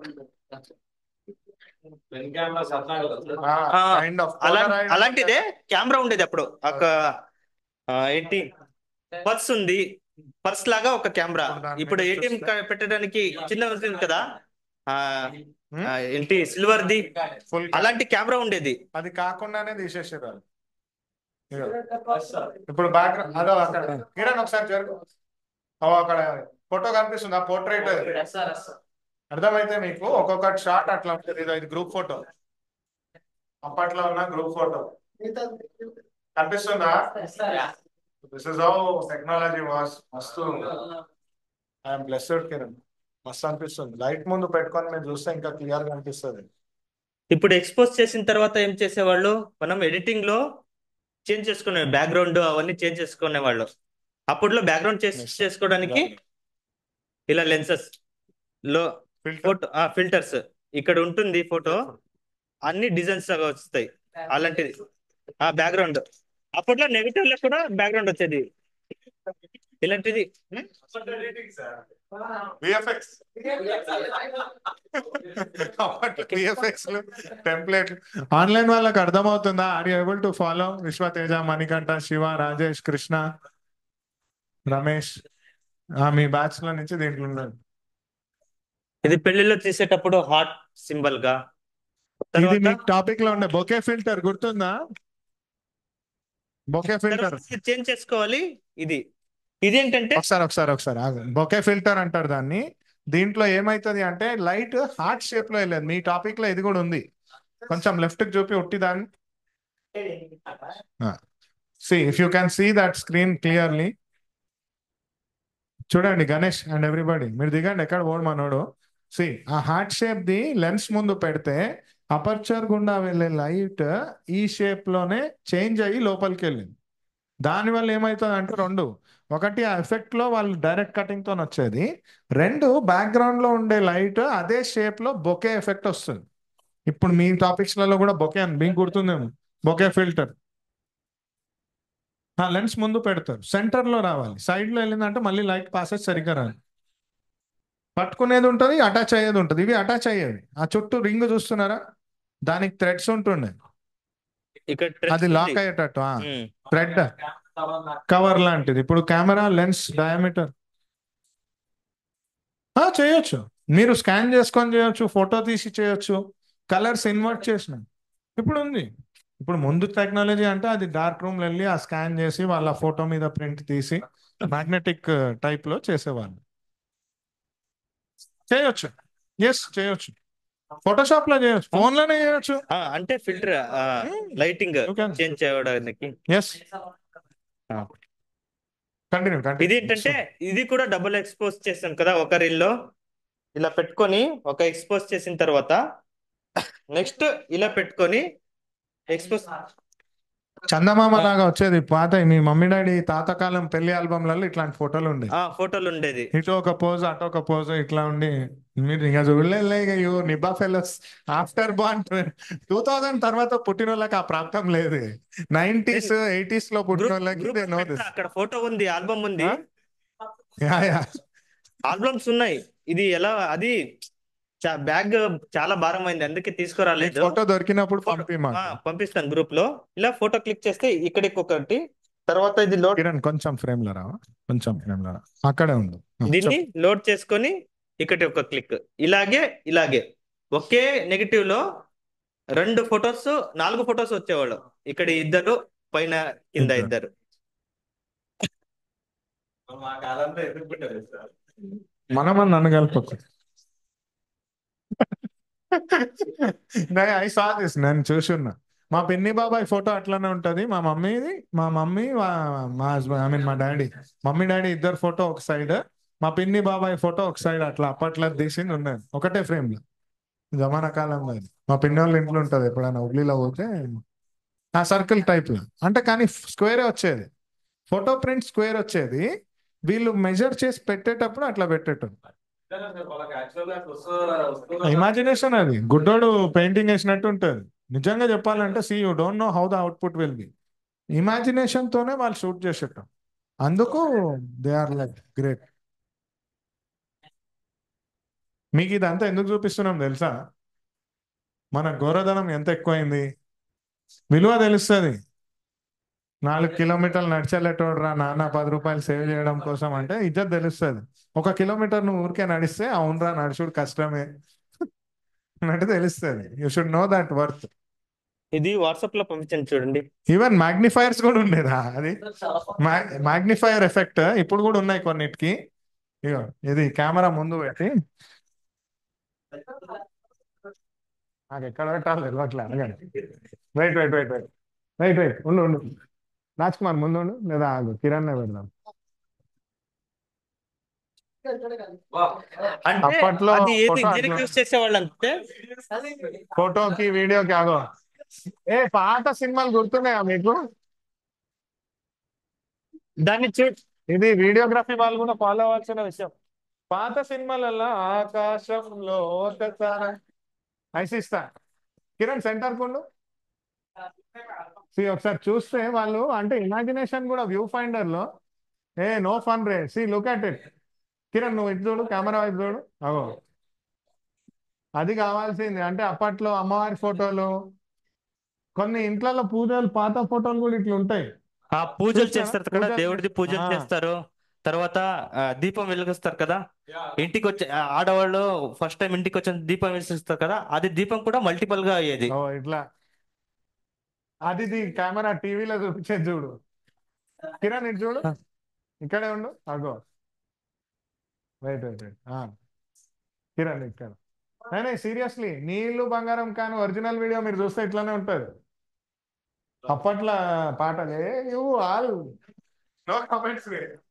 Speaker 5: పెన్ కెమెరా సత్నాలు
Speaker 2: ఆ,
Speaker 1: కైండ్ ఆఫ్
Speaker 2: అలా అలాంటిదే కెమెరా ఉండేది అప్పుడు ఒక ఆ, ఏంటి పర్స్ ఉంది పర్స్ లాగా ఒక కెమెరా
Speaker 1: ఇప్పుడు దాని
Speaker 2: ఇప్పుడు
Speaker 1: మీద
Speaker 2: ఏటీఎం
Speaker 1: చూస్తే-
Speaker 2: పెట్టడానికి చిన్న ఉంటుంది కదా ఆ, ఆ, ఏంటి సిల్వర్ ది
Speaker 1: ఫుల్
Speaker 2: అలాంటి కెమెరా ఉండేది
Speaker 1: అది కాకుండానే తీసేసారు వాళ్ళు. ఇదిగో. ఇప్పుడు బ్యాక్గ్రౌండ్ అదో అక్కడ కిరణ్ ఒకసారి జరుగు ఓ అక్కడ ఫోటో కనిపిస్తుంది ఆ పోర్ట్రేట్ అర్థమైతే మీకు ఒక్కొక్క షాట్ అట్లా ఉంటుంది ఇదో ఇది గ్రూప్ ఫోటో అప్పట్లో ఉన్న గ్రూప్ ఫోటో కనిపిస్తుందా this is how technology was మస్తు ఐఎమ్ బ్లెస్డ్ కిరణ్ మస్తు అనిపిస్తుంది లైట్ ముందు పెట్టుకొని మీరు చూస్తే ఇంకా క్లియర్ గా అనిపిస్తుంది
Speaker 2: ఇప్పుడు ఎక్స్పోజ్ చేసిన తర్వాత ఏం చేసేవాళ్ళు మనం ఎడిటింగ్ లో చేంజ్ చేసుకునే బ్యాక్గ్రౌండ్ అవన్నీ చేంజ్ చేసుకునేవాళ్ళు అప్పట్లో బ్యాక్గ్రౌండ్ చేంజ్
Speaker 1: Yes.
Speaker 2: చేసుకోవడానికి ఇలా లెన్సెస్ లో ఫోటో ఫిల్టర్స్ ఇక్కడ ఉంటుంది ఫోటో అన్ని డిజైన్స్ లాగా వస్తాయి అలాంటిది ఆ బ్యాక్గ్రౌండ్ అప్పట్లో నెగిటివ్ లో కూడా బ్యాక్గ్రౌండ్ వచ్చేది ఇలాంటిది
Speaker 1: విఎఫ్ఎక్స్ విఎఫ్ఎక్స్ టెంప్లెట్ ఆన్లైన్ వాళ్ళకి అర్థమవుతుందా are able to follow Vishwateja Manikanta Shiva Rajesh Krishna Ramesh ఆ, మీ బ్యాచ్ లో నుంచి దీంట్లో ఉన్నారు
Speaker 2: ఇది పెళ్లిలో తీసేటప్పుడు హాట్ సింబల్ గా
Speaker 1: ఇది
Speaker 2: తర్వాత
Speaker 1: మీ టాపిక్ లో ఉండే బొకే ఫిల్టర్ గుర్తుందా బొకే ఫిల్టర్
Speaker 2: చేంజ్ చేసుకోవాలి ఇది ఇదేంటంటే
Speaker 1: ఒకసారి ఒకసారి ఒకసారి బొకే ఫిల్టర్ అంటారు దాన్ని దీంట్లో ఏమైతుంది అంటే లైట్ హార్ట్ షేప్ లో వెళ్ళలేదు మీ టాపిక్ లో ఇది కూడా ఉంది కొంచెం లెఫ్ట్ కి చూపి ఉట్టి దాన్ని see if you can see that screen clearly చూడండి గణేష్ అండ్ ఎవ్రీబడి మీరు దిగండి ఎక్కడ ఓడు మనోడు సి ఆ హార్ట్ షేప్ ది లెన్స్ ముందు పెడితే అపర్చర్ గుండా వెళ్ళే లైట్ ఈ షేప్ లోనే చేంజ్ అయ్యి లోపలికి వెళ్ళింది దానివల్ల ఏమవుతుంది అంటే రెండు ఒకటి ఆ ఎఫెక్ట్ లో వాళ్ళు డైరెక్ట్ కటింగ్ తో వచ్చేది రెండు బ్యాక్గ్రౌండ్ లో ఉండే లైట్ అదే షేప్ లో బొకే ఎఫెక్ట్ వస్తుంది ఇప్పుడు మీ టాపిక్స్ లలో కూడా బొకే అని మీకు గుర్తుందేమో బొకే ఫిల్టర్ ఆ లెన్స్ ముందు పెడతారు సెంటర్ లో రావాలి సైడ్ లో వెళ్ళిందంటే మళ్ళీ లైట్ పాసెస్ సరిగ్గా రాదు పట్టుకునేది ఉంటుంది అటాచ్ అయ్యేది ఉంటుంది ఇవి అటాచ్ అయ్యేవి ఆ చుట్టూ రింగ్ చూస్తున్నారా దానికి థ్రెడ్స్ ఉంటుండే
Speaker 2: ఇక్కడ
Speaker 1: అది
Speaker 2: threads
Speaker 1: లాక్
Speaker 2: ఉంది.
Speaker 1: అయ్యేటట్టు
Speaker 2: ఉమ్.
Speaker 1: థ్రెడ్ కవర్ లాంటిది ఇప్పుడు కెమెరా లెన్స్ డయామీటర్ చేయొచ్చు మీరు స్కాన్ చేసుకొని చేయొచ్చు ఫోటో తీసి చేయొచ్చు కలర్స్ ఇన్వర్ట్ చేసిన ఇప్పుడు ఉంది ఇప్పుడు ముందు టెక్నాలజీ అంటే అది డార్క్ రూమ్ వెళ్ళి ఆ స్కాన్ చేసి వాళ్ళ ఫోటో మీద ప్రింట్ తీసి మ్యాగ్నెటిక్ టైప్ లో చేసేవాళ్ళు చేయొచ్చు ఎస్ చేయొచ్చు ఫోటోషాప్ లో చేయొచ్చు ఫోన్ లోనే చేయొచ్చు
Speaker 2: ఆ, అంటే filter lighting
Speaker 1: You can.
Speaker 2: Change చేయడానికి
Speaker 1: ఎస్ కంటిన్యూ
Speaker 2: ఇది ఏంటంటే ఇది కూడా డబుల్ ఎక్స్పోజ్ చేసాం కదా ఒక reel లో ఇలా పెట్టుకొని ఒక ఎక్స్పోజ్ చేసిన తర్వాత నెక్స్ట్ ఇలా పెట్టుకొని ఎక్స్పోజ్
Speaker 1: చందమామ లాగా వచ్చేది పాత మీ మమ్మీ డాడీ తాతకాలం పెళ్లి ఆల్బమ్లలో ఇట్లాంటి ఫోటోలు ఉండేవి
Speaker 2: ఆ ఫోటోలు ఉండేది
Speaker 1: ఇటు ఒక పోజ్ అటు ఒక పోజ్ ఇట్లా ఉండి మీరు ఇంకా చూడలే ఇక యూ నిబా fellows after born two thousand తర్వాత పుట్టిన వాళ్ళకి ఆ ప్రాప్తం లేదు నైన్టీస్ ఎయిటీస్ లో పుట్టిన
Speaker 2: Group-
Speaker 1: వాళ్ళకి
Speaker 2: group
Speaker 1: దే నో
Speaker 2: పెడతా,
Speaker 1: దిస్
Speaker 2: అక్కడ ఫోటో ఉంది ఆల్బమ్ ఉంది
Speaker 1: యా యా
Speaker 2: ఆల్బమ్స్ ఉన్నాయి ఇది ఎలా అది బ్యాగ్ చాలా భారం అయింది అందుకే తీసుకురాలేదు
Speaker 1: ఫోటో దొరికినప్పుడు
Speaker 2: Photo-
Speaker 1: పంపి
Speaker 2: ఆ,
Speaker 1: మాకు
Speaker 2: పంపిస్తాను గ్రూప్ లో ఇలా ఫోటో క్లిక్ చేస్తే ఇక్కడికి ఒకటి తర్వాత ఇది లోడ్
Speaker 1: కిరణ్ కొంచెం ఫ్రేమ్ లో రావా కొంచెం ఫ్రేమ్ లో రా అక్కడే ఉంది ఆ,
Speaker 2: దీన్ని
Speaker 1: చెప్పు.
Speaker 2: లోడ్ చేసుకొని ఇక్కడి ఒక క్లిక్ ఇలాగే ఇలాగే ఒకే నెగిటివ్ లో రెండు ఫొటోస్ నాలుగు ఫొటోస్ వచ్చేవాళ్ళు ఇక్కడ ఇద్దరు పైన కింద
Speaker 1: ఇద్దరు.
Speaker 2: ఇద్దరు
Speaker 5: మా కాలంలో ఎందుకు పెట్టారు సార్
Speaker 1: మనమని నన్ను కలపకు ఐ సా దిస్ నేను చూసున్నా మా పిన్ని బాబాయ్ ఫోటో అట్లానే ఉంటది మా మమ్మీది మా మమ్మీ వా- మా హస్బెండ్ ఐ మీన్ మా డాడీ మమ్మీ డాడీ ఇద్దరు ఫోటో ఒక సైడ్ మా పిన్ని బాబాయ్ ఫోటో ఒక సైడ్ అట్లా అప్పట్లో తీసింది ఉన్నది ఒకటే ఫ్రేమ్ లో జమానా కాలంలో అది మా పిన్ని వాళ్ళ ఇంట్లో ఉంటుంది ఎప్పుడైనా హుబ్లీలో పోతే ఆ సర్కిల్ టైప్ లో అంటే కానీ స్క్వేరే వచ్చేది ఫోటో ప్రింట్ స్క్వేర్ వచ్చేది వీళ్ళు మెజర్ చేసి పెట్టేటప్పుడు అట్లా పెట్టేటప్పుడు
Speaker 5: వాళ్ళకి యాక్చువల్ గా వస్తుందా వస్తుందా
Speaker 1: ఇమాజినేషన్ అది గుడ్డోడు పెయింటింగ్ వేసినట్టు ఉంటుంది నిజంగా చెప్పాలంటే see you don't know how the output will be imagination తోనే వాళ్ళు షూట్ చేసేటం అందుకు దే ఆర్ లైక్ గ్రేట్ మీకు ఇదంతా ఎందుకు చూపిస్తున్నాం తెలుసా మన గోరధనం ఎంత ఎక్కువైంది విలువ తెలుస్తుంది నాలుగు కిలోమీటర్లు నడిచేటోడు రా నాన్న పది రూపాయలు సేవ్ చేయడం కోసం అంటే ఇజ్జత్ తెలుస్తుంది ఒక కిలోమీటర్ నువ్వు ఊరికే నడిస్తే అవునరా నడుచుడు కష్టమే అన్నట్టు తెలుస్తుంది you should know that worth
Speaker 2: ఇది వాట్సాప్ లో పంపించండి చూడండి
Speaker 1: ఈవెన్ మ్యాగ్నిఫైర్స్ కూడా ఉండేదా అది మ్యాగ్నిఫైర్ ఎఫెక్ట్ ఇప్పుడు కూడా ఉన్నాయి కొన్నిటికి ఇగో ఇది కెమెరా ముందు పెట్టి నాకు ఎక్కడ పెట్టాలి తెలియట్లే అడగండి wait wait wait wait wait wait ఉండు ఉండు రాజ్ కుమార్ ముందు ఉండు లేదా ఆగు కిరణ్ పెడదాం
Speaker 2: అంటే
Speaker 1: అప్పట్లో
Speaker 2: అది ఏది
Speaker 1: photo
Speaker 2: దేనికి
Speaker 1: అట్లా-
Speaker 2: యూస్ చేసేవాళ్ళు అంటే
Speaker 1: ఫోటోకి వీడియోకి ఆగో ఏ పాత సినిమాలు గుర్తున్నాయా మీకు
Speaker 2: దాన్ని చూ
Speaker 1: ఇది వీడియోగ్రఫీ వాళ్ళు కూడా ఫాలో అవ్వాల్సిన విషయం పాత సినిమాలలో ఆకాశంలో ఒక తార ఐసిస్తా కిరణ్ సెంటర్ కొండు See, ఒకసారి చూస్తే వాళ్ళు అంటే ఇమాజినేషన్ కూడా వ్యూ ఫైండర్ లో ఏ నో ఫన్ రే see look at it Kiran నువ్వు ఇటు చూడు కెమెరా వైపు చూడు అగో అది కావాల్సింది అంటే అప్పట్లో అమ్మవారి ఫోటోలు కొన్ని ఇంట్లలో పూజలు పాత ఫోటోలు కూడా ఇట్లా ఉంటాయి
Speaker 2: ఆ పూజలు
Speaker 1: చూసారా?
Speaker 2: చేస్తారు కదా
Speaker 1: పూజలు
Speaker 2: దేవుడిది పూజలు
Speaker 1: ఆ.
Speaker 2: చేస్తారు తర్వాత ఆ, దీపం వెలిగిస్తారు కదా
Speaker 5: Yeah.
Speaker 2: ఇంటికి వచ్చే ఆ, ఆడవాళ్ళు ఫస్ట్ టైం ఇంటికి వచ్చిన దీపం వెలిగిస్తారు కదా అది దీపం కూడా మల్టిపల్ గా అయ్యేది
Speaker 1: ఓ ఇట్లా అది ఇది కెమెరా టీవీలో చూపించేది చూడు కిరణ్ ఇటు చూడు
Speaker 2: ఆ.
Speaker 1: ఇక్కడే ఉండు అగో వెయిట్ వెయిట్ వెయిట్ కిరణ్ ఇక్కడ నేనే సీరియస్లీ నీళ్ళు బంగారం కానీ ఒరిజినల్ వీడియో మీరు చూస్తే ఇట్లానే ఉంటుంది అప్పట్లో పాటలే యూ ఆల్ నో కామెంట్స్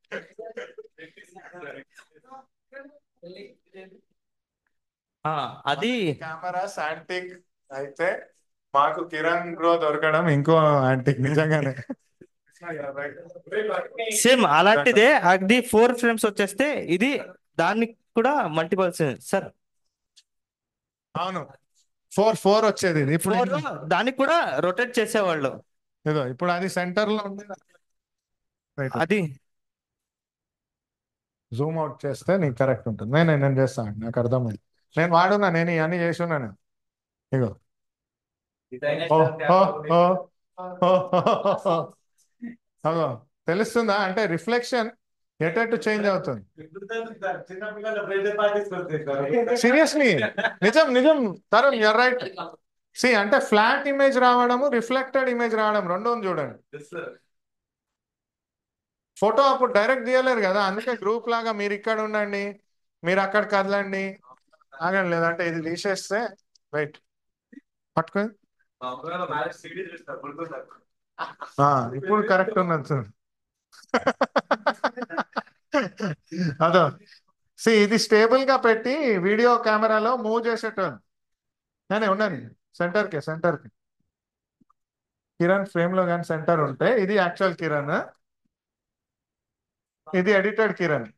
Speaker 2: ఆ, అది
Speaker 1: కెమెరా యాంటిక్ అయితే మాకు కిరణ్ బ్రో దొరకడం ఇంకో యాంటిక్ నిజంగానే
Speaker 2: సేమ్ అలాంటిదే అది ఫోర్ ఫ్రేమ్స్ వచ్చేస్తే ఇది దానికి కూడా మల్టిపల్స్ సార్
Speaker 1: అవును ఫోర్ ఫోర్ వచ్చేది ఇది ఇప్పుడు
Speaker 2: ఫోర్ దానికి కూడా రొటేట్ చేసేవాళ్ళు
Speaker 1: ఏదో ఇప్పుడు అది సెంటర్ లో ఉంది
Speaker 2: అది
Speaker 1: జూమ్ అవుట్ చేస్తే నీకు కరెక్ట్ ఉంటుంది నేను నేను చేస్తాను నాకు అర్థమైంది నేను వాడున్నా నేను ఇవన్నీ చేసి ఉన్నాను ఇగో ఓ ఓ ఓ ఓ, ఓ, ఓ. అగో తెలుస్తుందా అంటే రిఫ్లెక్షన్ ఎటట్టు చేంజ్ అవుతుంది
Speaker 5: చిన్నపిల్లల బర్త్డే పార్టీస్ వస్తాయి
Speaker 1: సీరియస్లీ నిజం నిజం తరుణ్ యూర్ రైట్ సి అంటే ఫ్లాట్ ఇమేజ్ రావడము రిఫ్లెక్టెడ్ ఇమేజ్ రావడం రెండు ఉంది చూడండి
Speaker 5: సార్
Speaker 1: ఫోటో అప్పుడు డైరెక్ట్ తీయలేరు కదా అందుకే గ్రూప్ లాగా మీరు ఇక్కడ ఉండండి మీరు అక్కడ కదలండి ఆగండి లేదంటే ఇది తీసేస్తే రైట్ పట్టుకో
Speaker 5: మా అమ్మగారు మ్యారేజ్ సీడీ చూస్తారు గుర్తుంటారు
Speaker 1: ఆ, ఇప్పుడు కరెక్ట్ ఉన్నది సార్ అదో సి ఇది స్టేబుల్ గా పెట్టి వీడియో కెమెరాలో మూవ్ చేసేటోను కానీ ఉండని సెంటర్ కి సెంటర్ కి కిరణ్ ఫ్రేమ్ లో కానీ సెంటర్ ఉంటే ఇది యాక్చువల్ కిరణ్ ఇది ఎడిటెడ్ కిరణ్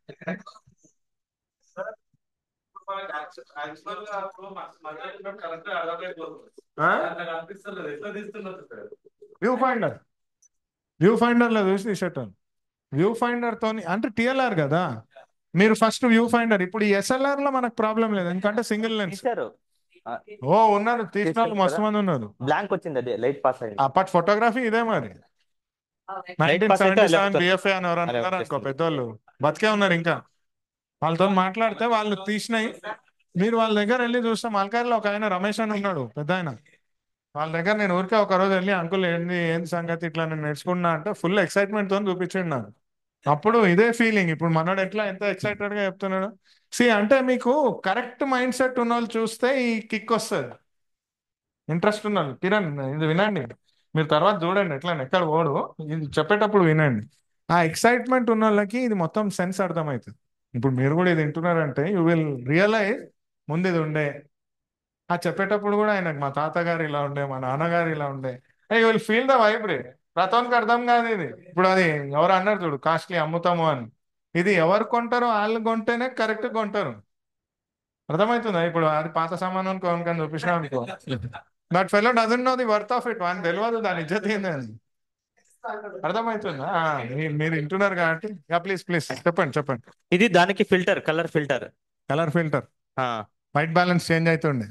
Speaker 5: యాక్చువల్ గా అప్పుడు మధ్య కరెక్ట్ అర్థమైపోతుంది
Speaker 1: ఆ?
Speaker 5: నాకు అనిపిస్తలేదు ఎట్లా తీస్తున్నారు sir
Speaker 1: view finder view finder లో చూసి తీసేటోను వ్యూ ఫైండర్ తోని అంటే టిఎల్ఆర్ కదా మీరు ఫస్ట్ వ్యూ ఫైండర్ ఇప్పుడు ఈ ఎస్ఎల్ఆర్ లో మనకు ప్రాబ్లం లేదు ఎందుకంటే సింగిల్ లెన్స్
Speaker 2: తీశారు
Speaker 1: ఓ ఉన్నారు తీసిన వాళ్ళు మస్తు మంది ఉన్నారు
Speaker 2: బ్లాంక్ వచ్చింది అదే లైట్ పాస్ అయింది
Speaker 1: అప్పటి ఫోటోగ్రఫీ ఇదే మరి నైన్టీన్
Speaker 2: pass అయితే
Speaker 1: సెవెంటీ
Speaker 2: అలా
Speaker 1: సెవెన్
Speaker 2: వస్తుంది.
Speaker 1: బిఎఫ్ఏ అని ఎవరు
Speaker 2: అలా
Speaker 1: అనుకున్నారు అనుకో
Speaker 2: వచ్చేస్తుంది.
Speaker 1: పెద్దోళ్ళు బతికే ఉన్నారు ఇంకా వాళ్ళతో మాట్లాడితే వాళ్ళు తీసినాయి మీరు వాళ్ళ దగ్గర వెళ్ళి చూస్తే మల్కారిలో ఒక ఆయన రమేష్ అని ఉన్నాడు పెద్ద ఆయన వాళ్ళ దగ్గర నేను ఊరికే ఒక రోజు వెళ్ళి అంకుల్ ఏంది ఏంది సంగతి ఇట్లా నేను నేర్చుకున్నా అంటే ఫుల్ ఎక్సైట్మెంట్ తో చూపించండి నాకు అప్పుడు ఇదే ఫీలింగ్ ఇప్పుడు మనోడు ఎట్లా ఎంత ఎక్సైటెడ్ గా చెప్తున్నాడు సి అంటే మీకు కరెక్ట్ మైండ్ సెట్ ఉన్న వాళ్ళు చూస్తే ఈ కిక్ వస్తుంది ఇంట్రెస్ట్ ఉన్న వాళ్ళు కిరణ్ ఇది వినండి మీరు తర్వాత చూడండి ఎట్లా ఎక్కడ ఓడు ఇది చెప్పేటప్పుడు వినండి ఆ ఎక్సైట్మెంట్ ఉన్న వాళ్ళకి ఇది మొత్తం సెన్స్ అర్థమవుతుంది ఇప్పుడు మీరు కూడా ఇది వింటున్నారంటే యూ విల్ రియలైజ్ ముందు ఇది ఉండే ఆ చెప్పేటప్పుడు కూడా ఆయనకు మా తాతగారు ఇలా ఉండే మా నాన్నగారు ఇలా ఉండే you will feel the vibrate రథానికి అర్థం కాదు ఇది ఇప్పుడు అది ఎవరు అన్నారు చూడు కాస్ట్లీ అమ్ముతాము అని ఇది ఎవరు కొంటారో వాళ్ళు కొంటేనే కరెక్ట్ కొంటారు అర్థమవుతుందా ఇప్పుడు అది పాత సామాను కొనుక్కొని చూపించినా అనుకో that fellow doesn't know the worth of it వాని తెలియదు దాని ఇజ్జత్ ఏందని అర్థమవుతుందా ఆ, మీ- మీరు వింటున్నారు కాబట్టి ప్లీజ్ ప్లీజ్ చెప్పండి చెప్పండి
Speaker 2: ఇది దానికి filter colour filter
Speaker 1: colour filter white balance change అవుతుండే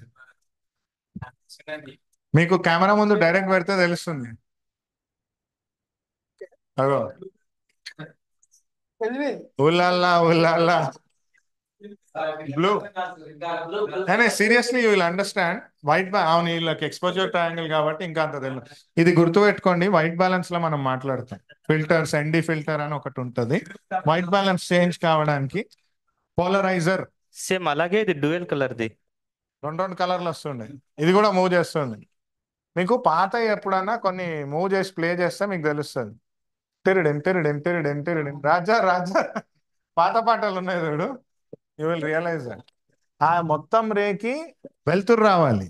Speaker 1: మీకు కెమెరా ముందు డైరెక్ట్ పెడితే తెలుస్తుంది అగో ఉల్లాల్లా ఉల్లాల్లా బ్లూ కానీ seriously you will understand white అవును వీళ్ళకి ఎక్స్పోజర్ ట్రయాంగిల్ కాబట్టి ఇంకా అంత తెలియదు ఇది గుర్తుపెట్టుకోండి వైట్ బ్యాలెన్స్ లో మనం మాట్లాడతాం ఫిల్టర్స్ ఎన్డి ఫిల్టర్ అని ఒకటి ఉంటుంది వైట్ బ్యాలెన్స్ చేంజ్ కావడానికి పోలరైజర్
Speaker 2: సేమ్ అలాగే ఇది డ్యూయల్ కలర్ది
Speaker 1: రెండు రెండు కలర్లు వస్తుండే ఇది కూడా మూవ్ చేస్తుంది మీకు పాత ఎప్పుడన్నా కొన్ని మూవ్ చేసి ప్లే చేస్తే మీకు తెలుస్తుంది తిరిడెం తిరిడెం తిరిడెం తిరిడెం రాజా రాజా పాత పాటలు ఉన్నాయి చూడు యూ విల్ రియలైజ్ ఆ మొత్తం రేకి వెలుతురు రావాలి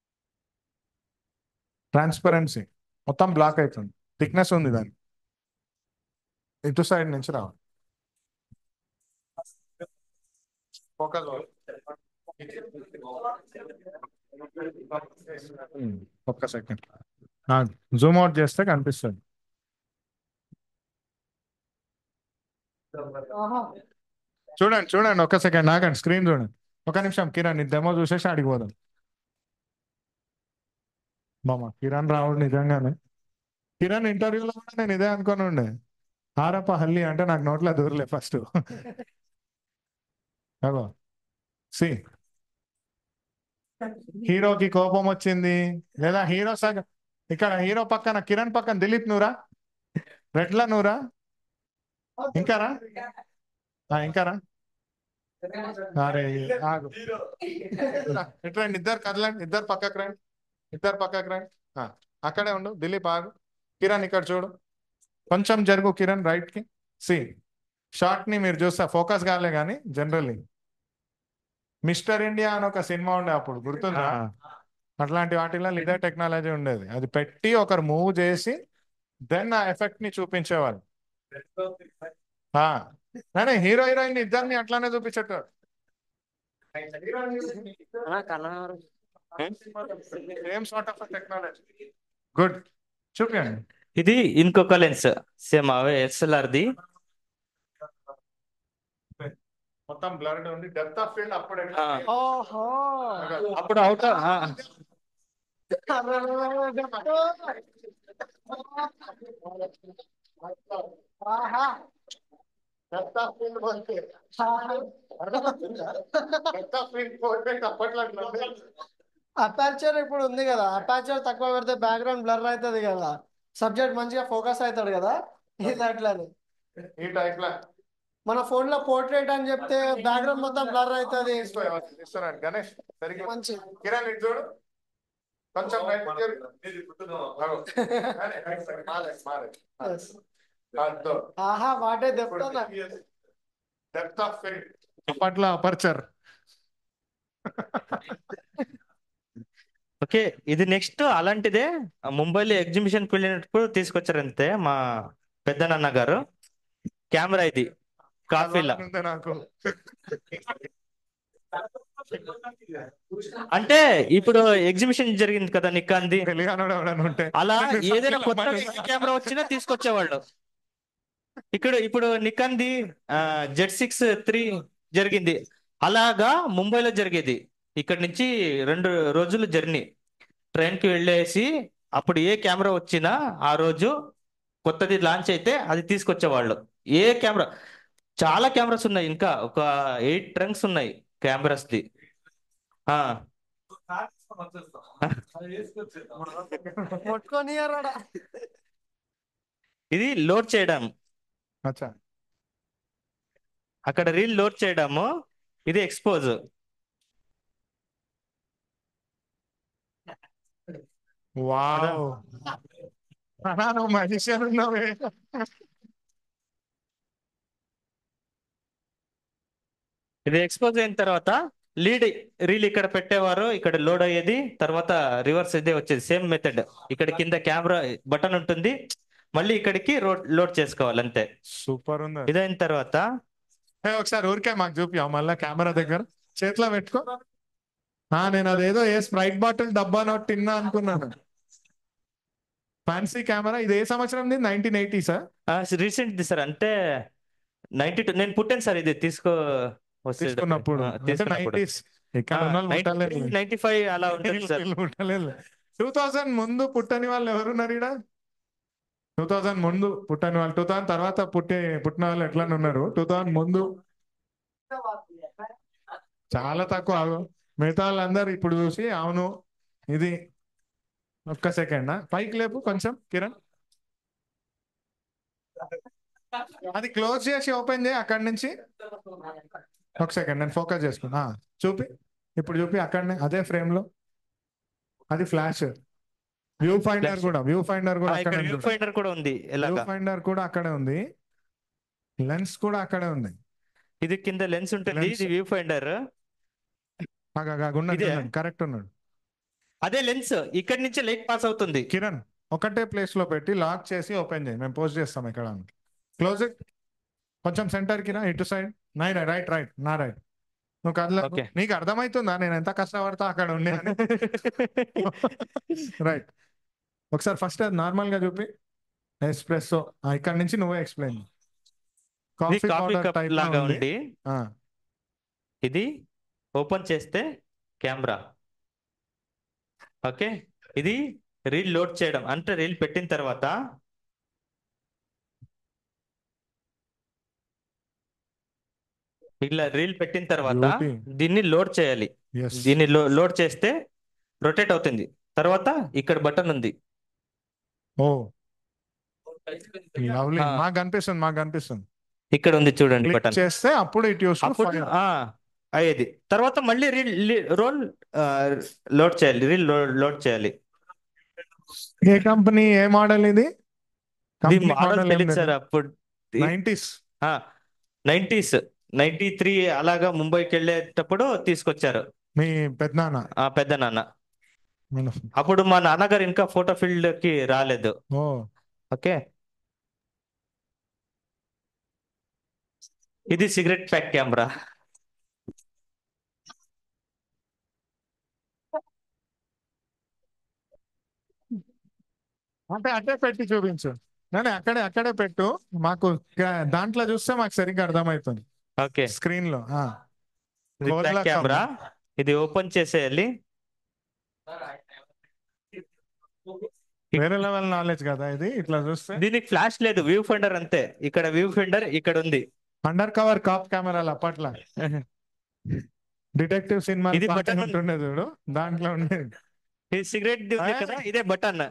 Speaker 1: ట్రాన్స్పరెన్సీ మొత్తం బ్లాక్ అవుతుంది థిక్నెస్ ఉంది దానికి ఇటు సైడ్ నుంచి రావాలి ఫోకస్ ఒక్క సెకండ్ జూమ్ అవుట్ చేస్తే కనిపిస్తుంది చూడండి చూడండి ఒక్క సెకండ్ నాకండి స్క్రీన్ చూడండి ఒక నిమిషం కిరణ్ డెమో చూసేసి అడిగిపోదాం మామ కిరణ్ రావుడు నిజంగానే కిరణ్ ఇంటర్వ్యూలో కూడా నేను ఇదే అనుకొని ఉండే ఆరప్ప హల్లి అంటే నాకు నోట్లో దూరలే ఫస్ట్ అగో సి హీరోకి కోపం వచ్చింది లేదా హీరో సగం ఇక్కడ హీరో పక్కన కిరణ్ పక్కన దిలీప్ నూరా రెడ్ల నూరా ఇంకారా ఆ, ఇంకారా అరే ఆగు ఎట్లా ఇద్దరు కదలండి ఇద్దరు పక్కకు రండి ఇద్దరు పక్కకు రండి ఆ, అక్కడే ఉండు దిలీప్ ఆగు కిరణ్ ఇక్కడ చూడు కొంచెం జరుగు కిరణ్ రైట్ కి సి షార్ట్ ని మీరు చూస్తా ఫోకస్ కాలే కానీ జనరల్లీ మిస్టర్ ఇండియా అని ఒక సినిమా ఉండే అప్పుడు గుర్తుందా అట్లాంటి వాటిలో ఇదే టెక్నాలజీ ఉండేది అది పెట్టి ఒకరు మూవ్ చేసి దెన్ ఆ ఎఫెక్ట్ ని చూపించేవాళ్ళు ఆ, కానీ హీరో హీరోయిన్ ఇద్దరిని అట్లానే చూపించేటారు same sort of technology good చూపించండి
Speaker 2: ఇది ఇంకొక లెన్స్ సేమ్ అవే ఎస్ఎల్ఆర్ది
Speaker 1: మొత్తం బ్లర్డ్ ఉంది డెప్త్ ఆఫ్ ఫీల్డ్ అప్పుడు
Speaker 2: ఆ.
Speaker 4: ఓహో
Speaker 2: అప్పుడు అవుట్
Speaker 4: ఆహా
Speaker 1: డెప్త్ ఆఫ్ ఫీల్డ్ పోతే డెప్త్ ఆఫ్ ఫీల్డ్ పోతే అప్పట్లో అట్లా ఉండేది.
Speaker 4: అపార్చర్ ఇప్పుడు ఉంది కదా అపార్చర్ తక్కువ పెడితే బ్యాక్గ్రౌండ్ బ్లర్ అవుతుంది కదా సబ్జెక్ట్ మంచిగా ఫోకస్ అవుతాడు కదా ఇది అట్లానే
Speaker 1: ఈ టైప్ లా
Speaker 4: మన ఫోన్ లో పోర్ట్రేట్ అని చెప్తే బ్యాక్గ్రౌండ్ మొత్తం బ్లర్ అవుతుంది
Speaker 1: ఇస్తున్నాడు గణేష్ సరిగ్గా
Speaker 4: మంచి
Speaker 1: కిరణ్ ఇటు చూడు కొంచెం రైట్ తిరుగు. అగో. అరే, రైట్ సైడ్. మారే, మారే.
Speaker 4: Yes.
Speaker 1: అద్దో.
Speaker 4: ఆహా వాటే చెప్తానా
Speaker 1: డెప్త్ ఆఫ్ ఫీల్డ్ అప్పట్లో అపర్చర్
Speaker 2: ఓకే ఇది నెక్స్ట్ అలాంటిదే ఆ ముంబైలో ఎగ్జిబిషన్ వెళ్ళినప్పుడు తీసుకొచ్చారు అంతే మా పెద్దనాన్న గారు కెమెరా ఇది కాఫీలా
Speaker 1: ఉంది నాకు
Speaker 2: అంటే ఇప్పుడు ఎగ్జిబిషన్ జరిగింది కదా నికాన్ది
Speaker 1: తెలియనోడు ఎవడన్నా ఉంటే
Speaker 2: అలా
Speaker 1: నేను
Speaker 2: ఏదైనా
Speaker 1: సత్యం
Speaker 2: కొత్త
Speaker 1: అమ్మాయిని-
Speaker 2: కెమెరా వచ్చినా తీసుకొచ్చేవాళ్ళు ఇక్కడ ఇప్పుడు నికాన్ది జెడ్ సిక్స్ త్రీ జరిగింది అలాగా ముంబైలో జరిగేది ఇక్కడ నుంచి రెండు రోజులు జర్నీ ట్రైన్ కి వెళ్ళేసి అప్పుడు ఏ కెమెరా వచ్చినా ఆ రోజు కొత్తది లాంచ్ అయితే అది తీసుకొచ్చేవాళ్ళు ఏ కెమెరా చాలా కెమెరాస్ ఉన్నాయి ఇంకా ఒక ఎయిట్ ట్రంక్స్ ఉన్నాయి కెమెరాస్ ది ఆ
Speaker 4: కొట్టుకొని రాడా
Speaker 2: ఇది లోడ్ చేయడం
Speaker 1: అచ్చా
Speaker 2: అక్కడ రీల్ లోడ్ చేయడము ఇది ఎక్స్పోజ్
Speaker 1: వావ్ అన్నా, నువ్వు మజిషియన్ ఉన్నావే
Speaker 2: ఇది ఎక్స్పోజ్ అయిన తర్వాత లీడ్ రీల్ ఇక్కడ పెట్టేవారు ఇక్కడ లోడ్ అయ్యేది తర్వాత రివర్స్ ఇదే వచ్చేది సేమ్ మెథడ్ ఇక్కడ కింద కెమెరా బటన్ ఉంటుంది మళ్ళీ ఇక్కడికి రోడ్ లోడ్ చేసుకోవాలి అంతే
Speaker 1: సూపర్ ఉంది
Speaker 2: ఇదైన తర్వాత
Speaker 1: ఏ, ఒకసారి ఊరికే మాకు చూపి మళ్ళా కెమెరా దగ్గర చేతిలో పెట్టుకో ఆ నేను అదేదో ఏ స్ప్రైట్ బాటిల్ డబ్బా నోట్ తిన్నా అనుకున్నాను ఫ్యాన్సీ కెమెరా ఇది ఏ సంవత్సరం nineteen eighty sir
Speaker 2: recent sir అంటే నైన్టీ టూ నేను పుట్టాను సార్ ఇది తీసుకో వచ్చేటప్పుడు.
Speaker 1: తీసుకున్నప్పుడు
Speaker 2: ఆ,
Speaker 1: అంటే
Speaker 2: తీసుకున్నప్పుడు
Speaker 1: నైన్టీస్ ఇక్కడ ఉన్న వాళ్ళు పుట్టలేదు
Speaker 2: నైన్టీ ఫైవ్ అలా ఉంటుంది సార్
Speaker 1: పుట్టలేదు టూ థౌజండ్ ముందు పుట్టని వాళ్ళు ఎవరున్నారు ఇక్కడ టూ థౌజండ్ ముందు పుట్టని వాళ్ళు టూ థౌజండ్ తర్వాత పుట్టే పుట్టిన వాళ్ళు ఎట్లా ఉన్నారు టూ థౌజండ్ ముందు చాలా తక్కువ ఆగు. మిగతా వాళ్ళందరూ ఇప్పుడు చూసి అవును ఇది ఒక్క సెకండ్ పైకి లేపు కొంచెం కిరణ్ అది క్లోజ్ చేసి ఓపెన్ చేయి అక్కడి నుంచి ఒక సెకండ్ నేను ఫోకస్ చేసుకున్నా ఆ, చూపి ఇప్పుడు చూపి అక్కడనే అదే ఫ్రేమ్ లో అది ఫ్లాష్ వ్యూ ఫైండర్
Speaker 2: Flash.
Speaker 1: కూడా వ్యూ ఫైండర్ కూడా
Speaker 2: ఆ, ఇక్కడ
Speaker 1: అక్కడే
Speaker 2: వ్యూ ఫైండర్ కూడా ఉంది
Speaker 1: వ్యూ
Speaker 2: ఎలాగా
Speaker 1: ఫైండర్ కూడా అక్కడే ఉంది లెన్స్ కూడా అక్కడే ఉంది
Speaker 2: ఇది కింద లెన్స్ ఉంటుంది
Speaker 1: Lens.
Speaker 2: ఇది వ్యూ ఫైండర్ ఇదే?
Speaker 1: కరెక్ట్ ఉన్నాడు
Speaker 2: అదే లెన్స్ ఇక్కడ నుంచి లైట్ పాస్ అవుతుంది
Speaker 1: కిరణ్ ఒకటే ప్లేస్ లో పెట్టి లాక్ చేసి ఓపెన్ చేయి మేము పోస్ట్ చేస్తాం ఇక్కడ క్లోజ్ ఇట్ కొంచెం సెంటర్ కి రా ఇటు సైడ్ నై రైట్ రైట్ నా రైట్ నువ్వు కదలకు
Speaker 2: Okay.
Speaker 1: నీకు అర్థమవుతుందా నేను ఎంత కష్టపడతా అక్కడ ఉండి అని రైట్ ఒకసారి ఫస్ట్ అది నార్మల్ గా చూపి ఎస్ప్రెస్సో ఇక్కడ నుంచి నువ్వే ఎక్స్ప్లెయిన్
Speaker 2: ఇది
Speaker 1: coffee
Speaker 2: coffee
Speaker 1: powder
Speaker 2: cup
Speaker 1: type
Speaker 2: లాగా
Speaker 1: ఉంది
Speaker 2: ఉండి
Speaker 1: ఆ,
Speaker 2: ఇది ఓపెన్ చేస్తే కెమెరా ఓకే ఇది రీల్ లోడ్ చేయడం అంటే రీల్ పెట్టిన తర్వాత ఇలా రీల్ పెట్టిన తర్వాత
Speaker 1: Beauty.
Speaker 2: దీన్ని లోడ్ చేయాలి
Speaker 1: yes.
Speaker 2: దీన్ని లో- లోడ్ చేస్తే రొటేట్ అవుతుంది తర్వాత ఇక్కడ బటన్ ఉంది
Speaker 1: ఓ లవ్లీ
Speaker 2: ఆ.
Speaker 1: మాకు కనిపిస్తుంది మాకు కనిపిస్తుంది
Speaker 2: ఇక్కడ ఉంది చూడండి
Speaker 1: క్లిక్
Speaker 2: బటన్
Speaker 1: చేస్తే అప్పుడు ఇట్ యూస్
Speaker 2: అప్పుడు ఆ, అయ్యేది తర్వాత మళ్ళీ రీల్ రోల్ లోడ్ చేయాలి రీల్ లోడ్ చేయాలి
Speaker 1: ఏ కంపెనీ ఏ మోడల్ ఇది
Speaker 2: ఇది మోడల్ తెలియదు సార్ అప్పుడు
Speaker 1: నైన్టీస్
Speaker 2: నైన్టీస్ నైన్టీ త్రీ అలాగా ముంబైకి వెళ్ళేటప్పుడు తీసుకొచ్చారు
Speaker 1: మీ పెద్దనాన్న
Speaker 2: ఆ పెద్ద నాన్న
Speaker 1: మన-
Speaker 2: అప్పుడు మా నాన్నగారు ఇంకా ఫోటో ఫీల్డ్ కి రాలేదు
Speaker 1: ఓ
Speaker 2: ఓకే ఇది సిగరెట్ ప్యాక్ కెమెరా
Speaker 1: అంటే అట్టే పెట్టి చూపించు నేను అక్కడే అక్కడే పెట్టు మాకు క- దాంట్లో చూస్తే మాకు సరిగ్గా అర్థమవుతుంది
Speaker 2: ఓకే
Speaker 1: స్క్రీన్ లో ఆ
Speaker 2: ఇది
Speaker 1: కోళ్ళ
Speaker 2: ప్యాక్ కెమెరా ఇది ఓపెన్ చేసేయాలి
Speaker 1: వేరే లెవెల్ నాలెడ్జ్ కదా ఇది ఇట్లా చూస్తే
Speaker 2: దీనికి ఫ్లాష్ లేదు వ్యూ ఫైండర్ అంతే ఇక్కడ వ్యూ ఫైండర్ ఇక్కడ ఉంది
Speaker 1: అండర్ కవర్ కాప్ కెమెరాలు అప్పట్లో డిటెక్టివ్ సినిమా
Speaker 2: ఇది button ఉంది.
Speaker 1: ఉంటుండే చూడు దాంట్లో ఉండేది
Speaker 2: ఇది సిగరెట్ ఉంది కదా ఇదే బటన్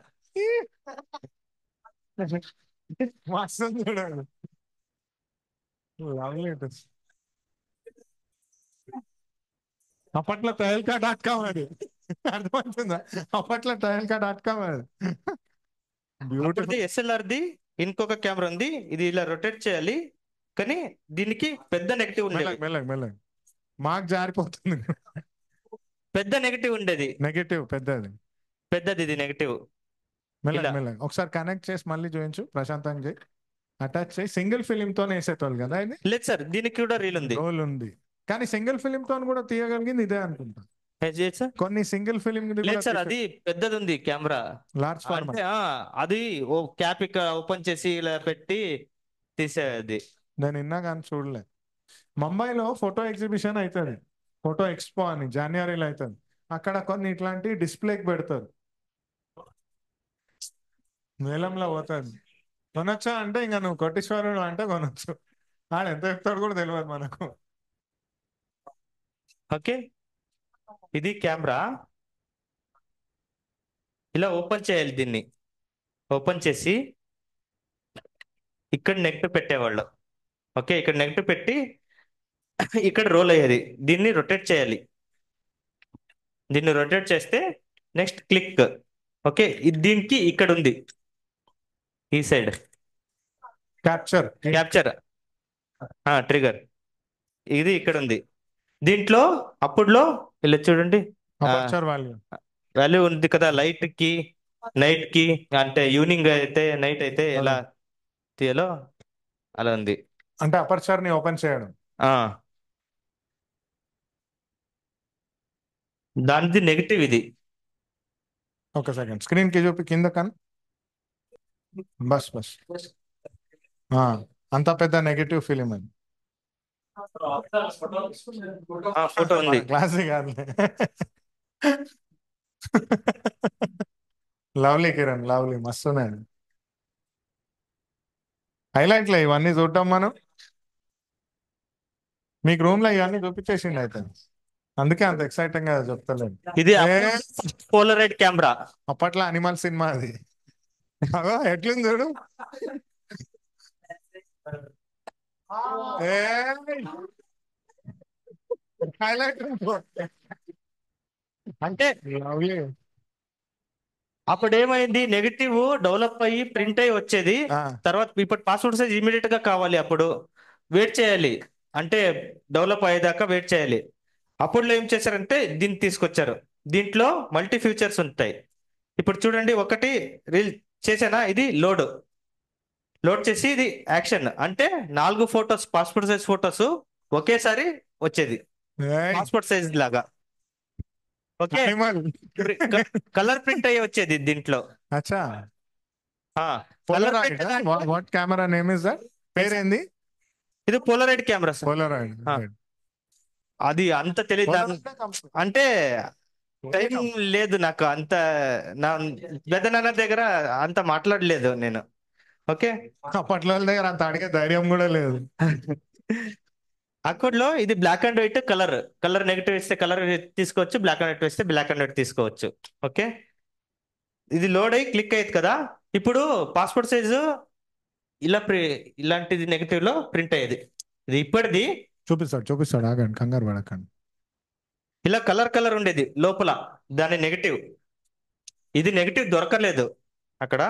Speaker 1: మస్తు ఉంది చూడండి లవ్లీ ఇట్ ఇస్ అప్పట్లో తయల్కా డాట్ కామ్ అది అర్థమవుతుందా అప్పట్లో తయల్కా డాట్ కామ్ అది బ్యూటిఫుల్
Speaker 2: ఎస్ఎల్ఆర్ ది ఇంకొక కెమెరా ఉంది ఇది ఇలా రొటేట్ చేయాలి కానీ దీనికి పెద్ద నెగటివ్ ఉండేది
Speaker 1: మెల్లగా మెల్లగా మెల్లగా మాకు జారిపోతుంది
Speaker 2: పెద్ద నెగటివ్ ఉండేది
Speaker 1: నెగటివ్ పెద్దది
Speaker 2: పెద్దది ఇది నెగటివ్
Speaker 1: మెల్లగా
Speaker 2: ఇలా.
Speaker 1: మెల్లగా ఒకసారి కనెక్ట్ చేసి మళ్ళీ చూపించు ప్రశాంతంగా చేయి అటాచ్ చేయి సింగిల్ ఫిలిం తోనే వేసేటోళ్ళు కదా ఇది
Speaker 2: లేదు సార్ దీనికి కూడా రీల్ ఉంది
Speaker 1: రోల్ ఉంది కానీ సింగిల్ ఫిలిం తో కూడా తీయగలిగింది ఇదే అనుకుంటా
Speaker 2: సార్
Speaker 1: కొన్ని సింగిల్ ఫిలిం
Speaker 2: లేదు సార్ అది పెద్దది ఉంది కెమెరా
Speaker 1: లార్జ్ ఫార్మాట్
Speaker 2: అంటే ఆ, అది ఓ క్యాప్ ఇక్కడ ఓపెన్ చేసి ఇలా పెట్టి తీసేది
Speaker 1: నేను నిన్న కానీ చూడలే ముంబైలో ఫోటో ఎగ్జిబిషన్ అవుతుంది ఫోటో ఎక్స్పో అని జనవరిలో అవుతుంది అక్కడ కొన్ని ఇట్లాంటి డిస్ప్లేకి పెడతారు వేలంలో పోతుంది కొనొచ్చా అంటే ఇంకా నువ్వు కోటీశ్వరుడు అంటే కొనొచ్చు ఆడ ఎంత చెప్తాడు కూడా తెలియదు మనకు
Speaker 2: ఓకే ఇది కెమెరా ఇలా ఓపెన్ చేయాలి దీన్ని ఓపెన్ చేసి ఇక్కడ నెగిటివ్ పెట్టేవాళ్ళు ఓకే ఇక్కడ నెగిటివ్ పెట్టి ఇక్కడ రోల్ అయ్యేది దీన్ని రొటేట్ చేయాలి దీన్ని రొటేట్ చేస్తే నెక్స్ట్ క్లిక్ ఓకే ఇది దీనికి ఇక్కడ ఉంది ఈ సైడ్
Speaker 1: క్యాప్చర్
Speaker 2: క్యాప్చర్ ట్రిగర్ ఇది ఇక్కడ ఉంది దీంట్లో అప్పుడులో ఇలా చూడండి
Speaker 1: అపర్చర్ వాల్యూ
Speaker 2: వాల్యూ ఉంది కదా లైట్ కి నైట్ కి అంటే ఈవినింగ్ అయితే నైట్ అయితే ఎలా తీయాలో అలా ఉంది
Speaker 1: అంటే అపర్చర్ ని ఓపెన్ చేయడం
Speaker 2: ఆ దానిది నెగిటివ్ ఇది
Speaker 1: ఒక సెకండ్ స్క్రీన్ కి చూపి కింద కన్ బస్ బస్ ఆ, అంత పెద్ద నెగటివ్ ఫిలిం అది
Speaker 2: ఆ ఫోటో ఉంది
Speaker 1: క్లాసే కాదులే లవ్లీ కిరణ్ లవ్లీ మస్తున్నాయి హైలైట్లే ఇవన్నీ చూడటం మనం మీకు రూమ్ లో ఇవన్నీ చూపించేసిండు అయితే అందుకే అంత ఎక్సైటింగ్ గా చెప్తలేదు
Speaker 2: ఇది
Speaker 1: ఏ,
Speaker 2: పోలరైడ్ కెమెరా
Speaker 1: అప్పట్లో అనిమల్ సినిమా అది అగో ఎట్లుంది చూడు హైలైట్
Speaker 2: అంటే
Speaker 1: లవ్లీ
Speaker 2: అప్పుడు ఏమైంది నెగిటివ్ డెవలప్ అయ్యి ప్రింట్ అయ్యి వచ్చేది తర్వాత ఇప్పుడు పాస్వర్డ్ సైజ్ ఇమీడియట్ గా కావాలి అప్పుడు వెయిట్ చేయాలి అంటే డెవలప్ అయ్యేదాకా వెయిట్ చేయాలి అప్పుడు ఏం చేశారంటే దీన్ని తీసుకొచ్చారు దీంట్లో మల్టీ ఫీచర్స్ ఉంటాయి ఇప్పుడు చూడండి ఒకటి రీల్ చేసానా ఇది లోడ్ లోడ్ చేసి ఇది యాక్షన్ అంటే నాలుగు ఫొటోస్ పాస్పోర్ట్ సైజ్ ఫొటోస్ ఒకేసారి వచ్చేది పాస్పోర్ట్ సైజ్ లాగా ఓకే
Speaker 1: అనిమల్
Speaker 2: కలర్ ప్రింట్ అయ్యి వచ్చేది దీంట్లో
Speaker 1: అచ్చా
Speaker 2: colour
Speaker 1: Polaroid what camera name is that పేరేంది
Speaker 2: ఇది పోలరైడ్ కెమెరా సార్
Speaker 1: పోలరాయిడ్
Speaker 2: ఆ. అది అంత తెలియదు అంటే టైం లేదు నాకు అంత నా పెద్దనాన్న దగ్గర అంత మాట్లాడలేదు నేను ఓకే
Speaker 1: అప్పట్లో వాళ్ళ దగ్గర అంత అడిగే ధైర్యం కూడా లేదు
Speaker 2: అక్కడలో ఇది black and white colour colour negative ఇస్తే కలర్ తీసుకోవచ్చు బ్లాక్ అండ్ వైట్ వేస్తే బ్లాక్ అండ్ వైట్ తీసుకోవచ్చు ఓకే ఇది లోడ్ అయ్యి క్లిక్ అయ్యేది కదా ఇప్పుడు పాస్పోర్ట్ సైజు ఇలా ప్రి ఇలాంటిది నెగిటివ్ లో ప్రింట్ అయ్యేది ఇది ఇప్పటిది
Speaker 1: చూపిస్తాడు చూపిస్తాడు ఆగండి కంగారు పడకండి
Speaker 2: ఇలా కలర్ కలర్ ఉండేది లోపల దాని నెగిటివ్ ఇది నెగిటివ్ దొరకలేదు అక్కడ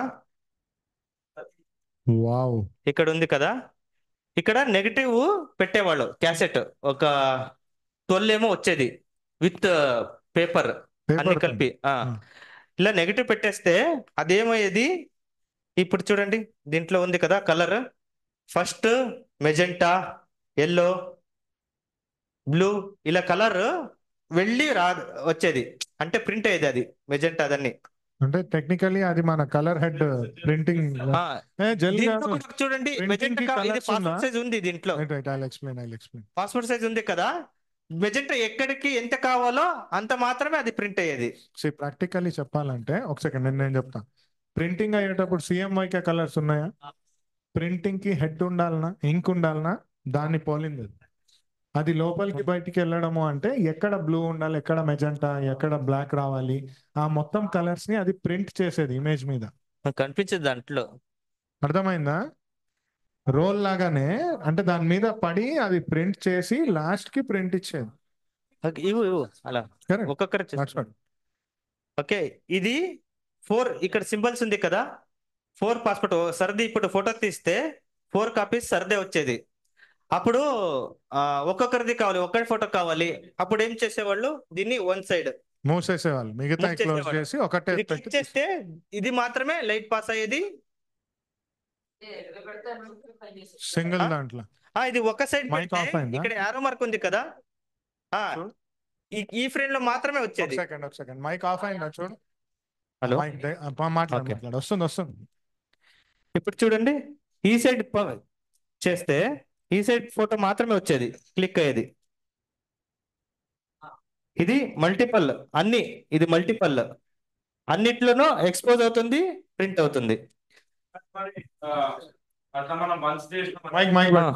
Speaker 1: వావ్
Speaker 2: ఇక్కడ ఉంది కదా ఇక్కడ నెగిటివ్ పెట్టేవాళ్ళు క్యాసెట్ ఒక ట్వెల్వ్ ఏమో వచ్చేది విత్ పేపర్ అన్ని
Speaker 1: పేపర్
Speaker 2: కలిపి ఆ
Speaker 1: ఆ.
Speaker 2: ఇలా నెగిటివ్ పెట్టేస్తే అదేమయ్యేది ఇప్పుడు చూడండి దీంట్లో ఉంది కదా colour first magenta yellow blue ఇలా కలర్ వెళ్ళి రా వచ్చేది అంటే ప్రింట్ అయ్యేది అది మెజెంటా అదన్నీ
Speaker 1: అంటే టెక్నికలీ అది మన కలర్ హెడ్ ప్రింటింగ్
Speaker 2: ఆ,
Speaker 1: జల్
Speaker 2: దీంట్లో కూడా చూడండి
Speaker 1: Printing
Speaker 2: మెజెంటా
Speaker 1: కి
Speaker 2: కా- ఇది
Speaker 1: colours
Speaker 2: పాస్పోర్ట్
Speaker 1: ఉందా?
Speaker 2: సైజ్ ఉంది దీంట్లో
Speaker 1: I explain I explain
Speaker 2: passport size ఉంది కదా మెజెంటా ఎక్కడికి ఎంత కావాలో అంత మాత్రమే అది ప్రింట్ అయ్యేది
Speaker 1: సి ప్రాక్టికల్లీ చెప్పాలంటే ఒక సెకండ్ నేను నేను చెప్తా ప్రింటింగ్ అయ్యేటప్పుడు సిఎంఐకే కలర్స్ ఉన్నాయా ప్రింటింగ్ కి హెడ్ ఉండాలనా ఇంక్ ఉండాలనా దాన్ని పోలింది అది. అది లోపలికి బయటికి వెళ్ళడము అంటే ఎక్కడ బ్లూ ఉండాలి ఎక్కడ మెజెంటా ఎక్కడ బ్లాక్ రావాలి ఆ మొత్తం కలర్స్ ని అది ప్రింట్ చేసేది ఇమేజ్ మీద
Speaker 2: నాకు కనిపించదు దాంట్లో
Speaker 1: అర్థమైందా రోల్ లాగానే అంటే దాని మీద పడి అది ప్రింట్ చేసి లాస్ట్ కి ప్రింట్ ఇచ్చేది
Speaker 2: ఓకే, ఇవ్వు ఇవ్వు అలా
Speaker 1: కరెక్ట్
Speaker 2: ఒక్కొక్కరు చేస్తారు. ఓకే ఇది ఫోర్ ఇక్కడ సింబల్స్ ఉంది కదా ఫోర్ పాస్పోర్ట్ సర్ది ఇప్పుడు ఫోటో తీస్తే ఫోర్ కాపీస్ సర్దే వచ్చేది అప్పుడు ఆ, ఒక్కొక్కరిది కావాలి ఒక్కటి ఫోటో కావాలి అప్పుడు ఏం చేసేవాళ్ళు దీన్ని వన్ సైడ్
Speaker 1: మూసేసేవాళ్ళు మిగతా
Speaker 2: మూసేసేవాళ్ళు.
Speaker 1: క్లోజ్ చేసి ఒకటే
Speaker 2: ఇది క్లిక్
Speaker 1: పెట్టి
Speaker 2: చేస్తే ఇది మాత్రమే లైట్ పాస్ అయ్యేది
Speaker 1: సింగిల్
Speaker 2: ఆ?
Speaker 1: దాంట్లో
Speaker 2: ఆ ఇది ఒక సైడ్
Speaker 1: Mic
Speaker 2: పెడితే
Speaker 1: off అయిందా?
Speaker 2: ఇక్కడ యారో మార్క్ ఉంది కదా ఆ
Speaker 1: చూడు.
Speaker 2: ఈ ఈ ఫ్రేమ్ లో మాత్రమే
Speaker 1: ఒక
Speaker 2: వచ్చేది
Speaker 1: సెకండ్ ఒక సెకండ్ మైక్ ఆఫ్ అయిందా చూడు
Speaker 2: హలో
Speaker 1: మైక్ మాట్లాడు
Speaker 2: Okay.
Speaker 1: మాట్లాడు వస్తుంది వస్తుంది
Speaker 2: ఇప్పుడు చూడండి ఈ సైడ్ ప- చేస్తే ఈ సైడ్ ఫోటో మాత్రమే వచ్చేది క్లిక్ అయ్యేది ఇది మల్టిపల్ అన్ని ఇది మల్టిపల్ అన్నిట్లోనూ ఎక్స్పోజ్ అవుతుంది ప్రింట్ అవుతుంది
Speaker 5: మరి, ఆ, అట్లా మనం వన్స్ చేసిన
Speaker 1: మైక్ మైక్
Speaker 2: ఆ.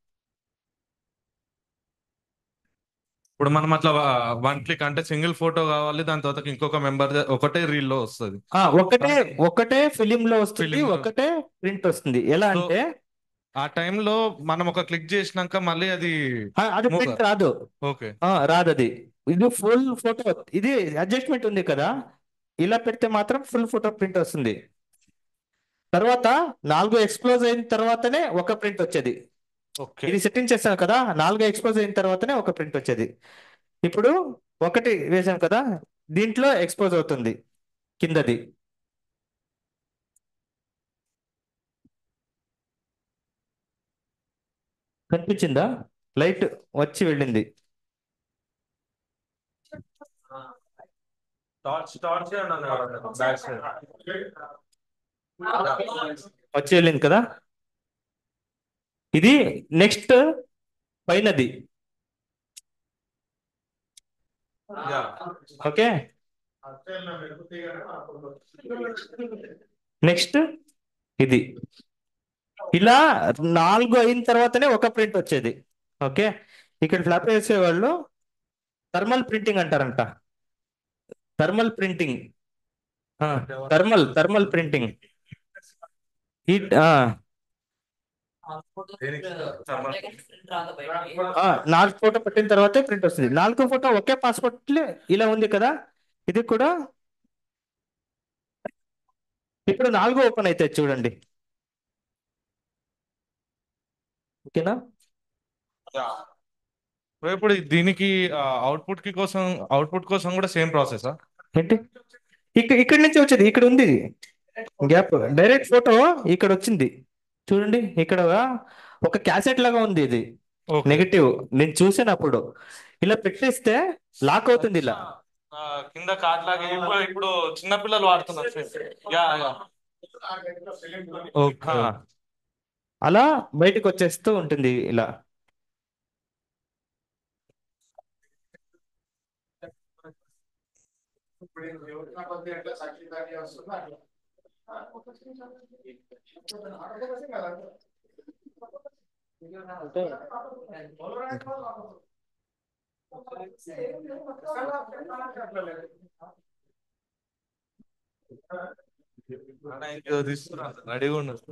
Speaker 5: ఇప్పుడు మనం అట్లా వన్ క్లిక్ అంటే సింగిల్ ఫోటో కావాలి దాని తర్వాత ఇంకొక మెంబర్ ఒకటే రీల్ లో వస్తుంది
Speaker 2: ఆ ఒకటే ఒకటే ఫిలిం లో వస్తుంది
Speaker 5: Film లో.
Speaker 2: ఒకటే ప్రింట్ వస్తుంది ఎలా
Speaker 5: So,
Speaker 2: అంటే
Speaker 5: ఆ టైంలో మనం ఒక క్లిక్ చేసినాక మళ్ళీ అది
Speaker 2: ఆ, అది
Speaker 5: move
Speaker 2: ప్రింట్ రాదు
Speaker 5: ఓకే
Speaker 2: ఆ, రాదు అది ఇది ఫుల్ ఫోటో ఇది అడ్జస్ట్మెంట్ ఉంది కదా ఇలా పెడితే మాత్రం ఫుల్ ఫోటో ప్రింట్ వస్తుంది తర్వాత నాలుగు ఎక్స్ప్లోజ్ అయిన తర్వాతనే ఒక ప్రింట్ వచ్చేది
Speaker 5: ఓకే
Speaker 2: ఇది సెట్టింగ్ చేస్తాం కదా నాలుగు ఎక్స్పోజ్ అయిన తర్వాతనే ఒక ప్రింట్ వచ్చేది ఇప్పుడు ఒకటి వేసాం కదా దీంట్లో ఎక్స్పోజ్ అవుతుంది కిందది కనిపించిందా లైట్ వచ్చి వెళ్ళింది
Speaker 5: టార్చ్ టార్చ్ బ్యాక్ సైడ్
Speaker 2: వచ్చి వెళ్ళింది కదా ఇది నెక్స్ట్ పైనది ఓకే నెక్స్ట్ ఇది ఇలా నాలుగు అయిన తర్వాతనే ఒక ప్రింట్ వచ్చేది ఓకే ఇక్కడ ఫ్లాప్ వేసేవాళ్ళు థర్మల్ ప్రింటింగ్ అంటారంట thermal printing thermal thermal printing heat నాలుగు ఫోటో పెట్టిన తర్వాతే ప్రింట్ వస్తుంది నాలుగో ఫోటో ఒకే పాస్పోర్ట్ ఇలా ఉంది కదా ఇది కూడా ఇప్పుడు నాలుగో ఓపెన్ అయితే చూడండి ఓకేనా
Speaker 5: ఇప్పుడు దీనికి అవుట్పుట్ కి కోసం అవుట్పుట్ కోసం కూడా సేమ్ ప్రాసెస్
Speaker 2: ఏంటి ఇక్కడ ఇక్కడ నుంచి వచ్చేది ఇక్కడ ఉంది గ్యాప్ డైరెక్ట్ ఫోటో ఇక్కడ వచ్చింది చూడండి ఇక్కడ ఒక క్యాసెట్ లాగా ఉంది ఇది నెగటివ్ నేను చూసాను అప్పుడు ఇలా పెట్టేస్తే లాక్ అవుతుంది ఇలా
Speaker 5: కింద కార్డ్ లాగా ఇప్పుడు ఇప్పుడు చిన్న పిల్లలు వాడుతున్నారు యా యా ఓకే
Speaker 2: ఆ. అలా బయటకు వచ్చేస్తూ ఉంటుంది ఇలా
Speaker 5: రెడీగా ఉన్నారు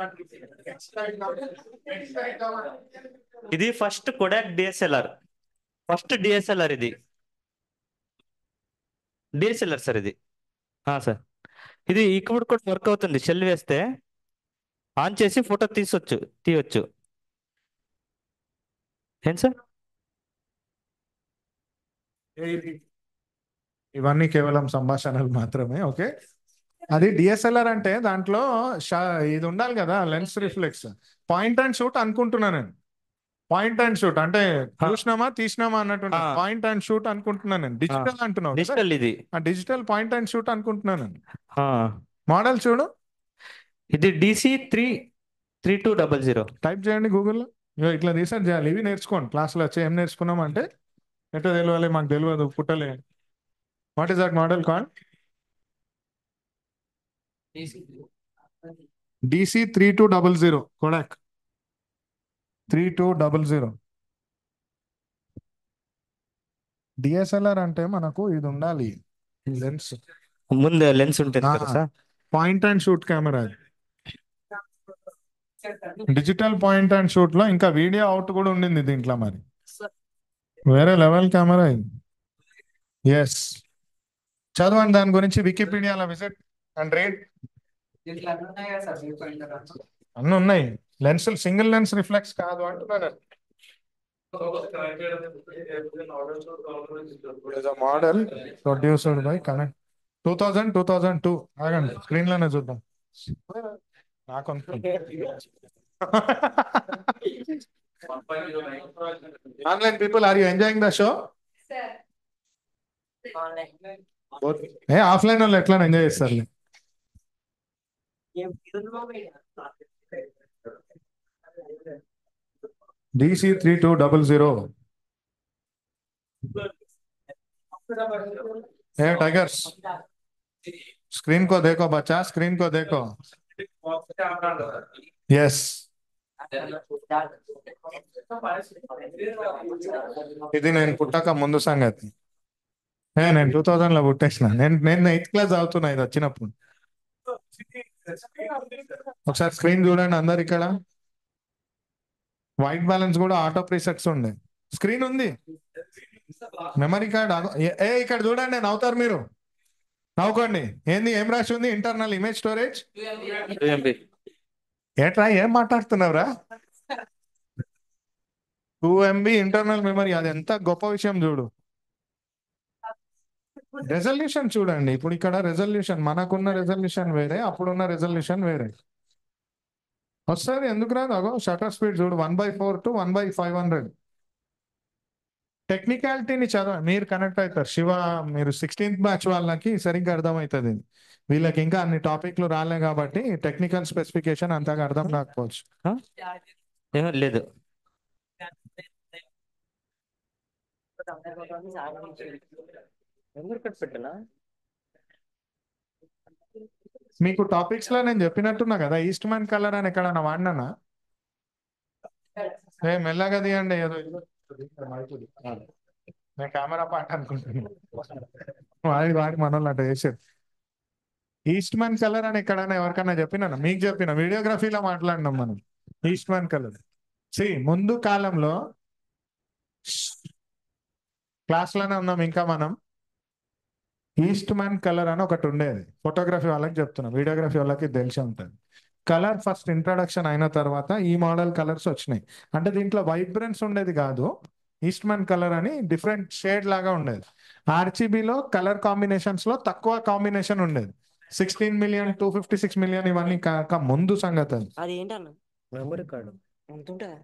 Speaker 2: ఇది first Kodak DSLR first DSLR ఇది డిఎస్ఎల్ఆర్ సార్ ఇది సార్ ఇది ఇప్పుడు కూడా వర్క్ అవుతుంది షెల్ వేస్తే ఆన్ చేసి ఫోటో తీసొచ్చు తీయొచ్చు ఏం సార్
Speaker 1: ఇవన్నీ కేవలం సంభాషణలు మాత్రమే ఓకే అది డిఎస్ఎల్ఆర్ అంటే దాంట్లో షా- ఇది ఉండాలి కదా lens reflex point and shoot అనుకుంటున్నాను నేను పాయింట్ అండ్ షూట్ అంటే చూసినామా తీసినామా అన్నట్టు
Speaker 2: ఆ.
Speaker 1: పాయింట్ అండ్ షూట్ అనుకుంటున్నాను నేను డిజిటల్ అంటున్నావు కదా?
Speaker 2: డిజిటల్ ఇది
Speaker 1: ఆ డిజిటల్ పాయింట్ అండ్ షూట్ అనుకుంటున్నాను నేను
Speaker 2: ఆ.
Speaker 1: మోడల్ చూడు
Speaker 2: ఇది DC three three two double zero
Speaker 1: type చేయండి గూగుల్లో ఇగో ఇట్లా రీసెర్చ్ చేయాలి ఇవి నేర్చుకోండి క్లాస్లో వచ్చి ఏం నేర్చుకున్నాం అంటే ఎట్టో తెలియాలి మాకు తెలియదు పుట్టలే what is that model call DC three two double zero Kodak three two double zero DSLR అంటే మనకు ఇది ఉండాలి లెన్స్
Speaker 2: ముందు లెన్స్ ఉంటుంది కదా
Speaker 1: ఆ.
Speaker 2: Sir
Speaker 1: point and shoot camera digital point and shoot లో ఇంకా వీడియో అవుట్ కూడా ఉండింది దీంట్లో మరి వేరే లెవెల్ కెమెరా ఇది ఎస్ చదవండి దాని గురించి వికీపీడియాలో విజిట్ అండ్ రీడ్ అన్ని ఉన్నాయి లెన్స్ సింగిల్ లెన్స్ రిఫ్లెక్స్ కాదు అంటున్నాను model produced by connect two thousand two thousand two ఆగండి స్క్రీన్ లోనే చూద్దాం నాకు online people are you enjoying the show ఏ ఆఫ్లైన్ వాళ్ళు ఎట్లా ఎంజాయ్ చేస్తారు DC three two double zero ఏ टाइगर्स स्क्रीन को देखो बच्चा स्क्रीन को देखो यस ఇది నేను పుట్టక ముందు సంగతి ఏ నేను టూ థౌజండ్ లో పుట్టేసిన నేను నేను ఎయిత్ క్లాస్ చదువుతున్నా ఇది వచ్చినప్పుడు ఒకసారి స్క్రీన్ చూడండి అందరు ఇక్కడ వైట్ బ్యాలెన్స్ కూడా ఆటో ప్రీసెట్స్ ఉండే స్క్రీన్ ఉంది మెమరీ కార్డ్ ఏ ఇక్కడ చూడండి నవ్వుతారు మీరు నవ్వుకోండి ఏంది ఏం రాసి ఉంది ఇంటర్నల్ ఇమేజ్ స్టోరేజ్ ఏట్రా ఏం మాట్లాడుతున్నావురా టూ ఎంబీ ఇంటర్నల్ మెమరీ అది ఎంత గొప్ప విషయం చూడు రెజల్యూషన్ చూడండి ఇప్పుడు ఇక్కడ రెజల్యూషన్ మనకున్న రెజల్యూషన్ వేరే అప్పుడున్న రెజల్యూషన్ వేరే వస్తుంది ఎందుకు రాదు అగో షటర్ స్పీడ్ చూడు one by four to one by five hundred టెక్నికాలిటీని చదవ మీరు కనెక్ట్ అవుతారు శివ మీరు సిక్స్టీన్త్ బ్యాచ్ వాళ్ళకి సరిగ్గా అర్థమవుతుంది ఇది. వీళ్ళకి ఇంకా అన్ని టాపిక్లు రాలే కాబట్టి టెక్నికల్ స్పెసిఫికేషన్ అంతగా అర్థం కాకపోవచ్చు
Speaker 2: ఏమో లేదు మెమరీ కార్డ్ పెట్టనా
Speaker 1: మీకు టాపిక్స్ లో నేను చెప్పినట్టున్నా కదా ఈస్ట్ మ్యాన్ కలర్ అని ఎక్కడన్నా వాడినానా ఏ మెల్లగా తీయండి ఏదో నేను కెమెరా పాట అనుకుంటున్నాను వాడి వాడి మనోళ్ళు అట్లా చేసేది ఈస్ట్ మ్యాన్ కలర్ అని ఎక్కడైనా ఎవరికైనా చెప్పినా మీకు చెప్పిన వీడియోగ్రఫీలో మాట్లాడినాం మనం ఈస్ట్ మ్యాన్ కలర్ సి ముందు కాలంలో క్లాస్లోనే ఉన్నాం ఇంకా మనం ఈస్ట్ మ్యాన్ కలర్ అని ఒకటి ఉండేది ఫోటోగ్రఫీ వాళ్ళకి చెప్తున్నా వీడియోగ్రఫీ వాళ్ళకి తెలిసే ఉంటుంది కలర్ ఫస్ట్ ఇంట్రడక్షన్ అయిన తర్వాత ఈ మోడల్ కలర్స్ వచ్చినాయి అంటే దీంట్లో వైబ్రెన్స్ ఉండేది కాదు ఈస్ట్ మ్యాన్ కలర్ అని డిఫరెంట్ షేడ్ లాగా ఉండేది ఆర్జీబీలో కలర్ కాంబినేషన్స్ లో తక్కువ కాంబినేషన్ ఉండేది sixteen million two fifty six million ఇవన్నీ కాక ముందు సంగతి అది
Speaker 6: అది ఏంటన్న
Speaker 2: మెమరీ కార్డు
Speaker 6: ఎంత ఉంటుందా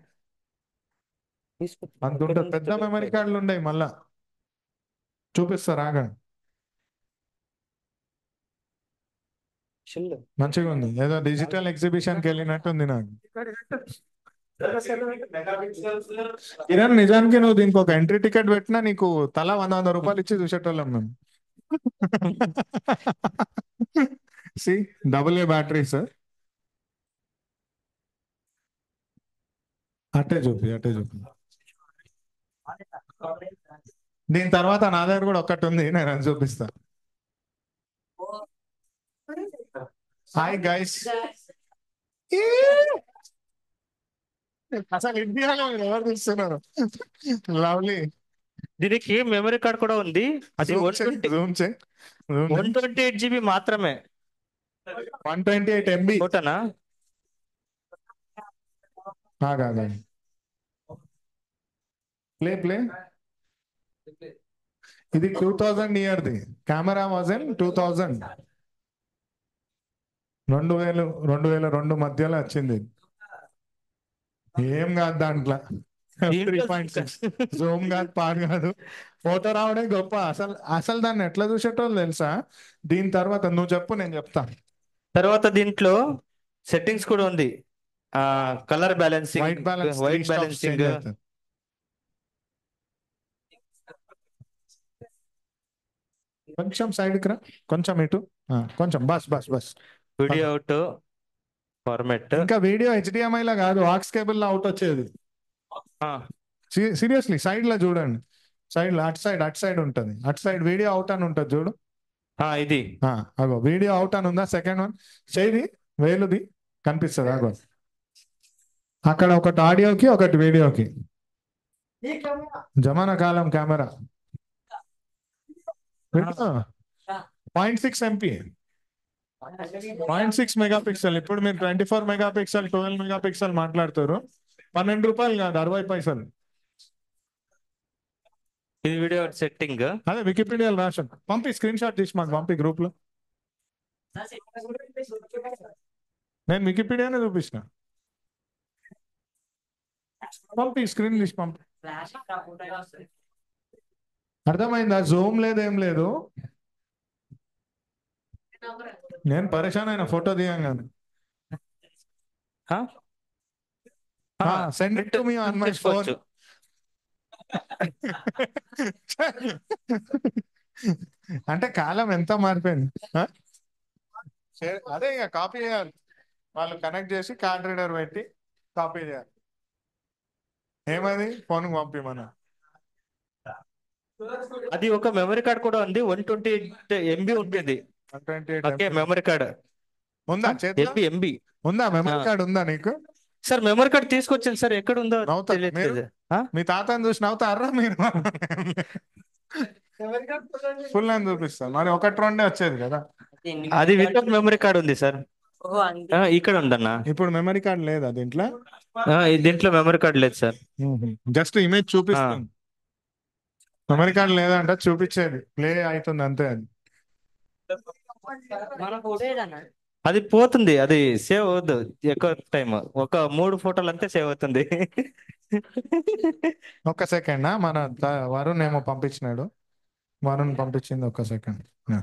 Speaker 1: అంత ఉంటుంది పెద్ద మెమరీ కార్డులు ఉండేవి మళ్ళా చూపిస్తారు ఆగండి
Speaker 6: షిల్
Speaker 1: మంచిగా ఉంది ఏదో డిజిటల్ ఎగ్జిబిషన్ కి వెళ్ళినట్టు ఉంది నాకు కిరణ్ నిజానికి నువ్వు దీనికి ఒక ఎంట్రీ టికెట్ పెట్టినా నీకు తల వంద వంద రూపాయలు ఇచ్చి చూసేటోళ్ళం మేము C double A battery sir అట్టే చూపి అట్టే చూపి దీని తర్వాత నా దగ్గర కూడా ఒకటి ఉంది నేను అది చూపిస్తా హాయ్ గైస్ అసలు ఇండియాలో మీరు ఎవరు తీస్తున్నారు లవ్లీ
Speaker 2: దీనికి మెమరీ కార్డ్ కూడా ఉంది అది వన్ ట్వంటీ
Speaker 1: జూమ్ చేయి
Speaker 2: వన్ ట్వంటీ ఎయిట్ జీబీ మాత్రమే
Speaker 1: వన్ ట్వంటీ ఎయిట్ ఎంబీ
Speaker 2: ఫోటోనా
Speaker 1: కాదు ప్లే ప్లే ఇది టూ థౌజండ్ ఇయర్ది camera was in two thousand రెండు వేలు రెండు వేల రెండు మధ్యలో వచ్చింది ఏం కాదు దాంట్లో త్రీ పాయింట్ సిక్స్ జూమ్ కాదు పాడు కాదు ఫోటో రావడే గొప్ప అసలు అసలు దాన్ని ఎట్లా చూసేటోళ్ళు తెలుసా దీని తర్వాత నువ్వు చెప్పు నేను చెప్తా
Speaker 2: తర్వాత దీంట్లో సెట్టింగ్స్ కూడా ఉంది ఆ colour balancing
Speaker 1: white balance
Speaker 2: white balancing
Speaker 1: కొంచెం సైడ్కి రా కొంచెం ఇటు ఆ, కొంచెం బస్ బస్ బస్
Speaker 2: వీడియో అవుట్ ఫార్మాట్
Speaker 1: ఇంకా వీడియో హెచ్డిఎంఐ లా కాదు ఆక్స్ కేబుల్ లో అవుట్ వచ్చేది సీరియస్లీ సైడ్ లో చూడండి సైడ్ లో అటు సైడ్ అటు సైడ్ ఉంటది అటు సైడ్ వీడియో అవుట్ అని ఉంటది చూడు
Speaker 2: ఇది
Speaker 1: ఆ, అగో వీడియో అవుట్ అని ఉందా సెకండ్ వన్ చేయిది వేలుది కనిపిస్తుంది అగో అక్కడ ఒకటి ఆడియోకి ఒకటి వీడియోకి
Speaker 4: ఈ కెమెరా
Speaker 1: జమానా కాలం camera point six MP point six megapixel ఇప్పుడు మీరు twenty four megapixel twelve megapixel మాట్లాడుతారు పన్నెండు రూపాయలు కాదు అరవై పైసలు
Speaker 2: ఇది వీడియో సెట్టింగ్
Speaker 1: అదే వికీపీడియాలో రాశాను పంపి స్క్రీన్ షాట్ తీసి మాకు పంపి గ్రూప్ లో నేను వికీపీడియానే చూపించిన పంపి స్క్రీన్ తీసి పంపి అర్థమైందా జూమ్ లేదు ఏం లేదు నేను పరేషాన్ అయిన ఫోటో దిగంగానే send it to me on my phone
Speaker 2: చేసుకోవచ్చు
Speaker 1: అంటే కాలం ఎంత మారిపోయింది ఆ? షేర్- అదే ఇక కాపీ చేయాలి వాళ్ళు కనెక్ట్ చేసి కార్డ్ రీడర్ పెట్టి కాపీ చేయాలి ఏమది ఫోన్ పంపి మన
Speaker 2: అది ఒక మెమరీ కార్డ్ కూడా ఉంది వన్ ట్వంటీ ఎయిట్ ఎంబీ ఉంటుంది
Speaker 1: one twenty
Speaker 2: okay memory card
Speaker 1: ఉందా చేతిలో
Speaker 2: ఎంబీ ఎంబీ
Speaker 1: ఉందా మెమరీ
Speaker 2: ఆ.
Speaker 1: కార్డ్ ఉందా నీకు
Speaker 2: సార్ మెమరీ కార్డ్ తీసుకొచ్చాను సార్ ఎక్కడ ఉందో
Speaker 1: నవ్వుతా.
Speaker 2: తెలియట్లేదు
Speaker 1: మీ తాతని చూసి నవ్వుతారా మీరు ఫుల్ అని చూపిస్తాను మరి ఒకటి రెండే వచ్చేది కదా
Speaker 2: అది వితౌట్ మెమరీ కార్డ్ ఉంది సార్
Speaker 6: ఓ అండి
Speaker 2: ఆ, ఇక్కడ ఉందన్న
Speaker 1: ఇప్పుడు మెమరీ కార్డ్ లేదా దీంట్లో
Speaker 2: ఆ, ఈ దీంట్లో మెమరీ కార్డ్ లేదు సార్
Speaker 1: జస్ట్ ఇమేజ్ చూపిస్తుంది మెమరీ కార్డ్ లేదంట చూపించేది ప్లే అవుతుంది అంతే అది
Speaker 6: మన ఫోటో ఏదన్నా
Speaker 2: అది పోతుంది అది సేవ్ అవ్వదు ఎక్కువ టైం ఒక మూడు ఫోటోలు అంతే సేవ్ అవుతుంది
Speaker 1: ఒక్క సెకండ్ మన త- వరుణ్ ఏమో పంపించినాడు వరుణ్ పంపించింది ఒక్క సెకండ్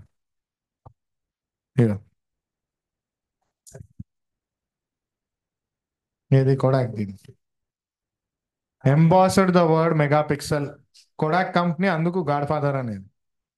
Speaker 1: ఇది కొడాక్ దీనికి embossed the word megapixel Kodak company అందుకు గాడ్ ఫాదర్ అనేది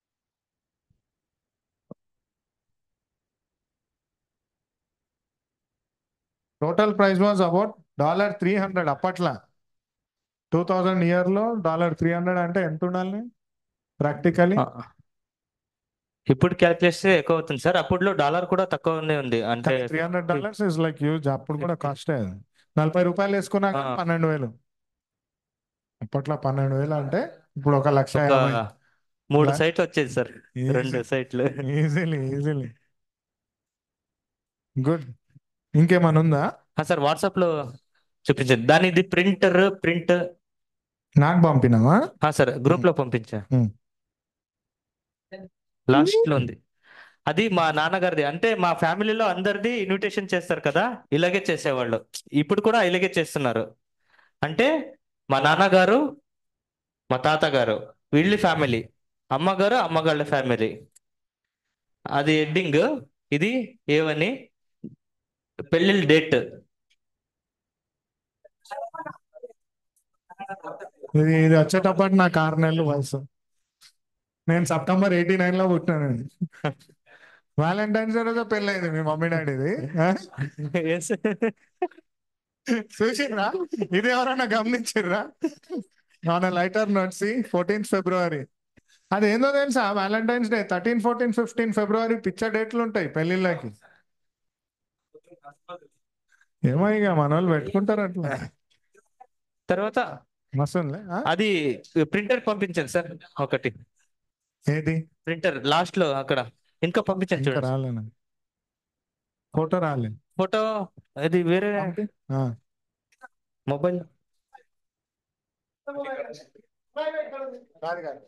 Speaker 1: total price was about dollar three hundred అప్పట్లో టూ థౌజండ్ ఇయర్ లో డాలర్ త్రీ హండ్రెడ్ అంటే ఎంత ఉండాలి ప్రాక్టికలీ
Speaker 2: ఆ, ఇప్పుడు క్యాల్కులేట్ ఎక్కువ అవుతుంది సార్ అప్పుడులో డాలర్ కూడా తక్కువనే ఉంది అంటే
Speaker 1: three hundred dollars is like use అప్పుడు కూడా కాస్టే అది నలభై రూపాయలు వేసుకున్నాక
Speaker 2: ఆ.
Speaker 1: పన్నెండు వేలు అప్పట్లో పన్నెండు వేలు అంటే ఇప్పుడు ఒక లక్ష
Speaker 2: ఒక
Speaker 1: యాభై
Speaker 2: మూడు
Speaker 1: లా-
Speaker 2: సైట్లు వచ్చేది సార్
Speaker 1: Easy.
Speaker 2: రెండు సైట్లు
Speaker 1: ఈజీలీ ఈజీలీ గుడ్ ఇంకేమైనా ఉందా
Speaker 2: ఆ, సార్ వాట్సాప్ లో చూపించండి దాని ఇది ప్రింటర్ ప్రింట్
Speaker 1: నాకు పంపినావా
Speaker 2: సార్ గ్రూప్ లో పంపించా
Speaker 1: Hmm.
Speaker 2: లాస్ట్ లో ఉంది అది మా నాన్నగారిది అంటే మా ఫ్యామిలీలో అందరిది ఇన్విటేషన్ చేస్తారు కదా ఇలాగే చేసేవాళ్ళు ఇప్పుడు కూడా ఇలాగే చేస్తున్నారు అంటే మా నాన్నగారు మా తాతగారు వీళ్ళ ఫ్యామిలీ అమ్మగారు అమ్మగాళ్ళ ఫ్యామిలీ అది ఎడ్డింగ్ ఇది ఏవని పెళ్ళిళ్ళ డేట్
Speaker 1: ఇది ఇది వచ్చేటప్పటి నాకు ఆరు నెలలు వయసు నేను సెప్టెంబర్ ఎయిటీ నైన్ లో పుట్టినానండి వ్యాలంటైన్స్ డే రోజు పెళ్ళైంది మీ మమ్మీ డాడీది ఆ? చూసిండ్రా ఇది ఎవరన్నా గమనించిర్రా ఆన్ లైటర్ నోట్సి ఫోర్టీన్త్ ఫిబ్రవరి అది ఏందో తెలుసా Valentine's Day thirteen fourteen fifteen February picture డేట్లు ఉంటాయి పెళ్లిళ్ళకి ఏమో ఇక మన వాళ్ళు పెట్టుకుంటారు అట్లా
Speaker 2: తర్వాత
Speaker 1: మస్తుందిలే ఆ?
Speaker 2: అది ప్రింటర్ పంపించాను సార్ ఒకటి
Speaker 1: ఏది
Speaker 2: ప్రింటర్ లాస్ట్ లో అక్కడ ఇంకా పంపించాను
Speaker 1: ఇంకా
Speaker 2: చూడండి
Speaker 1: రాలేనా ఫోటో రాలే
Speaker 2: ఫోటో అది వేరే
Speaker 1: పంపి. ఆ.
Speaker 2: మొబైల్
Speaker 1: కాదు కాదు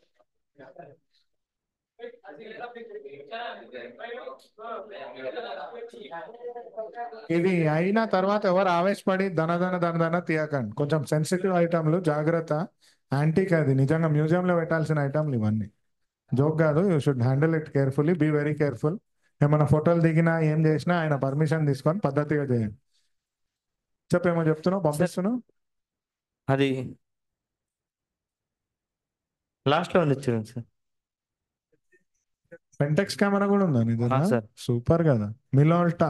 Speaker 1: ఇది అయిన తర్వాత ఎవరు ఆవేశపడి ధన ధన ధన ధన తీయకండి కొంచెం సెన్సిటివ్ ఐటమ్లు జాగ్రత్త యాంటీక్ అది నిజంగా మ్యూజియంలో పెట్టాల్సిన ఐటమ్లు ఇవన్నీ జోక్ కాదు you should handle it carefully be very careful ఏమైనా ఫోటోలు దిగినా ఏం చేసినా ఆయన పర్మిషన్ తీసుకొని పద్ధతిగా చేయండి చెప్పేమో చెప్తున్నావు పంపిస్తున్నావు
Speaker 2: అది లాస్ట్ లో ఉంది చూడండి సార్
Speaker 1: పెంటెక్స్ కెమెరా కూడా ఉందా నీ
Speaker 2: ఆ,
Speaker 1: దగ్గర
Speaker 2: సార్
Speaker 1: సూపర్ కదా మిలోల్టా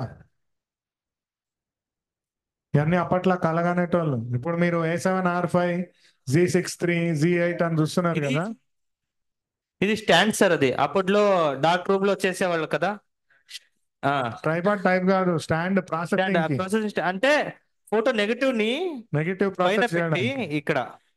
Speaker 1: ఇవన్నీ అప్పట్లో కలగనేటోళ్ళు ఇప్పుడు మీరు A seven or five G six three G eight అని చూస్తున్నారు
Speaker 2: ఇది
Speaker 1: కదా
Speaker 2: ఇది స్టాండ్ సార్ అది అప్పట్లో డార్క్ రూమ్ లో చేసేవాళ్ళు కదా ఆ
Speaker 1: ట్రైపాడ్ టైప్ కాదు స్టాండ్
Speaker 2: స్టాండ్
Speaker 1: ప్రాసెసింగ్ కి
Speaker 2: ప్రాసెస్ అంటే ఫోటో నెగటివ్ ని
Speaker 1: నెగిటివ్
Speaker 2: పైన
Speaker 1: ప్రాసెస్
Speaker 2: పెట్టి
Speaker 1: చేయడానికి
Speaker 2: ఇక్కడ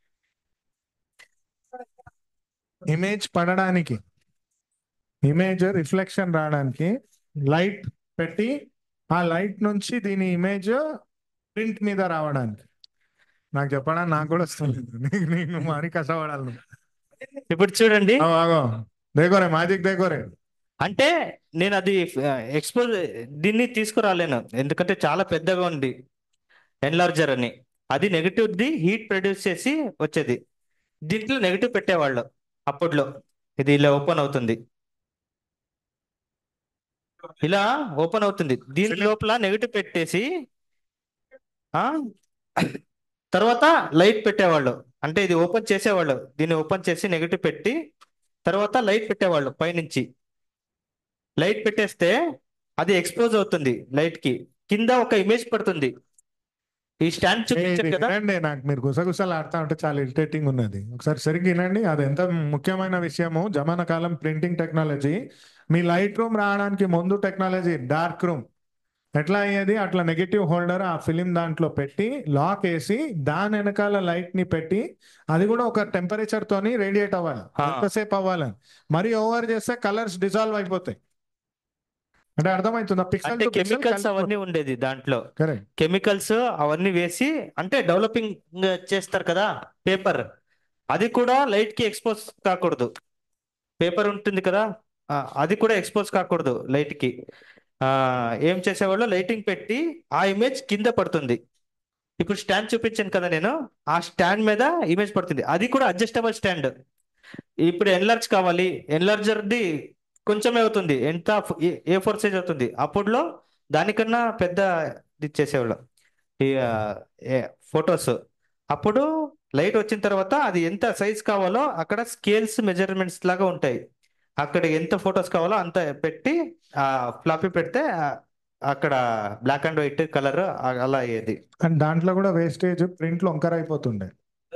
Speaker 1: ఇమేజ్ పడడానికి ఇమేజ్ రిఫ్లెక్షన్ రావడానికి లైట్ పెట్టి ఆ లైట్ నుంచి దీని ఇమేజ్ ప్రింట్ మీద రావడానికి నాకు చెప్పడానికి నాకు కూడా వస్తలేదు నీకు నీకు మరీ కష్టపడాలి నువ్వు.
Speaker 2: ఇప్పుడు చూడండి
Speaker 1: ఆగో, ఆగో దేకోరే మ్యాజిక్ దేకోరే
Speaker 2: అంటే నేను అది ఎక్స్పోజ్ దీన్ని తీసుకురాలేను ఎందుకంటే చాలా పెద్దగా ఉంది ఎన్లార్జర్ అని అది నెగటివ్ ది హీట్ ప్రొడ్యూస్ చేసి వచ్చేది దీంట్లో నెగటివ్ పెట్టేవాళ్ళు అప్పట్లో ఇది ఇలా ఓపెన్ అవుతుంది ఇలా ఓపెన్ అవుతుంది దీని లోపల నెగటివ్ పెట్టేసి ఆ తర్వాత లైట్ పెట్టేవాళ్ళు అంటే ఇది ఓపెన్ చేసేవాళ్ళు దీన్ని ఓపెన్ చేసి నెగటివ్ పెట్టి తర్వాత లైట్ పెట్టేవాళ్ళు పైనుంచి లైట్ పెట్టేస్తే అది ఎక్స్పోజ్ అవుతుంది లైట్ కి కింద ఒక ఇమేజ్ పడుతుంది ఈ స్టాండ్
Speaker 1: ఏ,
Speaker 2: చూపించారు
Speaker 1: ఇది
Speaker 2: కదా
Speaker 1: వినండి నాకు మీరు గుసగుసలు ఆడుతా ఉంటే చాలా ఇరిటేటింగ్ ఉన్నది ఒకసారి సరిగ్గా వినండి అది ఎంత ముఖ్యమైన విషయము జమాన కాలం ప్రింటింగ్ టెక్నాలజీ మీ లైట్ రూమ్ రావడానికి ముందు టెక్నాలజీ డార్క్ రూమ్ ఎట్లా అయ్యేది అట్లా నెగిటివ్ హోల్డర్ ఆ ఫిలిం దాంట్లో పెట్టి లాక్ వేసి దాని వెనకాల లైట్ ని పెట్టి అది కూడా ఒక టెంపరేచర్ తోని రేడియేట్ అవ్వాలి
Speaker 2: ఆ.
Speaker 1: ఎంతసేపు అవ్వాలని మరి ఓవర్ చేస్తే కలర్స్ డిజాల్వ్ అయిపోతాయి అంటే అర్థమవుతుందా పిక్సెల్
Speaker 2: అంటే
Speaker 1: టు పిక్సెల్
Speaker 2: కెమికల్స్ అవన్నీ ఉండేది దాంట్లో
Speaker 1: కరెక్ట్
Speaker 2: కెమికల్స్ అవన్నీ వేసి అంటే డెవలపింగ్ చేస్తారు కదా పేపర్ అది కూడా లైట్ కి ఎక్స్పోజ్ కాకూడదు పేపర్ ఉంటుంది కదా ఆ, అది కూడా ఎక్స్పోజ్ కాకూడదు లైట్ కి ఆ ఏం చేసేవాళ్ళు లైటింగ్ పెట్టి ఆ ఇమేజ్ కింద పడుతుంది ఇప్పుడు స్టాండ్ చూపించాను కదా నేను ఆ స్టాండ్ మీద ఇమేజ్ పడుతుంది అది కూడా అడ్జస్టబుల్ స్టాండ్ ఇప్పుడు ఎన్లార్జ్ కావాలి ఎన్లార్జర్ది కొంచెమే అవుతుంది ఎంత ఏ ఫోర్ సైజ్ అవుతుంది అప్పుడులో దానికన్నా పెద్ద ఇది చేసేవాళ్ళం ఈ ఫొటోస్ అప్పుడు లైట్ వచ్చిన తర్వాత అది ఎంత సైజ్ కావాలో అక్కడ స్కేల్స్ మెజర్మెంట్స్ లాగా ఉంటాయి అక్కడ ఎంత ఫొటోస్ కావాలో అంత పెట్టి ఆ ఫ్లాపీ పెడితే ఆ, అక్కడ బ్లాక్ అండ్ వైట్ కలర్ అలా అయ్యేది
Speaker 1: అండ్ దాంట్లో కూడా వేస్టేజ్ ప్రింట్లు వంకర అయిపోతుండే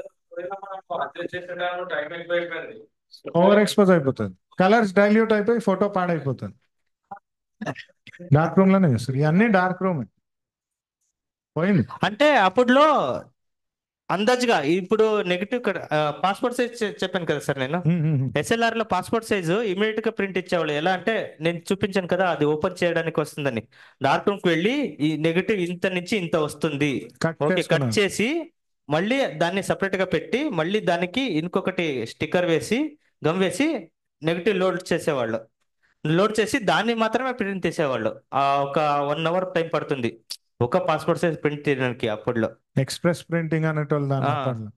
Speaker 5: టైం ఎక్కువైపోయింది
Speaker 1: ఓవర్ ఎక్స్పోజ్ అయిపోతుంది కలర్స్ డైల్యూట్ అయిపోయి ఫోటో పాడైపోతుంది డార్క్ రూమ్ లోనే చూస్తారు ఇవన్నీ డార్క్ రూమ్ పోయింది
Speaker 2: అంటే అప్పుడులో అందాజుగా ఇప్పుడు నెగిటివ్ పాస్పోర్ట్ సైజ్ చెప్పాను కదా సార్ నేను
Speaker 1: ఉమ్, ఉమ్, ఉమ్.
Speaker 2: ఎస్ఎల్ఆర్ లో పాస్పోర్ట్ సైజు ఇమీడియట్ గా ప్రింట్ ఇచ్చేవాళ్ళు ఎలా అంటే నేను చూపించాను కదా అది ఓపెన్ చేయడానికి వస్తుందని డార్క్ రూమ్ కి వెళ్ళి ఈ నెగిటివ్ ఇంత నుంచి ఇంత వస్తుంది
Speaker 1: కట్
Speaker 2: ఓకే కట్
Speaker 1: చేసుకున్నాను
Speaker 2: చేసి మళ్ళీ దాన్ని సపరేట్ గా పెట్టి మళ్ళీ దానికి ఇంకొకటి స్టిక్కర్ వేసి గమ్ వేసి నెగిటివ్ లోడ్ చేసేవాళ్ళు లోడ్ చేసి దాన్ని మాత్రమే ప్రింట్ తీసేవాళ్ళు ఆ ఒక వన్ అవర్ టైం పడుతుంది ఒక పాస్పోర్ట్ సైజ్ ప్రింట్ తీయడానికి అప్పట్లో
Speaker 1: ఎక్స్ప్రెస్ ప్రింటింగ్ అనేటోళ్ళు దాన్ని
Speaker 2: ఆ.
Speaker 1: అప్పట్లో.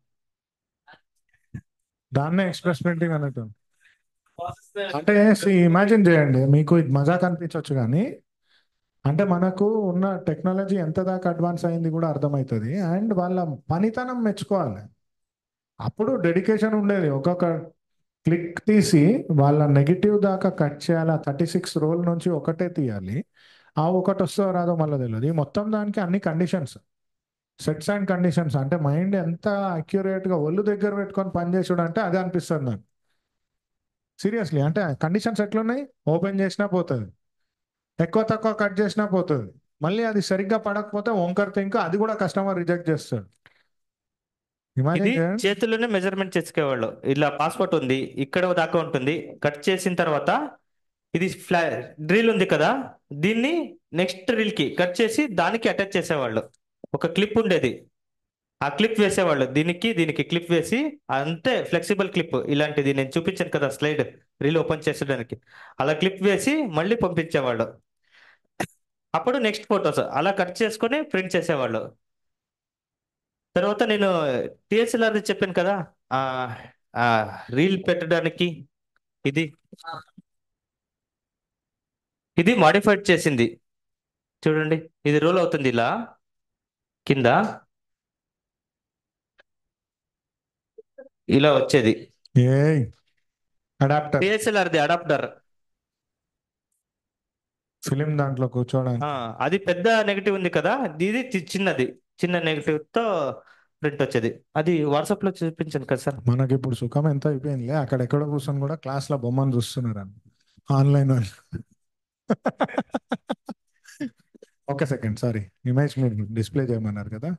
Speaker 1: దాన్నే ఎక్స్ప్రెస్ ప్రింటింగ్ అనేటోళ్ళు అంటే ఇమాజిన్ చేయండి మీకు ఇది మజాక్ అనిపించవచ్చు కానీ అంటే మనకు ఉన్న టెక్నాలజీ ఎంత దాకా అడ్వాన్స్ అయింది కూడా అర్థమవుతుంది అండ్ వాళ్ళ పనితనం మెచ్చుకోవాలి అప్పుడు డెడికేషన్ ఉండేది ఒక్కొక్క క్లిక్ తీసి వాళ్ళ నెగిటివ్ దాకా కట్ చేయాలి థర్టీ సిక్స్ రోల్ నుంచి ఒకటే తీయాలి ఆ ఒకటి వస్తుందో రాదో మళ్ళీ తెలియదు ఈ మొత్తం దానికి అన్ని కండిషన్స్ సెట్స్ అండ్ కండిషన్స్ అంటే మైండ్ ఎంత అక్యురేట్గా ఒళ్ళు దగ్గర పెట్టుకొని పనిచేసాడు అంటే అదే అనిపిస్తుంది నాకు సీరియస్లీ అంటే కండిషన్స్ ఎట్లున్నాయి ఓపెన్ చేసినా పోతుంది ఎక్కువ తక్కువ కట్ చేసినా పోతుంది మళ్ళీ అది సరిగ్గా పడకపోతే వంకర్ థింక్ అది కూడా కస్టమర్ రిజెక్ట్ చేస్తాడు
Speaker 2: ఇది
Speaker 1: ఇమాజిన్ చేయండి
Speaker 2: చేతుల్లోనే మెజర్మెంట్ చేసుకునేవాళ్ళు ఇలా పాస్పోర్ట్ ఉంది ఇక్కడ దాకా ఉంటుంది కట్ చేసిన తర్వాత ఇది ఫ్లా డ్రిల్ ఉంది కదా దీన్ని నెక్స్ట్ డ్రిల్ కి కట్ చేసి దానికి అటాచ్ చేసేవాళ్ళు ఒక క్లిప్ ఉండేది ఆ క్లిప్ వేసేవాళ్ళు దీనికి దీనికి క్లిప్ వేసి అంతే ఫ్లెక్సిబుల్ క్లిప్ ఇలాంటిది నేను చూపించాను కదా స్లైడ్ రీల్ ఓపెన్ చేసేదానికి అలా క్లిప్ వేసి మళ్ళీ పంపించేవాళ్ళు అప్పుడు నెక్స్ట్ ఫొటోస్ అలా కట్ చేసుకొని ప్రింట్ చేసేవాళ్ళు తర్వాత నేను టిఎస్ఎల్ఆర్ చెప్పాను కదా ఆ ఆ రీల్ పెట్టడానికి ఇది ఇది మాడిఫైడ్ చేసింది చూడండి ఇది రోల్ అవుతుంది ఇలా కింద ఇలా వచ్చేది
Speaker 1: ఏ అడాప్టర్
Speaker 2: టిఎస్ఎల్ఆర్ది అడాప్టర్
Speaker 1: ఫిలిం దాంట్లో కూర్చోడానికి
Speaker 2: అది పెద్ద నెగటివ్ ఉంది కదా ఇది చి- చిన్నది చిన్న నెగటివ్ తో ప్రింట్ వచ్చేది అది వాట్సాప్ లో చూపించాను కదా సార్
Speaker 1: మనకి ఇప్పుడు సుఖం ఎంత అయిపోయిందిలే అక్కడ ఎక్కడ కూర్చొని కూడా క్లాస్ లో బొమ్మను చూస్తున్నారు ఆన్లైన్ వాళ్ళు ఒక సెకండ్ సారీ ఇమేజ్ మీరు డిస్ప్లే చేయమన్నారు కదా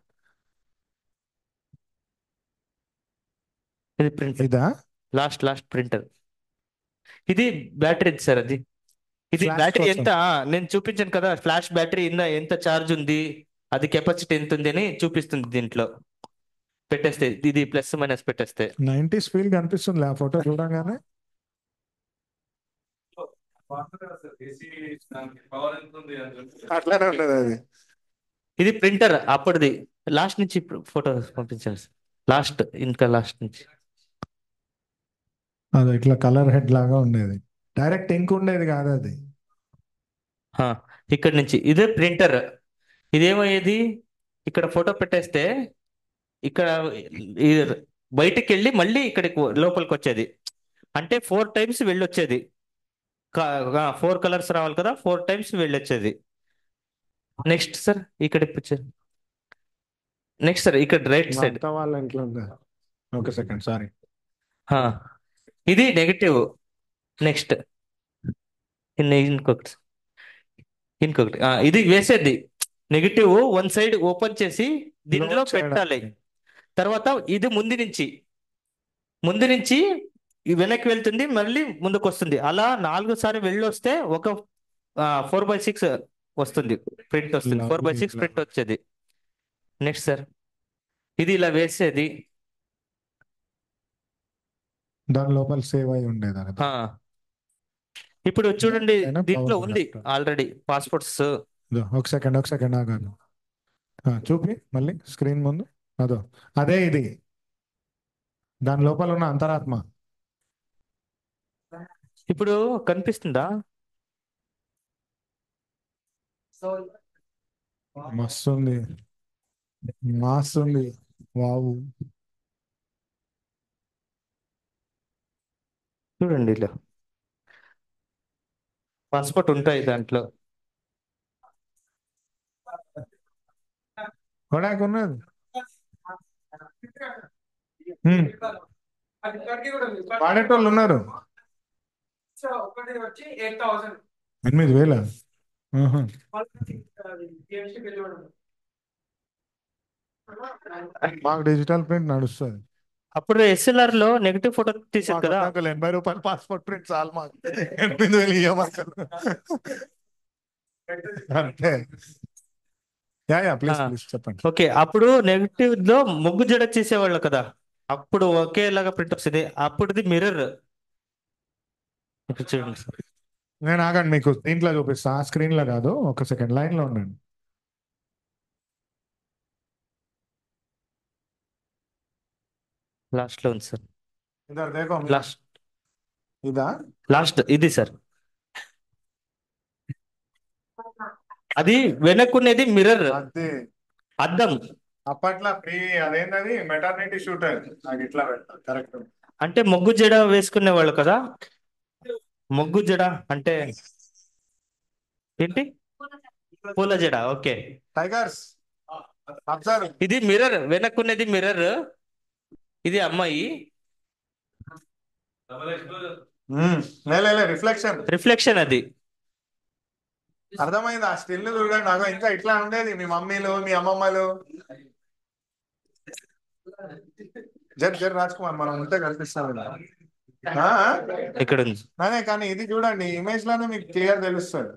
Speaker 2: ఇది ప్రింట్
Speaker 1: ఇదా
Speaker 2: లాస్ట్ లాస్ట్ ప్రింటర్ ఇది బ్యాటరీ సార్ అది ఇది
Speaker 1: Flash
Speaker 2: బ్యాటరీ
Speaker 1: కోసం.
Speaker 2: ఎంత ఆ, నేను చూపించాను కదా ఫ్లాష్ బ్యాటరీ ఇంద ఎంత ఛార్జ్ ఉంది అది కెపాసిటీ ఎంత ఉంది అని చూపిస్తుంది దీంట్లో పెట్టేస్తే ఇది ప్లస్ మైనస్ పెట్టేస్తే
Speaker 1: నైన్టీస్ ఫీల్ కనిపిస్తుంది ఆ ఫోటో చూడగానే
Speaker 5: పవర్ ఎంత ఉంది అని చెప్పి.
Speaker 1: అట్లానే ఉండదు అది
Speaker 2: ఇది ప్రింటర్ అప్పటిది లాస్ట్ నుంచి ఫోటో పంపించాను సార్ లాస్ట్ ఇంకా లాస్ట్ నుంచి
Speaker 1: అది ఇట్లా కలర్ హెడ్ లాగా ఉండేది డైరెక్ట్ ఇంక్ ఉండేది కాదు అది
Speaker 2: ఆ, ఇక్కడ నుంచి ఇదే ప్రింటర్ ఇదేమయ్యేది ఇక్కడ ఫోటో పెట్టేస్తే ఇక్కడ ఈ బయటికి వెళ్ళి మళ్ళీ ఇక్కడికి లోపలికి వచ్చేది అంటే ఫోర్ టైమ్స్ వెళ్ళొచ్చేది ఫోర్ కలర్స్ రావాలి కదా ఫోర్ టైమ్స్ వెళ్ళొచ్చేది నెక్స్ట్ సార్ ఇక్కడ ఇప్పించారు నెక్స్ట్ సార్ ఇక్కడ రైట్
Speaker 1: మా
Speaker 2: సైడ్
Speaker 1: అత్త వాళ్ళ ఇంట్లో ఉంది ఒక సెకండ్ సారీ
Speaker 2: ఇది నెగటివ్ నెక్స్ట్ ఇంకొకటి ఇంకొకటి ఆ, ఇది వేసేది నెగటివ్ వన్ సైడ్ ఓపెన్ చేసి దీనిలో
Speaker 1: Load చేయడానికి.
Speaker 2: పెట్టాలి తర్వాత ఇది ముందు నుంచి ముందు నుంచి ఈ వెనక్కి వెళ్తుంది మళ్ళీ ముందుకు వస్తుంది అలా నాలుగు సార్లు వెళ్ళొస్తే ఒక ఫోర్ బై సిక్స్ వస్తుంది ప్రింట్ వస్తుంది four by
Speaker 1: Lovely,
Speaker 2: six
Speaker 1: lovely.
Speaker 2: Print వచ్చేది నెక్స్ట్ సార్ ఇది ఇలా వేసేది
Speaker 1: దాని లోపల సేవ్ అయి ఉండేది అది
Speaker 2: ఆ. ఇప్పుడు చూడండి
Speaker 1: అయినా
Speaker 2: దీంట్లో
Speaker 1: power
Speaker 2: ఉంది
Speaker 1: adapter.
Speaker 2: ఆల్రెడీ పాస్పోర్ట్స్
Speaker 1: ఇదో, ఒక సెకండ్ ఒక సెకండ్ ఆగాను ఆ, చూపి మళ్ళీ స్క్రీన్ ముందు అదో అదే ఇది దాని లోపల ఉన్న అంతరాత్మ
Speaker 2: ఇప్పుడు కనిపిస్తుందా
Speaker 1: మస్తు ఉంది మాస్ ఉంది వావు
Speaker 2: చూడండి ఇలా పాస్పోర్ట్ ఉంటాయి దాంట్లో
Speaker 1: కొడాకు ఉన్నది హ్మ్.
Speaker 3: అది ఇక్కడికి కూడా ఉంది.
Speaker 1: వాడేటోళ్ళు ఉన్నారు
Speaker 3: సో ఒకటి వచ్చి ఎయిట్ థౌసండ్
Speaker 1: ఎనిమిది వేల ఆహా. మాకు డిజిటల్ ప్రింట్ నడుస్తుంది
Speaker 2: అప్పుడు ఎస్ఎల్ఆర్ లో నెగటివ్ ఫోటో తీసారు కదా
Speaker 1: మాకు ఎనభై రూపాయలు పాస్పోర్ట్ ప్రింట్ చాలు మాకు ఎనిమిది వేలు ఇవ్వమంటారు అంతే యా యా ప్లీజ్
Speaker 2: ఆ.
Speaker 1: ప్లీజ్ చెప్పండి
Speaker 2: ఓకే అప్పుడు నెగటివ్ లో ముగ్గు జడ చేసేవాళ్ళు కదా అప్పుడు ఒకేలాగా ప్రింట్ వస్తుంది అప్పుడుది మిర్రర్ ఇప్పుడు చూడండి సార్
Speaker 1: నేను ఆగండి మీకు దీంట్లో చూపిస్తా ఆ స్క్రీన్ లో కాదు ఒక సెకండ్ లైన్ లో ఉండండి
Speaker 2: లాస్ట్ లో ఉంది సార్
Speaker 1: ఇద్దరు దేకో
Speaker 2: లాస్ట్
Speaker 1: ఇదా
Speaker 2: లాస్ట్ ఇది సార్ అది వెనక్కునేది మిర్రర్
Speaker 1: అది
Speaker 2: అద్దం
Speaker 1: అప్పట్లో ఫ్రీ అదేంటది మెటర్నిటీ షూటర్ నాకు ఇట్లా పెడతా కరెక్ట్
Speaker 2: అంటే మొగ్గు జడ వేసుకునే వాళ్ళు కదా మొగ్గు జడ అంటే ఏంటి పూల జడ ఓకే
Speaker 1: టైగర్స్ అబ్జర్వ్
Speaker 2: ఇది మిర్రర్ వెనక్కునేది మిర్రర్ ఇది అమ్మాయి
Speaker 1: లే రిఫ్లెక్షన్
Speaker 2: రిఫ్లెక్షన్ అది
Speaker 1: అర్థమైంది ఆ స్టిల్ చూడండి నాకు ఇంకా ఇట్లా ఉండేది మీ మమ్మీలు మీ అమ్మమ్మలు జర్ జర్ రాజ్ కుమార్ మనం ఉంటే కనిపిస్తాం ఇలా. ఆ?
Speaker 2: ఇక్కడ ఉంది
Speaker 1: అదే కానీ ఇది చూడండి ఇమేజ్ లోనే మీకు క్లియర్ తెలుస్తుంది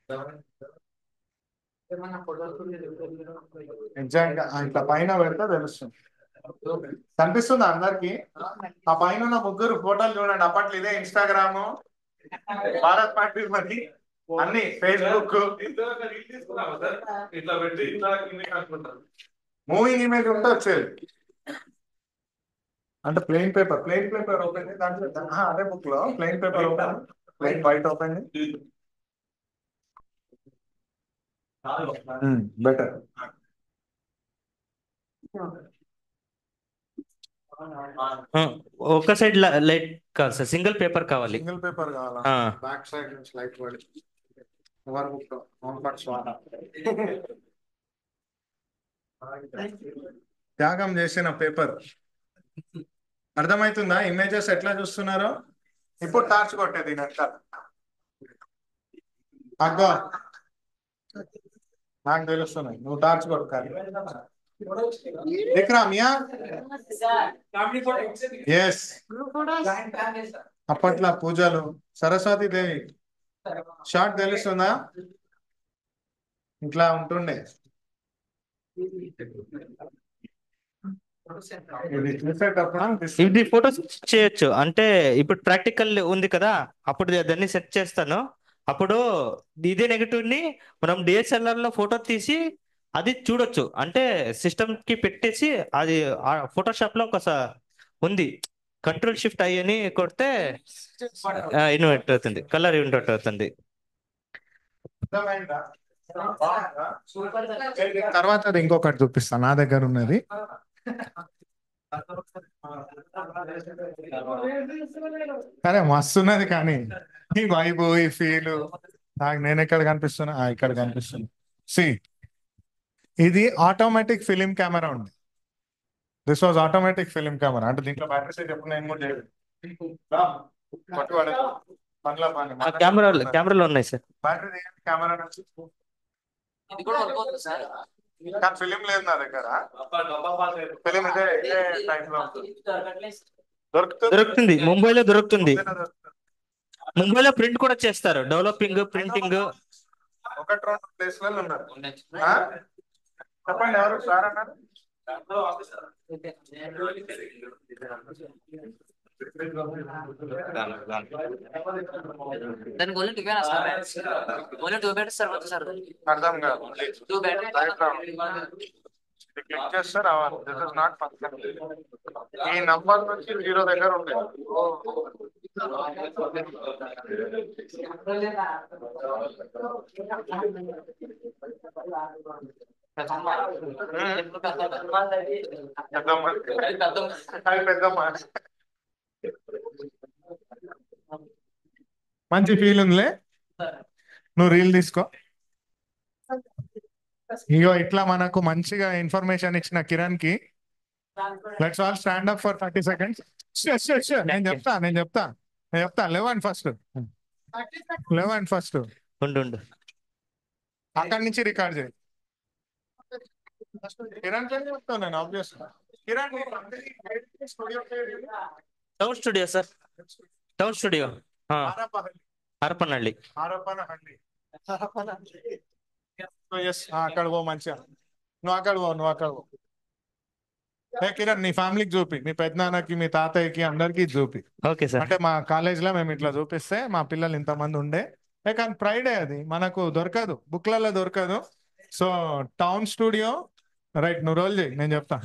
Speaker 1: ఎగ్జాక్ట్ గా ఆ ఇట్లా పైన పెడితే తెలుస్తుంది కనిపిస్తుందా అందరికి ఆ పైన ఉన్న ముగ్గురు ఫోటోలు చూడండి అప్పట్లో ఇదే ఇన్స్టాగ్రామ్ భారత్ పాటిల్ మరి అన్ని ఫేస్బుక్
Speaker 5: ఇట్లా పెట్టి ఇట్లా కిందకి అనుకుంటారు
Speaker 1: మూవింగ్ ఇమేజ్ ఉంటే వచ్చేది అంటే plain paper plain paper open దాంట్లో ఆ, అదే బుక్ లో plain paper open plain white open better
Speaker 2: ఆ, ఒక సైడ్ లైట్ కాదు సార్ సింగిల్ పేపర్ కావాలి
Speaker 1: సింగిల్ పేపర్ కావాలా
Speaker 2: ఆ,
Speaker 1: బ్యాక్ సైడ్ నుంచి లైట్ పడి కవర్ బుక్ లో ఓన్ పార్ట్ స్వాట త్యాగం చేసిన పేపర్ అర్థమవుతుందా ఇమేజెస్ ఎట్లా చూస్తున్నారో ఇప్పుడు టార్చ్ కొట్టేది దీని అగ్గో నాకు తెలుస్తున్నాయి నువ్వు టార్చ్ కొట్టుకోవాలి Vikram yeah
Speaker 3: family photo
Speaker 1: yes అప్పట్లో పూజలు సరస్వతి దేవి షార్ట్ తెలుస్తుందా ఇట్లా ఉంటుండే ఇది చూసేటప్పుడు అనిపిస్తుంది.
Speaker 2: ఇది ఫోటోస్ చేయొచ్చు అంటే ఇప్పుడు ప్రాక్టికల్ ఉంది కదా అప్పుడు దాన్ని సెట్ చేస్తాను అప్పుడు ఇదే నెగటివ్ ని మనం డిఎస్ఎల్ఆర్ లో ఫోటో తీసి అది చూడొచ్చు అంటే సిస్టమ్ కి పెట్టేసి అది ఫోటోషాప్ లో ఒక స- ఉంది కంట్రోల్ షిఫ్ట్ అయ్యని కొడితే ఇన్వర్ట్ అవుతుంది కలర్ ఇన్వర్ట్ అవుతుంది
Speaker 1: అర్థమైందా? బాగుందా? తర్వాత అది ఇంకొకటి చూపిస్తాను నా దగ్గర ఉన్నది కానీ మస్తు ఉన్నది కానీ ఈ వైబు ఈ ఫీల్ నాకు నేను ఎక్కడ కనిపిస్తున్నా ఆ, ఇక్కడ కనిపిస్తుంది సి ఇది ఆటోమేటిక్ ఫిలిం కెమెరా ఉంది this was automatic film camera అంటే దీంట్లో బ్యాటరీ సెట్ ఎప్పుడు నేను కూడా చేయలేదు రా, పట్టుబడే. పనిలో పని.
Speaker 2: ఆ కెమెరా కెమెరాలో ఉన్నాయి సార్
Speaker 1: బ్యాటరీ తీయండి కెమెరా నుంచి కానీ ఫిలిం లేదు నా దగ్గర ఫిలిం ఇదే ఇదే టైప్ లో ఉంటుంది దొరుకుతుంది
Speaker 2: దొరుకుతుంది ముంబైలో దొరుకుతుంది
Speaker 1: ముంబైలో దొరుకుతుంది.
Speaker 2: ముంబైలో ప్రింట్ కూడా చేస్తారు డెవలపింగ్ ప్రింటింగ్
Speaker 1: ఒకటి రెండు ప్లేస్లలో ఉన్నారు ఆ? చెప్పండి ఎవరు సార్ అన్నారు
Speaker 6: దానికి ఓన్లీ టూ వేనా sir only two battery sir వద్దు సార్
Speaker 1: అర్థం కాదు
Speaker 6: టూ బ్యాటరీ
Speaker 1: ఇది క్లిక్ చేస్తే రావాలి దిస్ ఇస్ నాట్ పర్ఫెక్ట్ ఈ నంబర్ నుంచి జీరో దగ్గర ఉంది పెద్దమ్మ అది పెద్దమ్మ మంచి ఫీల్ ఉందిలే నువ్వు రీల్ తీసుకో ఇగో ఇట్లా మనకు మంచిగా ఇన్ఫర్మేషన్ ఇచ్చిన కిరణ్ కి let's all stand up for thirty seconds నేను చెప్తా నేను చెప్తా నేను చెప్తా లెవెన్ ఫస్ట్ లెవెన్ ఫస్ట్
Speaker 2: ఉండు ఉండు
Speaker 1: అక్కడి నుంచి రికార్డ్ చేయి కిరణ్ పేరు చెప్తాను నేను obvious Kiran studio
Speaker 2: town studio sir town studio Harapanahalli
Speaker 1: ఆరోపణహండి ఎస్ అక్కడ పో మంచిగా నువ్వు అక్కడ పో నువ్వు అక్కడ పో ఏ కిరణ్ నీ ఫ్యామిలీకి చూపి మీ పెద్దనాన్నకి మీ తాతయ్యకి అందరికి చూపి
Speaker 2: ఓకే సార్
Speaker 1: అంటే మా కాలేజ్ లో మేము ఇట్లా చూపిస్తే మా పిల్లలు ఇంతమంది ఉండే ఏ కానీ ప్రైడే అది మనకు దొరకదు బుక్లలో దొరకదు సో టౌన్ స్టూడియో రైట్ నువ్వు రోల్ చేయి నేను చెప్తా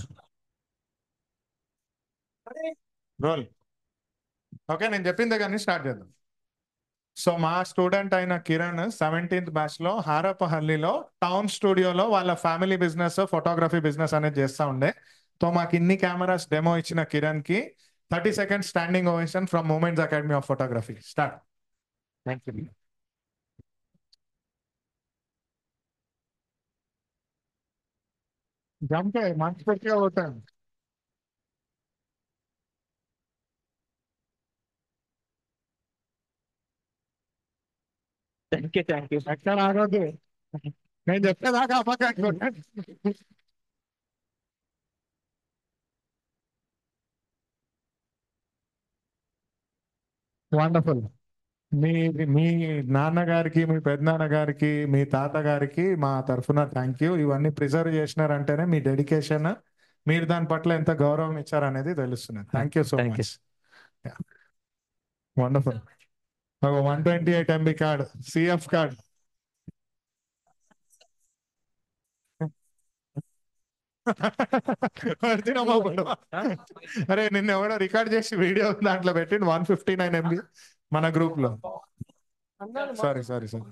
Speaker 1: రోల్ ఓకే నేను చెప్పిన దగ్గర నుంచి స్టార్ట్ చేద్దాం సో మా స్టూడెంట్ అయిన కిరణ్ సెవెంటీన్త్ బ్యాచ్ లో హారపహల్లిలో టౌన్ స్టూడియోలో వాళ్ళ ఫ్యామిలీ బిజినెస్ ఫోటోగ్రఫీ బిజినెస్ అనేది చేస్తా ఉండే సో మాకు ఇన్ని కెమెరాస్ డెమో ఇచ్చిన కిరణ్ కి thirty second standing ovation from Moments Academy of Photography start
Speaker 2: thank you
Speaker 1: జంపే మంచి పెట్టిగా పోతాను
Speaker 2: థ్యాంక్ యూ థ్యాంక్ యూ
Speaker 1: ఎక్కడ ఆగొద్దు నేను చెప్పేదాకా ఆ పక్క వండర్ఫుల్ మీ మీ నాన్నగారికి మీ పెద్దనాన్నగారికి మీ తాతగారికి మా తరఫున థ్యాంక్ యూ ఇవన్నీ ప్రిజర్వ్ చేసినారంటేనే మీ డెడికేషన్ మీరు దాని పట్ల ఎంత గౌరవం ఇచ్చారనేది తెలుస్తుంది thank you so
Speaker 2: Thank you.
Speaker 1: Much wonderful one twenty eight MB card CF card వర్తినమ్మా గొడవ. అరే నిన్న ఎవడో రికార్డ్ చేసి వీడియో దాంట్లో పెట్టిండు వన్ ఫిఫ్టీ నైన్ ఎంబీ మన గ్రూప్ లో సారీ సారీ సారీ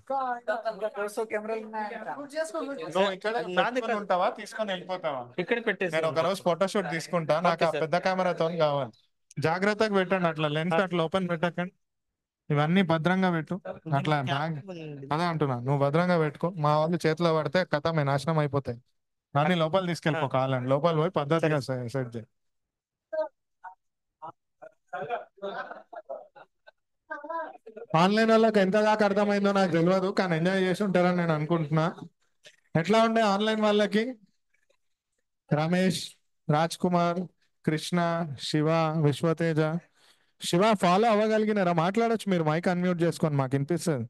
Speaker 1: నువ్వు ఇక్కడ పెట్టుకొని ఉంటావా తీసుకొని వెళ్ళిపోతావా
Speaker 2: ఇక్కడ పెట్టేసి
Speaker 1: నేను ఒక రోజు ఫోటోషూట్ తీసుకుంటా నాకు ఆ
Speaker 2: Okay, sir.
Speaker 1: పెద్ద కెమెరాతో కావాలి జాగ్రత్తగా పెట్టండి అట్లా లెన్స్ అట్లా ఓపెన్ పెట్టకండి ఇవన్నీ భద్రంగా పెట్టు అట్లా బ్యాగ్ అదే అంటున్నా నువ్వు భద్రంగా పెట్టుకో మా వాళ్ళు చేతిలో పడితే కథ మీ నాశనం అయిపోతాయి అన్ని లోపల తీసుకెళ్ళిపో కావాలని లోపల పోయి పద్ధతిగా సెట్ చేయి ఆన్లైన్ వాళ్ళకి ఎంత దాకా అర్థమైందో నాకు తెలియదు కానీ ఎంజాయ్ చేసి ఉంటారని నేను అనుకుంటున్నా ఎట్లా ఉండే ఆన్లైన్ వాళ్ళకి రమేష్ రాజ్ కుమార్ కృష్ణ శివ విశ్వతేజ శివ ఫాలో అవ్వగలిగినారా మాట్లాడొచ్చు మీరు మైక్ అన్మ్యూట్ చేసుకొని మాకు వినిపిస్తుంది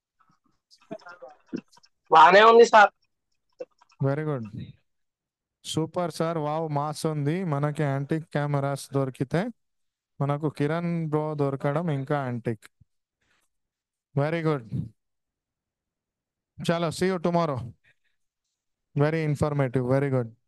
Speaker 3: బానే ఉంది sir
Speaker 1: very good super sir wow mass ఉంది మనకి యాంటిక్ కెమెరాస్ దొరికితే మనకు కిరణ్ బ్రో దొరకడం ఇంకా యాంటిక్ వెరీ గుడ్ చలో see you tomorrow very informative very good